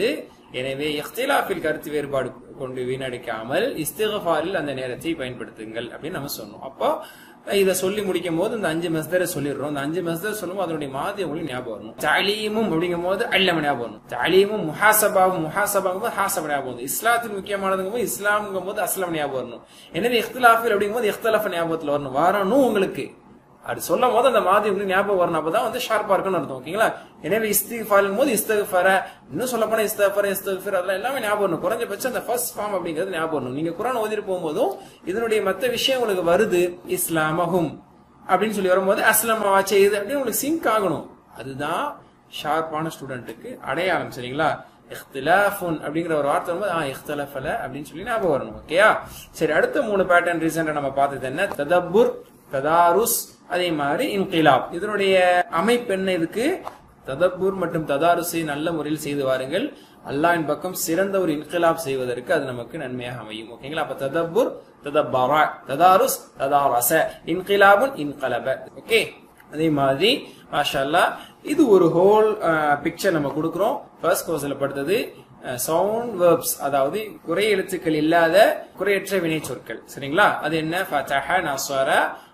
எனவே இஃப்திலாஃபில் கருத்து வேறுபாடு கொண்டு வீணடிக்காமல் இஸ்திகஃபாரில் அந்த நேரத்தை பயன்படுத்துங்கள் அப்படின்னு நம்ம சொன்னோம் அப்போ இதை சொல்லி முடிக்கும் போது இந்த அஞ்சு மஸ்தரை சொல்லிடுறோம் இந்த அஞ்சு மஸ்தர் சொல்லும் போது அதனுடைய மாதி உங்களுக்கு ஞாபகம் வரணும் தாலீமும் அப்படிங்கும் போது அல்லம ஞாபகம் வரணும் தாலீமும் முஹாசபாவும் முஹாசபாங்கும் போது ஹாசப ஞாபகம் வரணும் இஸ்லாத்தில் முக்கியமானதுங்கும் போது இஸ்லாம்ங்கும் போது அஸ்லாம் ஞாபகம் வரணும் எனவே இஃப்திலாஃபில் அப்படிங்கும் போது இஃப்தலஃப ஞாபகத்தில் வரணும் வரணும் உங்களுக்கு அது சொல்லும் போது அந்த மாதிரி உங்களுக்கு ஞாபகம் வரணும் அப்பதான் வந்து ஷார்ப்பா இருக்குன்னு அர்த்தம் ஓகேங்களா எனவே இஸ்திஃபாலும் போது இஸ்தகஃபர இன்னும் சொல்ல போனா இஸ்தகஃபர இஸ்தகஃபர் அதெல்லாம் எல்லாமே ஞாபகம் வரணும் குறைஞ்சபட்சம் அந்த ஃபர்ஸ்ட் ஃபார்ம் அப்படிங்கிறது ஞாபகம் வரணும் நீங்க குரான் ஓதிட்டு போகும்போதும் இதனுடைய மத்த விஷயம் உங்களுக்கு வருது இஸ்லாமஹும் அப்படின்னு சொல்லி வரும்போது அஸ்லாமாவா செய்யுது அப்படின்னு உங்களுக்கு சிங்க் ஆகணும் அதுதான் ஷார்ப்பான ஸ்டூடெண்ட்டுக்கு அடையாளம் சரிங்களா இஹ்திலாஃபுன் அப்படிங்கிற ஒரு வார்த்தை வரும்போது ஆ இஹ்தலஃபல அப்படின்னு சொல்லி ஞாபகம் வரணும் ஓகேயா சரி அடுத்த மூணு பேட்டர்ன் ரீசெண்டா நம்ம பார்த்தது என்ன ததப்புர் ததாருஸ் அதே மாதிரி இன்கிலாப் இதனுடைய அமைப்பு என்ன இதுக்கு ததப்பூர் மற்றும் ததாருசை நல்ல முறையில் செய்து வாருங்கள் அல்லாஹ்வின் பக்கம் சிறந்த ஒரு இன்கிலாப் செய்வதற்கு அது நமக்கு நன்மையாக அமையும் ஓகேங்களா அப்ப ததப்புர் ததப்பரா ததாருஸ் ததாரச இன்கிலாபுன் இன்கலப ஓகே அதே மாதிரி மாஷா அல்லாஹ் இது ஒரு ஹோல் பிக்சர் நம்ம கொடுக்கிறோம் ஃபர்ஸ்ட் கோர்ஸ்ல படுத்தது சவுண்ட் வேர்ப்ஸ் அதாவது குறை எழுத்துக்கள் இல்லாத குறையற்ற வினை சொற்கள் சரிங்களா அது என்ன ஃபதஹ நஸர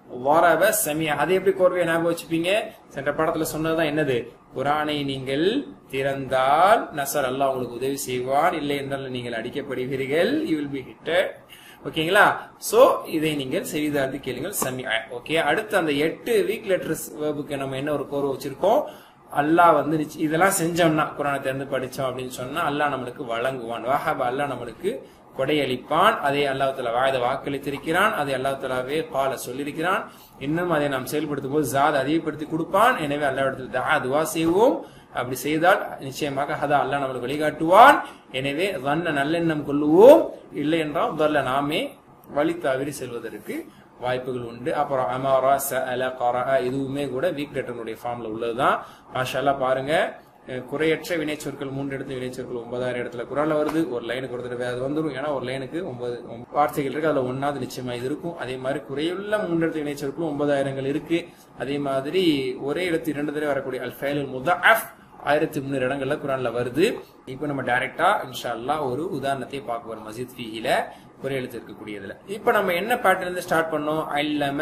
வரப சமிய அதை எப்படி கோர்வையை ஞாபகம் வச்சுப்பீங்க சென்ற படத்துல சொன்னதுதான் என்னது குரானை நீங்கள் திறந்தால் நசர் அல்லாஹ் உங்களுக்கு உதவி செய்வான் இல்லை என்றால் நீங்கள் அடிக்கப்படுவீர்கள் யூ வில் பி ஹிட்டட் ஓகேங்களா சோ இதை நீங்கள் செய்தார்ந்து கேளுங்கள் சமி ஓகே அடுத்து அந்த எட்டு வீக் லெட்டர்ஸ் வேர்புக்கு நம்ம என்ன ஒரு கோர்வை வச்சிருக்கோம் அல்லாஹ் வந்து நிச்ச- இதெல்லாம் செஞ்சோம்னா குரானை திறந்து படிச்சோம் அப்படின்னு சொன்னா அல்லாஹ் நம்மளுக்கு வழங்குவான் வாஹப அல்லாஹ் நம்மளுக்கு கொடையளிப்பான் அதை அல்லாஹ் வாய்த வாக்களித்திருக்கிறான் அதை அல்லாஹ் தலாவே பால சொல்லியிருக்கிறான் இன்னும் அதை நாம் செயல்படுத்தும் போது ஜாத் அதிகப்படுத்தி கொடுப்பான் எனவே அல்லாஹ் இடத்துல தஆ துவா செய்வோம் அப்படி செய்தால் நிச்சயமாக ஹதா அல்லாஹ் நம்மளுக்கு வழிகாட்டுவான் எனவே வண்ண நல்லெண்ணம் கொள்ளுவோம் இல்லை என்றால் முதல்ல நாமே வழி தவறி செல்வதற்கு வாய்ப்புகள் உண்டு அப்புறம் அமாரா சஅல கரஅ இதுவுமே கூட வீக் லெட்டருடைய ஃபார்ம்ல உள்ளதுதான் மாஷால்லா பாருங்க அஹ் குறையற்ற வினைச்சொற்கள் மூன்று இடத்துல வினைச்சொற்கள் ஒன்பதாயிரம் இடத்துல குரான்ல வருது ஒரு லைனுக்கு ஒரு தடவை அது வந்துடும் ஏன்னா ஒரு லைனுக்கு ஒன்பது ஒன்பது வார்த்தைகள் இருக்கு அதுல ஒன்னாவது நிச்சயமா இது இருக்கும் அதே மாதிரி குறையுள்ள மூன்று இடத்துல வினைச்சொற்களும் ஒன்பதாயிரங்கள் இருக்கு அதே மாதிரி ஒரே இடத்து இரண்டு தடவை வரக்கூடிய அல் ஃபைலுல் முதஅஃப் ஆயிரத்தி முந்நூறு இடங்கள்ல குரான்ல வருது இப்போ நம்ம டைரக்டா இன்ஷா அல்லாஹ் ஒரு உதாரணத்தை பார்க்க போறோம் மஸ்ஜித் ஃபீஹில குறை எழுத்து இருக்கக்கூடியதுல இப்போ நம்ம என்ன பேட்டர்ல இருந்து ஸ்டார்ட் பண்ணோம் அல்லம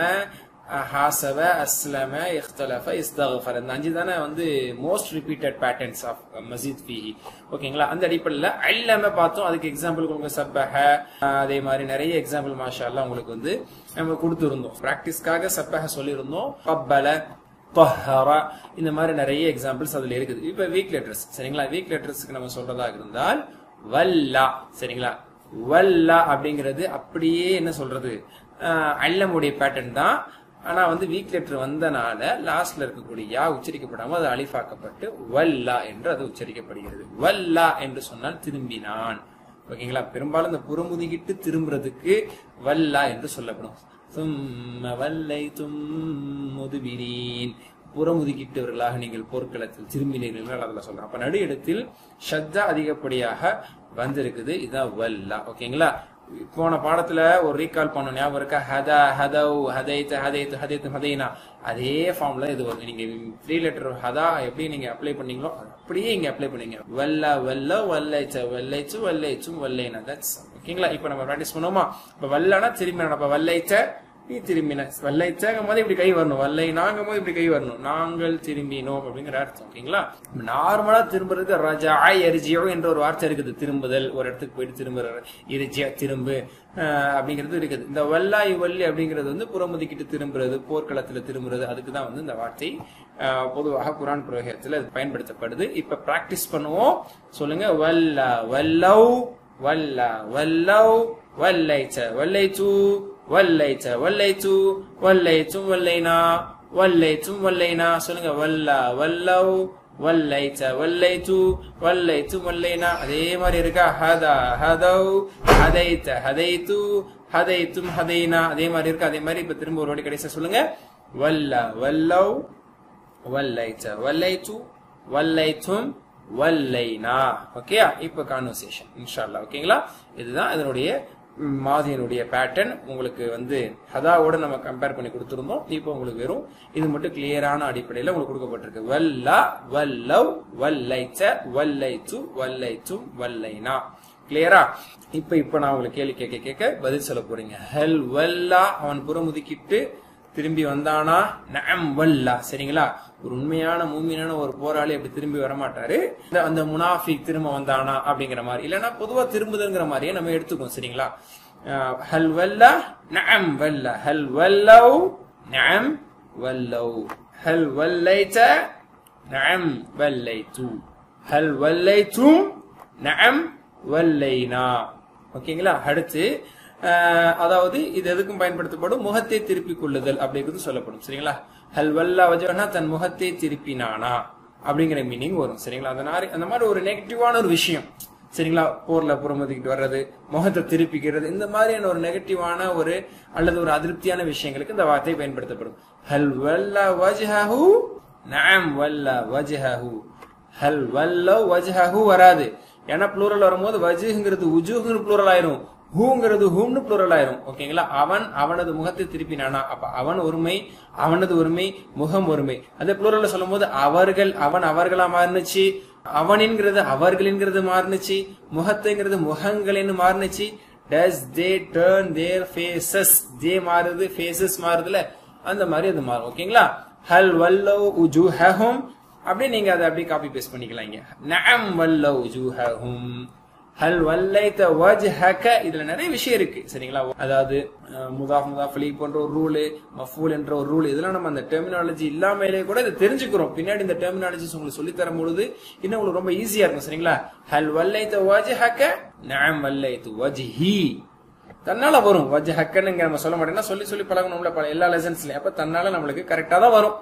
ஹாசவ அஸ்லம இஃப்தலஃப இஸ்தகஃபர் இந்த அஞ்சு தானே வந்து மோஸ்ட் ரிப்பீட்டட் பேட்டர்ன்ஸ் ஆஃப் மஸ்ஜித் ஃபீஹி ஓகேங்களா அந்த அடிப்படையில் அல்லம பார்த்தோம் அதுக்கு எக்ஸாம்பிள் உங்களுக்கு சப்பஹ அதே மாதிரி நிறைய எக்ஸாம்பிள் மாஷா அல்லாஹ் உங்களுக்கு வந்து நம்ம கொடுத்துருந்தோம் ப்ராக்டிஸ்க்காக சப்பஹ சொல்லியிருந்தோம் கப்பல தொஹரா இந்த மாதிரி நிறைய எக்ஸாம்பிள்ஸ் அதுல இருக்குது இப்ப வீக் லெட்டர்ஸ் சரிங்களா வீக் லெட்டர்ஸ்க்கு நம்ம சொல்றதாக இருந்தால் வல்லா சரிங்களா வல்லா அப்படிங்கிறது அப்படியே என்ன சொல்றது ஆஹ் அல்லமுடைய பேட்டர்ன் தான் ஆனா வந்து வீக் லெட்டர் வந்தனால லாஸ்ட்ல இருக்கக்கூடிய யா உச்சரிக்கப்படாம அது அழிஃபாக்கப்பட்டு வல்லா என்று அது உச்சரிக்கப்படுகிறது வல்லா என்று சொன்னால் திரும்பினான் ஓகேங்களா பெரும்பாலும் இந்த புறமுதுகிட்டு திரும்புறதுக்கு வல்லா என்று சொல்லப்படும் சும்ம வல்லை தும்முதுபிரீன் புறமுதுகிட்டவர்களாக நீங்கள் போர்க்களத்தில் திரும்பினீர்கள் என்று அதுல சொல்றோம் அப்ப நடு இடத்தில் ஷத்தா அதிகப்படியாக வந்திருக்குது இதுதான் வல்லா ஓகேங்களா போன பாடத்துல ஒரு ரீகால் பண்ண ஞாபகம் இருக்கா ஹதா ஹதவ் ஹதைத் ஹதைத் ஹதைத் ஹதைனா அதே ஃபார்ம்ல இது வரும் நீங்க த்ரீ லெட்டர் ஹதா எப்படி நீங்க அப்ளை பண்ணீங்களோ அது அப்படியே இங்க அப்ளை பண்ணீங்க வல்லா வல்ல வல்லைச்ச வல்லைச்சு வல்லைச்சும் வல்லைனா தட்ஸ் ஓகேங்களா இப்ப நம்ம ப்ராக்டிஸ் பண்ணுவோமா இப்ப வல்லனா திரும்பி அப்ப வல்லைச்ச நீ திரும்பின வல்லைச்சங்கும் போது இப்படி கை வரணும் வல்லை நாங்கும் போது இப்படி கை வரணும் நாங்கள் திரும்பினோம் அப்படிங்கிற அர்த்தம் ஓகேங்களா நார்மலா திரும்புறதுக்கு ரஜா எரிஜியோ என்ற ஒரு வார்த்தை இருக்குது திரும்புதல் ஒரு இடத்துக்கு போயிட்டு திரும்புற இரிஜியா திரும்பு ஆஹ் அப்படிங்கிறது இருக்குது இந்த வல்லாய் வல்லி அப்படிங்கிறது வந்து புறமுதுக்கிட்டு திரும்புறது போர்க்களத்துல திரும்புறது அதுக்கு தான் வந்து இந்த வார்த்தை ஆஹ் பொதுவாக குரான் பிரயோகத்துல இது பயன்படுத்தப்படுது இப்ப பிராக்டிஸ் பண்ணுவோம் சொல்லுங்க வல்லா வல்லவ் வல்லா வல்லவ் வல்லைச்ச வல்லைச்சு வல்லைச்ச வல்லைச்சு வல்லைச்சும் வல்லைனா வல்லைச்சும் வல்லைனா சொல்லுங்க வல்லா வல்லவ் வல்லைச்ச வல்லைச்சு வல்லைச்சும் வல்லைனா அதே மாதிரி இருக்கா ஹதா ஹதவ் ஹதைத்த ஹதைத்து ஹதைத்தும் ஹதைனா அதே மாதிரி இருக்கா அதே மாதிரி இப்ப திரும்ப ஒரு வாட்டி கடைசியா சொல்லுங்க வல்லா வல்லவ் வல்லைச்ச வல்லைச்சு வல்லைத்தும் வல்லைனா ஓகேயா இப்ப கான்வர்சேஷன் இன்ஷால்லா ஓகேங்களா இதுதான் இதனுடைய மாதியனுடைய பேட்டர்ன் உங்களுக்கு வந்து ஹதாவோட நம்ம கம்பேர் பண்ணி கொடுத்துருந்தோம் இப்போ உங்களுக்கு வெறும் இது மட்டும் கிளியரான அடிப்படையில் உங்களுக்கு கொடுக்கப்பட்டிருக்கு வல்லா வல்லவ் வல்லைச்ச வல்லைச்சு வல்லைச்சும் வல்லைனா கிளியரா இப்ப இப்ப நான் உங்களுக்கு கேள்வி கேட்க கேட்க பதில் சொல்ல போறீங்க ஹெல் வல்லா அவன் புறமுதுக்கிட்டு திரும்பி வந்தானா நம் வல்லா சரிங்களா ஒரு உண்மையான மூமியான ஒரு போராளி அப்படி திரும்பி வரமாட்டாரு இந்த- அந்த முனாஃபிக் திரும்ப வந்தானா அப்படிங்கிற மாதிரி இல்லைன்னா பொதுவா திரும்புதுங்கிற மாதிரியே நம்ம எடுத்துக்கோம் சரிங்களா அஹ், ஹல் வல்லா நம் வல்லா ஹல் வல்லவ் நம் வல்லவ் ஹல் வல்லைத்த நம் வல்லைத்து ஹல் வல்லைத்தும் நம் வல்லைனா ஓகேங்களா அடுத்து அஹ், அதாவது இது எதுக்கும் பயன்படுத்தப்படும் முகத்தை திருப்பிக் கொள்ளுதல் அப்படிங்கிறது சொல்லப்படும் சரிங்களா ஹல் வல்லா வஜஹனா தன் முகத்தை திருப்பினானா அப்படிங்கிற மீனிங் வரும் சரிங்களா அதனால அந்த மாதிரி ஒரு நெகட்டிவான ஒரு விஷயம் சரிங்களா போர்ல புறமதிக்கிட்டு வர்றது முகத்தை திருப்பிக்கிறது இந்த மாதிரியான ஒரு நெகட்டிவான ஒரு அல்லது ஒரு அதிருப்தியான விஷயங்களுக்கு இந்த வார்த்தை பயன்படுத்தப்படும் ஹல் வல்லா வஜ்ஹஹு நஅம் வல்லா வஜ்ஹஹு ஹல் வல்லோ வஜ்ஹஹு வராது ஏன்னா ப்ளூரல் வரும்போது வஜ்ஹுங்கிறது உஜுஹுங்கிற ப்ளூரல் ஆயிரும் ஹூங்கிறது ஹூம்னு ப்ளூரல் ஆயிரும் ஓகேங்களா அவன் அவனது முகத்தை திருப்பினானா அப்ப அவன் ஒருமை அவனது ஒருமை முகம் ஒருமை அதே ப்ளூரல்ல சொல்லும்போது அவர்கள் அவன் அவர்களா மாறுனுச்சு அவனின்கிறது அவர்களின்கிறது மாறுனுச்சு முகத்தைங்கிறது முகங்களின்னு மாறுனுச்சு டஸ் தே டேர்ன் தேர் ஃபேசஸ் தே மாறுது ஃபேசஸ் மாறுதுல அந்த மாதிரி அது மாறும் ஓகேங்களா ஹல் வல்லோ உஜுஹஹும் அப்படியே நீங்க அதை அப்படியே காப்பி பேஸ்ட் பண்ணிக்கலாம் இங்க நஅம் வல்லோ உஜுஹஹும் ஹல் வல்லைத வஜ்ஹக இதுல நிறைய விஷயம் இருக்கு சரிங்களா அதாவது அஹ், முதாஃப் முதாஃப் அலி போன்ற ஒரு ரூல் மஃபூல் என்ற ஒரு ரூல் இதெல்லாம் நம்ம அந்த டெர்மினாலஜி இல்லாமலே கூட இதை தெரிஞ்சுக்கிறோம் பின்னாடி இந்த டெர்மினாலஜிஸ் உங்களுக்கு சொல்லி தரும் பொழுது இன்னும் உங்களுக்கு ரொம்ப ஈஸியா இருக்கும் சரிங்களா ஹல் வல்லைத வஜ்ஹக நஅம் வல்லைது வஜ்ஹி தன்னால வரும் வஜ் ஹக்கனுங்க நம்ம சொல்ல மாட்டோம்னா சொல்லி சொல்லி பழகணும்ல பல எல்லா லெசன்ஸ்லயும் அப்ப தன்னால நம்மளுக்கு கரெக்டா தான் வரும்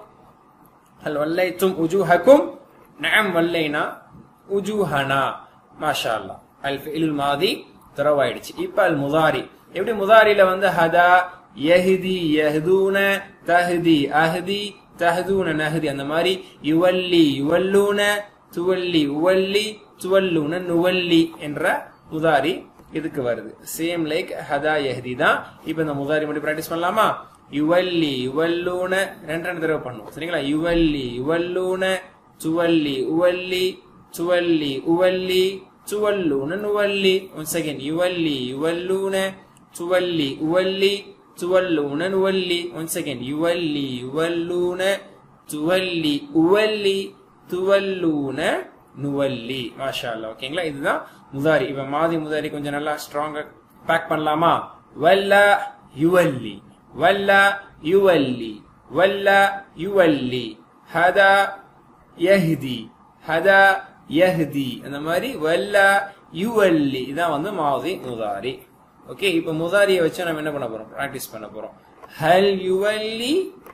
ஹல் வல்லைத்தும் உஜூஹக்கும் நஅம் வல்லைனா உஜூஹனா மாஷா அல்லாஹ் அல் ஃபிஇலுல் மாதி தரவாயிடுச்சு இப்ப அல் முதாரி எப்படி முதாரில வந்து ஹதா யஹ்தி யஹ்தூன தஹ்தி அஹ்தி தஹ்தூன நஹ்தி அந்த மாதிரி யுவல்லி யுவல்லூன துவல்லி உவல்லி துவல்லூன நுவல்லி என்ற முதாரி இதுக்கு வருது சேம் லைக் ஹதா யஹ்தி தான் இப்ப இந்த முதாரி மட்டும் பிராக்டிஸ் பண்ணலாமா யுவல்லி யுவல்லூன ரெண்டு ரெண்டு தடவை பண்ணுவோம் சரிங்களா யுவல்லி யுவல்லூன துவல்லி உவல்லி துவல்லி உவல்லி துவல்லூன நுவல்லி ஒன்ஸ் அகைன் யுவல்லி யுவல்லூன துவல்லி உவல்லி துவல்லூன நுவல்லி ஒன்ஸ் அகைன் யுவல்லி யுவல்லூன துவல்லி உவல்லி துவல்லூன நுவல்லி மாஷா அல்லாஹ் ஓகேங்களா இதுதான் முதாரி இப்ப மாதி முதாரி கொஞ்சம் நல்லா ஸ்ட்ராங்கா பேக் பண்ணலாமா வல்ல யுவல்லி வல்ல யுவல்லி வல்ல யுவல்லி ஹதா யஹ்தி ஹதா யஹ்தி அந்த மாதிரி வல்ல யுவல்லி இதான் வந்து மாதி முதாரி ஓகே இப்ப முதாரியை வச்சு நம்ம என்ன பண்ண போறோம் பிராக்டிஸ் பண்ண போறோம் ஹல் யுவல்லி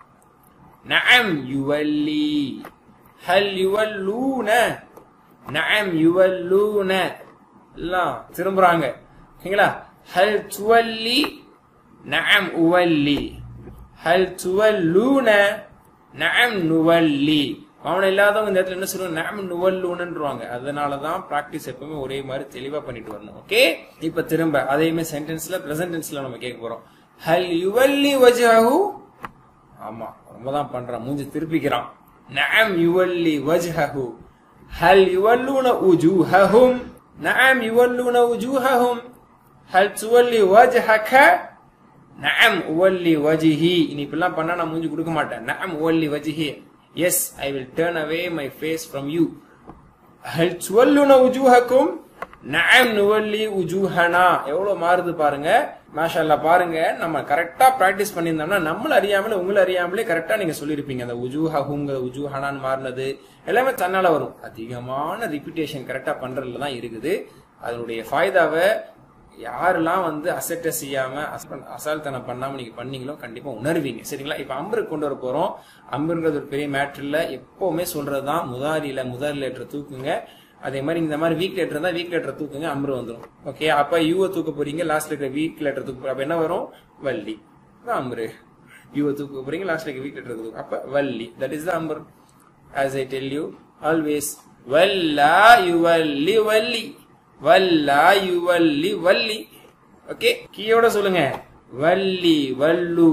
நஅம் யுவல்லி ஹல் யுவல்லூன நஅம் யுவல்லூன எல்லாம் திரும்புறாங்க ஓகேங்களா ஹல் துவல்லி நஅம் உவல்லி ஹல் துவல்லூன நஅம் நுவல்லி அவன் இல்லாதவங்க இந்த இடத்துல என்ன சொல்லுவாங்க நஅம் நுவல்லூனன்றாங்க அதனாலதான் பிராக்டிஸ் எப்பவுமே ஒரே மாதிரி தெளிவா பண்ணிட்டு வரணும் ஓகே இப்ப திரும்ப அதையுமே சென்டென்ஸ்ல பிரசன்ட் டென்ஸ்ல நம்ம கேட்க போறோம் ஹல் யுவல்லி வஜ்ஹஹு ஆமா ரொம்ப தான் பண்றான் மூஞ்சி திருப்பிக்கிறான் நஅம் யுவல்லி வஜ்ஹஹு ஹல் யுவல்லூன உஜூஹஹும் நஅம் யுவல்லூன உஜூஹஹும் ஹல் துவல்லி வஜ்ஹக நஅம் உவல்லி வஜ்ஹி இனி இப்படிலாம் பண்ணா நான் மூஞ்சி கொடுக்க மாட்டேன் நஅம் உவல்லி வஜ்ஹி yes I will turn away my face from you ஹல் துவல்லுன உஜூஹக்கும் நஅம் நுவல்லி உஜூஹனா எவ்வளவு மாறுது பாருங்க மாஷா அல்லாஹ் பாருங்க நம்ம கரெக்டா பிராக்டிஸ் பண்ணியிருந்தோம்னா நம்மள அறியாமலே உங்களை அறியாமலே கரெக்டா நீங்க சொல்லிருப்பீங்க அந்த உஜூஹஹுங்கிற உஜூஹனான்னு மாறினது எல்லாமே தன்னால வரும் அதிகமான ரிப்பீட்டேஷன் கரெக்டா பண்றதுல தான் இருக்குது அதனுடைய ஃபாய்தாவை யாரெல்லாம் வந்து அசட்டை செய்யாம அச- அசால்தனம் பண்ணாம நீங்க பண்ணீங்களோ கண்டிப்பா உணர்வீங்க சரிங்களா இப்ப அம்பருக்கு கொண்டு வர போறோம் அம்புங்கிறது ஒரு பெரிய மேட்ரு இல்ல எப்பவுமே சொல்றதுதான் முதாரியில முதல் லேட்டர் தூக்குங்க அதே மாதிரி இந்த மாதிரி வீக் லேட்டர் இருந்தா வீக் லேட்டர் தூக்குங்க அம்பரு வந்துரும் ஓகே அப்ப யூவை தூக்க போறீங்க லாஸ்ட்ல இருக்கிற வீக் லேட்டர் தூக்க போறீங்க. அப்ப என்ன வரும் வள்ளி அதான் அம்பரு யூவை தூக்க போறீங்க லாஸ்ட்ல இருக்க வீக் லேட்டர் தூக்க அப்ப வள்ளி தட் இஸ் த அம்பர் as I tell you always வல்லா யுவல்லி வள்ளி வல்லா யுவல்லி வள்ளி ஓகே கீயோட சொல்லுங்க வள்ளி வல்லு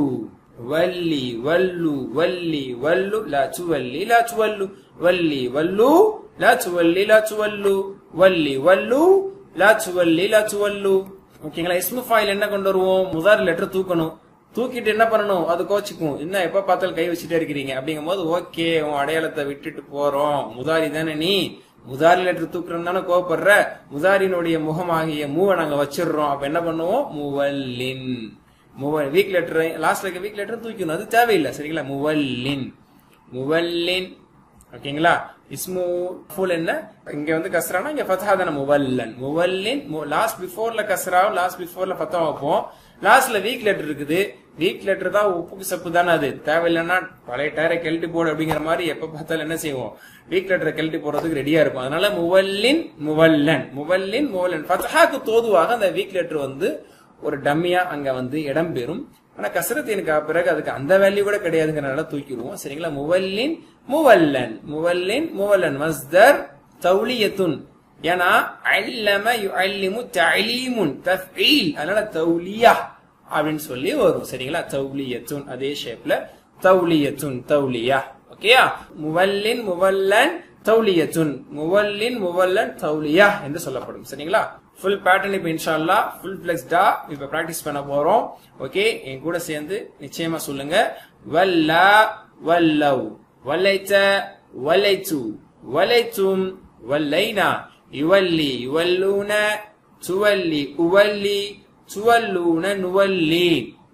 வள்ளி வல்லு வள்ளி வல்லு லா சுவல்லி லா சுவல்லு வள்ளி வல்லு லா சுவல்லி லா சுவல்லு வள்ளி வல்லு லா சுவல்லி லா சுவல்லு ஓகேங்களா இஸ்மு ஃபாயில் என்ன கொண்டு வருவோம் முதல் லெட்டர் தூக்கணும் தூக்கிட்டு என்ன பண்ணணும் அது கோச்சிக்கும் என்ன எப்ப பார்த்தாலும் கை வச்சுட்டே இருக்கிறீங்க அப்படிங்கும் போது ஓகே உன் அடையாளத்தை விட்டுட்டு போறோம் முதாரி தானே நீ முதாரி லெட்டர் தூக்குறோம் தானே கோவப்படுற முதாரினுடைய முகமாகிய மூவை நாங்க வச்சிடுறோம் அப்ப என்ன பண்ணுவோம் முவல்லின் முவல் வீக் லெட்டர் லாஸ்ட்ல இருக்க வீக் லெட்டர் தூக்கணும் அது தேவையில்லை சரிங்களா முவல்லின் முவல்லின் ஓகேங்களா இஸ்மு ஃபுல் என்ன இங்க வந்து கஸ்ரானா இங்க ஃபத்ஹா தானே முவல்லன் முவல்லின் லாஸ்ட் பிஃபோர்ல கஸ்ரா லாஸ்ட் பிஃபோர்ல ஃபத்தா வைப்போம் லாஸ்ட்ல வீக் லெட்டர் இருக்குது வீக் லெட்டர் தான் உப்புக்கு சப்பு தானே அது தேவையில்லைன்னா பழைய டயரை கெல்ட்டி போடு அப்படிங்கிற மாதிரி எப்ப பார்த்தாலும் என்ன செய்வோம் வீக் லெட்டரை கெல்ட்டி போடுறதுக்கு ரெடியா இருக்கும் அதனால முவல்லின் முவல்லன் முவல்லின் முவல்லன் ஃபத்ஹாக்கு தோதுவாக அந்த வீக் லெட்டர் வந்து ஒரு டம்மியா அங்க வந்து இடம் பெறும் ஆனா கசரத்தினுக்கு பிறகு அதுக்கு அந்த வேல்யூ கூட கிடையாதுங்கிறனால தூக்கிடுவோம் சரிங்களா முவல்லின் முவல்லன் முவல்லின் முவல்லன் மஸ்தர் தௌலியத்துன் ஏன்னா அல்லம யுஅல்லிமு தலீமுன் தஃஈல் அதனால தௌலியா அப்படின்னு சொல்லி வரும் சரிங்களா தௌலியத்துன் அதே ஷேப்ல தௌலியத்துன் தௌலியா ஓகேயா முவல்லின் முவல்லன் தௌலியத்துன் முவல்லின் முவல்லன் தௌலியா என்று சொல்லப்படும் சரிங்களா ஃபுல் பேட்டர்ன் இப்ப இன்ஷால்லா ஃபுல் பிளெக்ஸ்டா இப்ப பிராக்டிஸ் பண்ண போறோம் ஓகே என் கூட சேர்ந்து நிச்சயமா சொல்லுங்க வல்லா வல்லவ் வல்லைத்த வல்லைத்து வல்லைத்தும் வல்லைனா யுவல்லி யுவல்லூன சுவல்லி உவல்லி சுவல்லூன நுவல்லி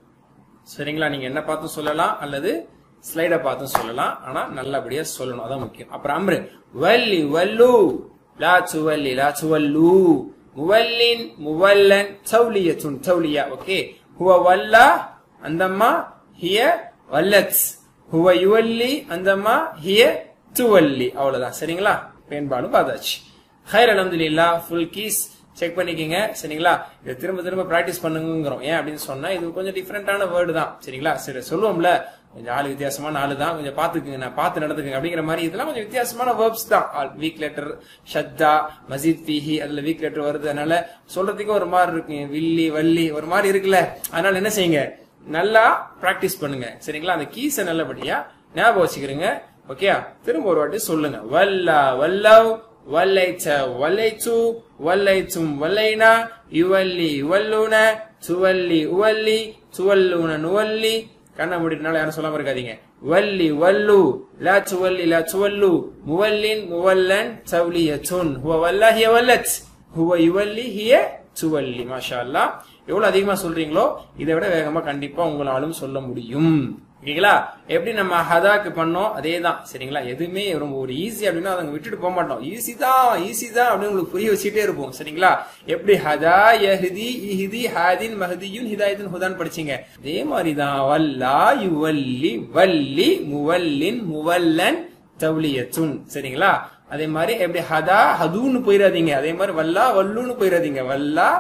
சரிங்களா நீங்க என்ன பார்த்தும் சொல்லலாம் அல்லது ஸ்லைட பார்த்தும் சொல்லலாம் ஆனா நல்லபடியா சொல்லணும் அதான் முக்கியம் அப்புறம் அம்ரு வல்லி வல்லு லா சுவல்லி லா சுவல்லு முவல்லின் முவல்லன் தௌலியத்துன் தௌலியா ஓகே ஹுவ வல்லா அந்தம்மா ஹிய வல்லத் ஹுவ யுவல்லி அந்தம்மா ஹிய துவல்லி அவ்வளவுதான் சரிங்களா பெண்பாலும் பார்த்தாச்சு ஹைர் அலமதுல்லா ஃபுல் கீஸ் செக் பண்ணிக்கங்க சரிங்களா இதை திரும்ப திரும்ப பிராக்டிஸ் பண்ணுங்கிறோம் ஏன் அப்படின்னு சொன்னா இது கொஞ்சம் டிஃப்ரெண்டான வேர்டு தான் சரிங்களா சரி சொல்லுவோம்ல கொஞ்சம் ஆளு வித்தியாசமான ஆளு தான் கொஞ்சம் பாத்துக்குங்க நான் பார்த்து நடந்துக்குங்க அப்படிங்கிற மாதிரி இதெல்லாம் கொஞ்சம் வித்தியாசமான வேர்ப்ஸ் தான் வீக் லெட்டர் ஷத்தா மசீத் பிஹி அதுல வீக் லெட்டர் வருது அதனால சொல்றதுக்கு ஒரு மாதிரி இருக்கு வில்லி வள்ளி ஒரு மாதிரி இருக்குல்ல அதனால என்ன செய்யுங்க நல்லா பிராக்டிஸ் பண்ணுங்க சரிங்களா அந்த கீஸை நல்லபடியா ஞாபகம் வச்சுக்கிறீங்க ஓகே திரும்ப ஒரு வாட்டி சொல்லுங்க வல்லா வல்லவ் வல்லைச்ச வல்லைச்சு வல்லைச்சும் வல்லைனா யுவல்லி யுவல்லூன சுவல்லி உவல்லி சுவல்லூன நுவல்லி கண்ணை மூடினால யாரும் சொல்லாம இருக்காதீங்க வல்லி வல்லு லா சுவல்லி லா சுவல்லு முவல்லின் முவல்லன் சவுலியத்துன் ஹுவ வல்லா ஹிய வல்லத் ஹுவ யுவல்லி ஹிய சுவல்லி மாஷா அல்லா எவ்வளவு அதிகமா சொல்றீங்களோ இதை விட வேகமா கண்டிப்பா உங்களாலும் சொல்ல முடியும் ஓகேங்களா எப்படி நம்ம ஹதாக்கு பண்ணோம் அதே தான் சரிங்களா எதுவுமே ரொம்ப ஒரு ஈஸி அப்படின்னா அதை விட்டுட்டு போக மாட்டோம் ஈஸி தான் ஈஸி தான் அப்படின்னு உங்களுக்கு புரிய வச்சுட்டே இருப்போம் சரிங்களா எப்படி ஹதா யஹ்தி இஹ்தி ஹாதின் மஹதியுன் ஹிதாயத்தின் ஹுதான் படிச்சீங்க அதே மாதிரி தான் வல்லா யுவல்லி வல்லி முவல்லின் முவல்லன் தவ்லியத்துன் சரிங்களா அதே மாதிரி எப்படி ஹதா ஹதுன்னு போயிடாதீங்க அதே மாதிரி வல்லா வல்லுன்னு போயிடாதீங்க வல்லா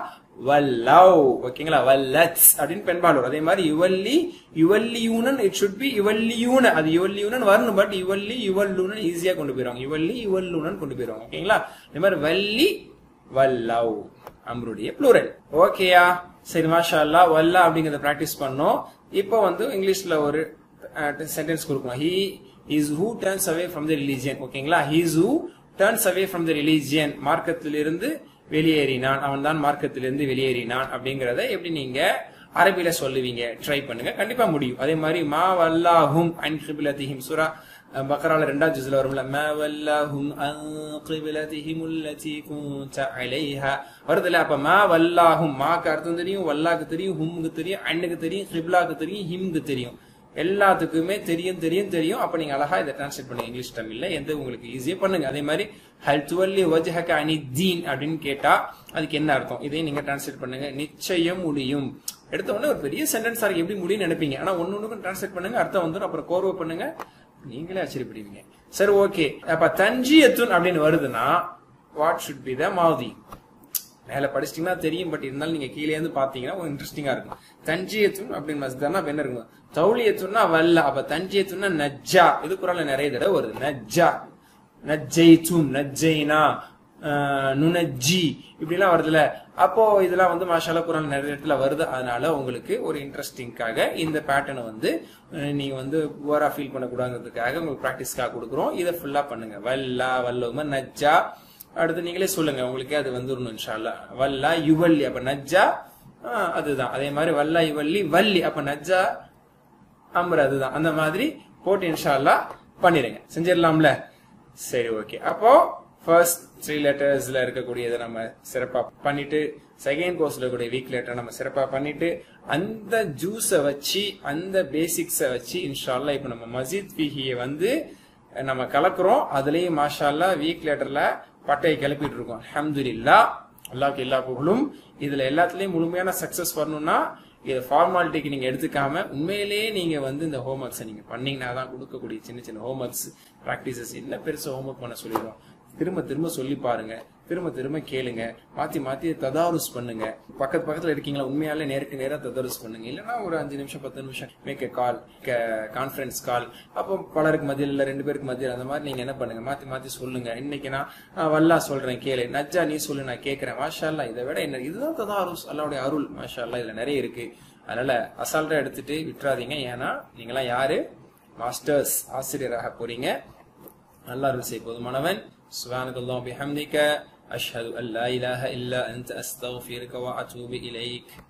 வல்லவ் ஓகேங்களா வல்லத் அப்படின்னு பெண்பாளர் அதே மாதிரி யுவல்லி யுவல்லியூனன் இட் ஷுட் பி யுவல்லியூன அது யுவல்லியூனன் வரணும் பட் யுவல்லி யுவல்லூனன் ஈஸியா கொண்டு போயிருவாங்க யுவல்லி யுவல்லூனன் கொண்டு போயிருவாங்க ஓகேங்களா அதே மாதிரி வல்லி வல்லவ் அம்ருடைய ப்ளூரல் ஓகேயா சரி மாஷா அல்லா வல்லா அப்படிங்கறத பிராக்டிஸ் பண்ணோம் இப்போ வந்து இங்கிலீஷ்ல ஒரு சென்டென்ஸ் கொடுக்கணும் he is who turns away from the religion ஓகேங்களா he is who turns away from the religion மார்க்கத்திலிருந்து வெளியேறினான் அவன் தான் மார்க்கத்திலிருந்து வெளியேறினான் அப்படிங்கறத எப்படி நீங்க அரபில சொல்லுவீங்க ட்ரை பண்ணுங்க கண்டிப்பா முடியும் அதே மாதிரி மா வல்லாஹும் அன் கிபிலதிஹிம் சூரா பக்ரால ரெண்டாவது ஜுஸ்ல வரும்ல மா வல்லாஹும் அன் கிபிலதிஹிம் அல்லதி குன்த அலைஹா வருதுல அப்ப மா வல்லாஹும் மாக்கு அர்த்தம் தெரியும் வல்லாக்கு தெரியும் ஹும்க்கு தெரியும் அண்ணுக்கு தெரியும் கிபிலாக்கு தெரியும் ஹிம்க்கு தெரியும் எல்லாத்துக்குமே தெரியும் தெரியும் தெரியும் அப்ப நீங்க அழகா இதை டிரான்ஸ்லேட் பண்ணுங்க இங்கிலீஷ் தமிழ்ல எந்த உங்களுக்கு ஈஸியா பண்ணுங்க அதே மாதிரி ஹல் துவல்லி வஜஹக அனி தீன் அப்படின்னு கேட்டா அதுக்கு என்ன அர்த்தம் இதையும் நீங்க டிரான்ஸ்லேட் பண்ணுங்க நிச்சயம் முடியும் எடுத்த உடனே ஒரு பெரிய சென்டென்ஸ் இருக்கு எப்படி முடியும்னு நினைப்பீங்க ஆனா ஒன்னு ஒண்ணுக்கும் டிரான்ஸ்லேட் பண்ணுங்க அர்த்தம் வந்துடும் அப்புறம் கோர்வை பண்ணுங்க நீங்களே ஆச்சரியப்படுவீங்க சரி ஓகே அப்ப தஞ்சியத்துன் அப்படின்னு வருதுன்னா வாட் ஷுட் பி த மாதி மேல படிச்சிட்டீங்கன்னா தெரியும் பட் இருந்தாலும் நீங்க கீழே இருந்து பாத்தீங்கன்னா இன்ட்ரெஸ்டிங்கா இருக்கும் தஞ்சியத்துன் அப்படின்னு மஸ்தானா என்ன இருக்கும் தௌலியத்துன்னா வல்ல அப்ப தஞ்சியத்துன்னா நஜ்ஜா இது குரான்ல நிறைய தடவை வருது நஜ்ஜா நஜ்ஜைத்தும் நஜ்ஜைனா ஆஹ், நுனஜி இப்படிலாம் வருதுல அப்போ இதெல்லாம் வந்து மாஷாலா குரான் நிறைய இடத்துல வருது அதனால உங்களுக்கு ஒரு இன்ட்ரெஸ்டிங்காக இந்த பேட்டர்னை வந்து அஹ், நீங்க வந்து ஓவரா ஃபீல் பண்ணக்கூடாதுங்கிறதுக்காக உங்களுக்கு ப்ராக்டிஸ்க்காக கொடுக்குறோம் இதை ஃபுல்லா பண்ணுங்க வல்லா வல்லோம நஜ்ஜா அடுத்து நீங்களே சொல்லுங்க உங்களுக்கே அது வந்துடணும் இன்ஷால்லா வல்லா யுவல்லி அப்ப நஜ்ஜா ஆஹ், அதுதான் அதே மாதிரி வல்லா யுவல்லி வள்ளி அப்ப நஜ்ஜா அம்பர் அதுதான் அந்த மாதிரி போட்டு இன்ஷால்லா பண்ணிடுங்க செஞ்சிடலாம்ல சரி ஓகே அப்போ ஃபர்ஸ்ட் த்ரீ லெட்டர்ஸ்ல இருக்கக்கூடியதை நம்ம சிறப்பா பண்ணிட்டு செகண்ட் கோர்ஸ்ல இருக்கக்கூடிய வீக் லெட்டர் நம்ம சிறப்பா பண்ணிட்டு அந்த ஜூஸை வச்சு அந்த பேசிக்ஸை வச்சு இன்ஷால்லா இப்ப நம்ம மசீத் பிஹியை வந்து நம்ம கலக்குறோம் அதுலயும் மாஷால்லா வீக் லெட்டர்ல பட்டையை கிளப்பிட்டு இருக்கோம் அல்ஹம்துலில்லாஹ் அல்லாஹ்க்கு எல்லா புகழும் இதுல எல்லாத்துலயும் முழுமையான சக்சஸ் வரணும்னா இதை ஃபார்மாலிட்டிக்கு நீங்க எடுத்துக்காம உண்மையிலேயே நீங்க வந்து இந்த ஹோம்ஒர்க்ஸை நீங்க பண்ணீங்கன்னா தான் கொடுக்கக்கூடிய சின்ன சின்ன ஹோம்ஒர்க்ஸ் ப்ராக்டிசஸ் என்ன பெருசா ஹோம்ஒர்க் பண்ண சொல்லிடுவோம் திரும்ப திரும்ப சொல்லி பாருங்க திரும்ப திரும்ப கேளுங்க மாத்தி மாத்தி ததாருஸ் பண்ணுங்க பக்கத்து பக்கத்துல இருக்கீங்களா உண்மையாலே நேருக்கு நேரா ததாருஸ் பண்ணுங்க இல்லைன்னா ஒரு அஞ்சு நிமிஷம் பத்து நிமிஷம் மேக் எ கால் கான்ஃபரன்ஸ் கால் அப்போ பலருக்கு மத்தியில் இல்ல ரெண்டு பேருக்கு மத்தியில் அந்த மாதிரி நீங்க என்ன பண்ணுங்க மாத்தி மாத்தி சொல்லுங்க இன்னைக்கு நான் அஹ், வல்லா சொல்றேன் கேளு நஜ்ஜா நீ சொல்லு நான் கேட்கிறேன் மாஷா அல்லாஹ் இதை விட என்ன இதுதான் ததாருஸ் அல்லாவுடைய அருள் மாஷா அல்லாஹ் இதுல நிறைய இருக்கு அதனால அசால்ட்டா எடுத்துட்டு விட்டுறாதீங்க ஏன்னா நீங்களாம் யாரு மாஸ்டர்ஸ் ஆசிரியராக போறீங்க الله رسي بضمنون سبحانك اللهم وبحمدك أشهد أن لا إله إلا أنت أستغفرك وأتوب إليك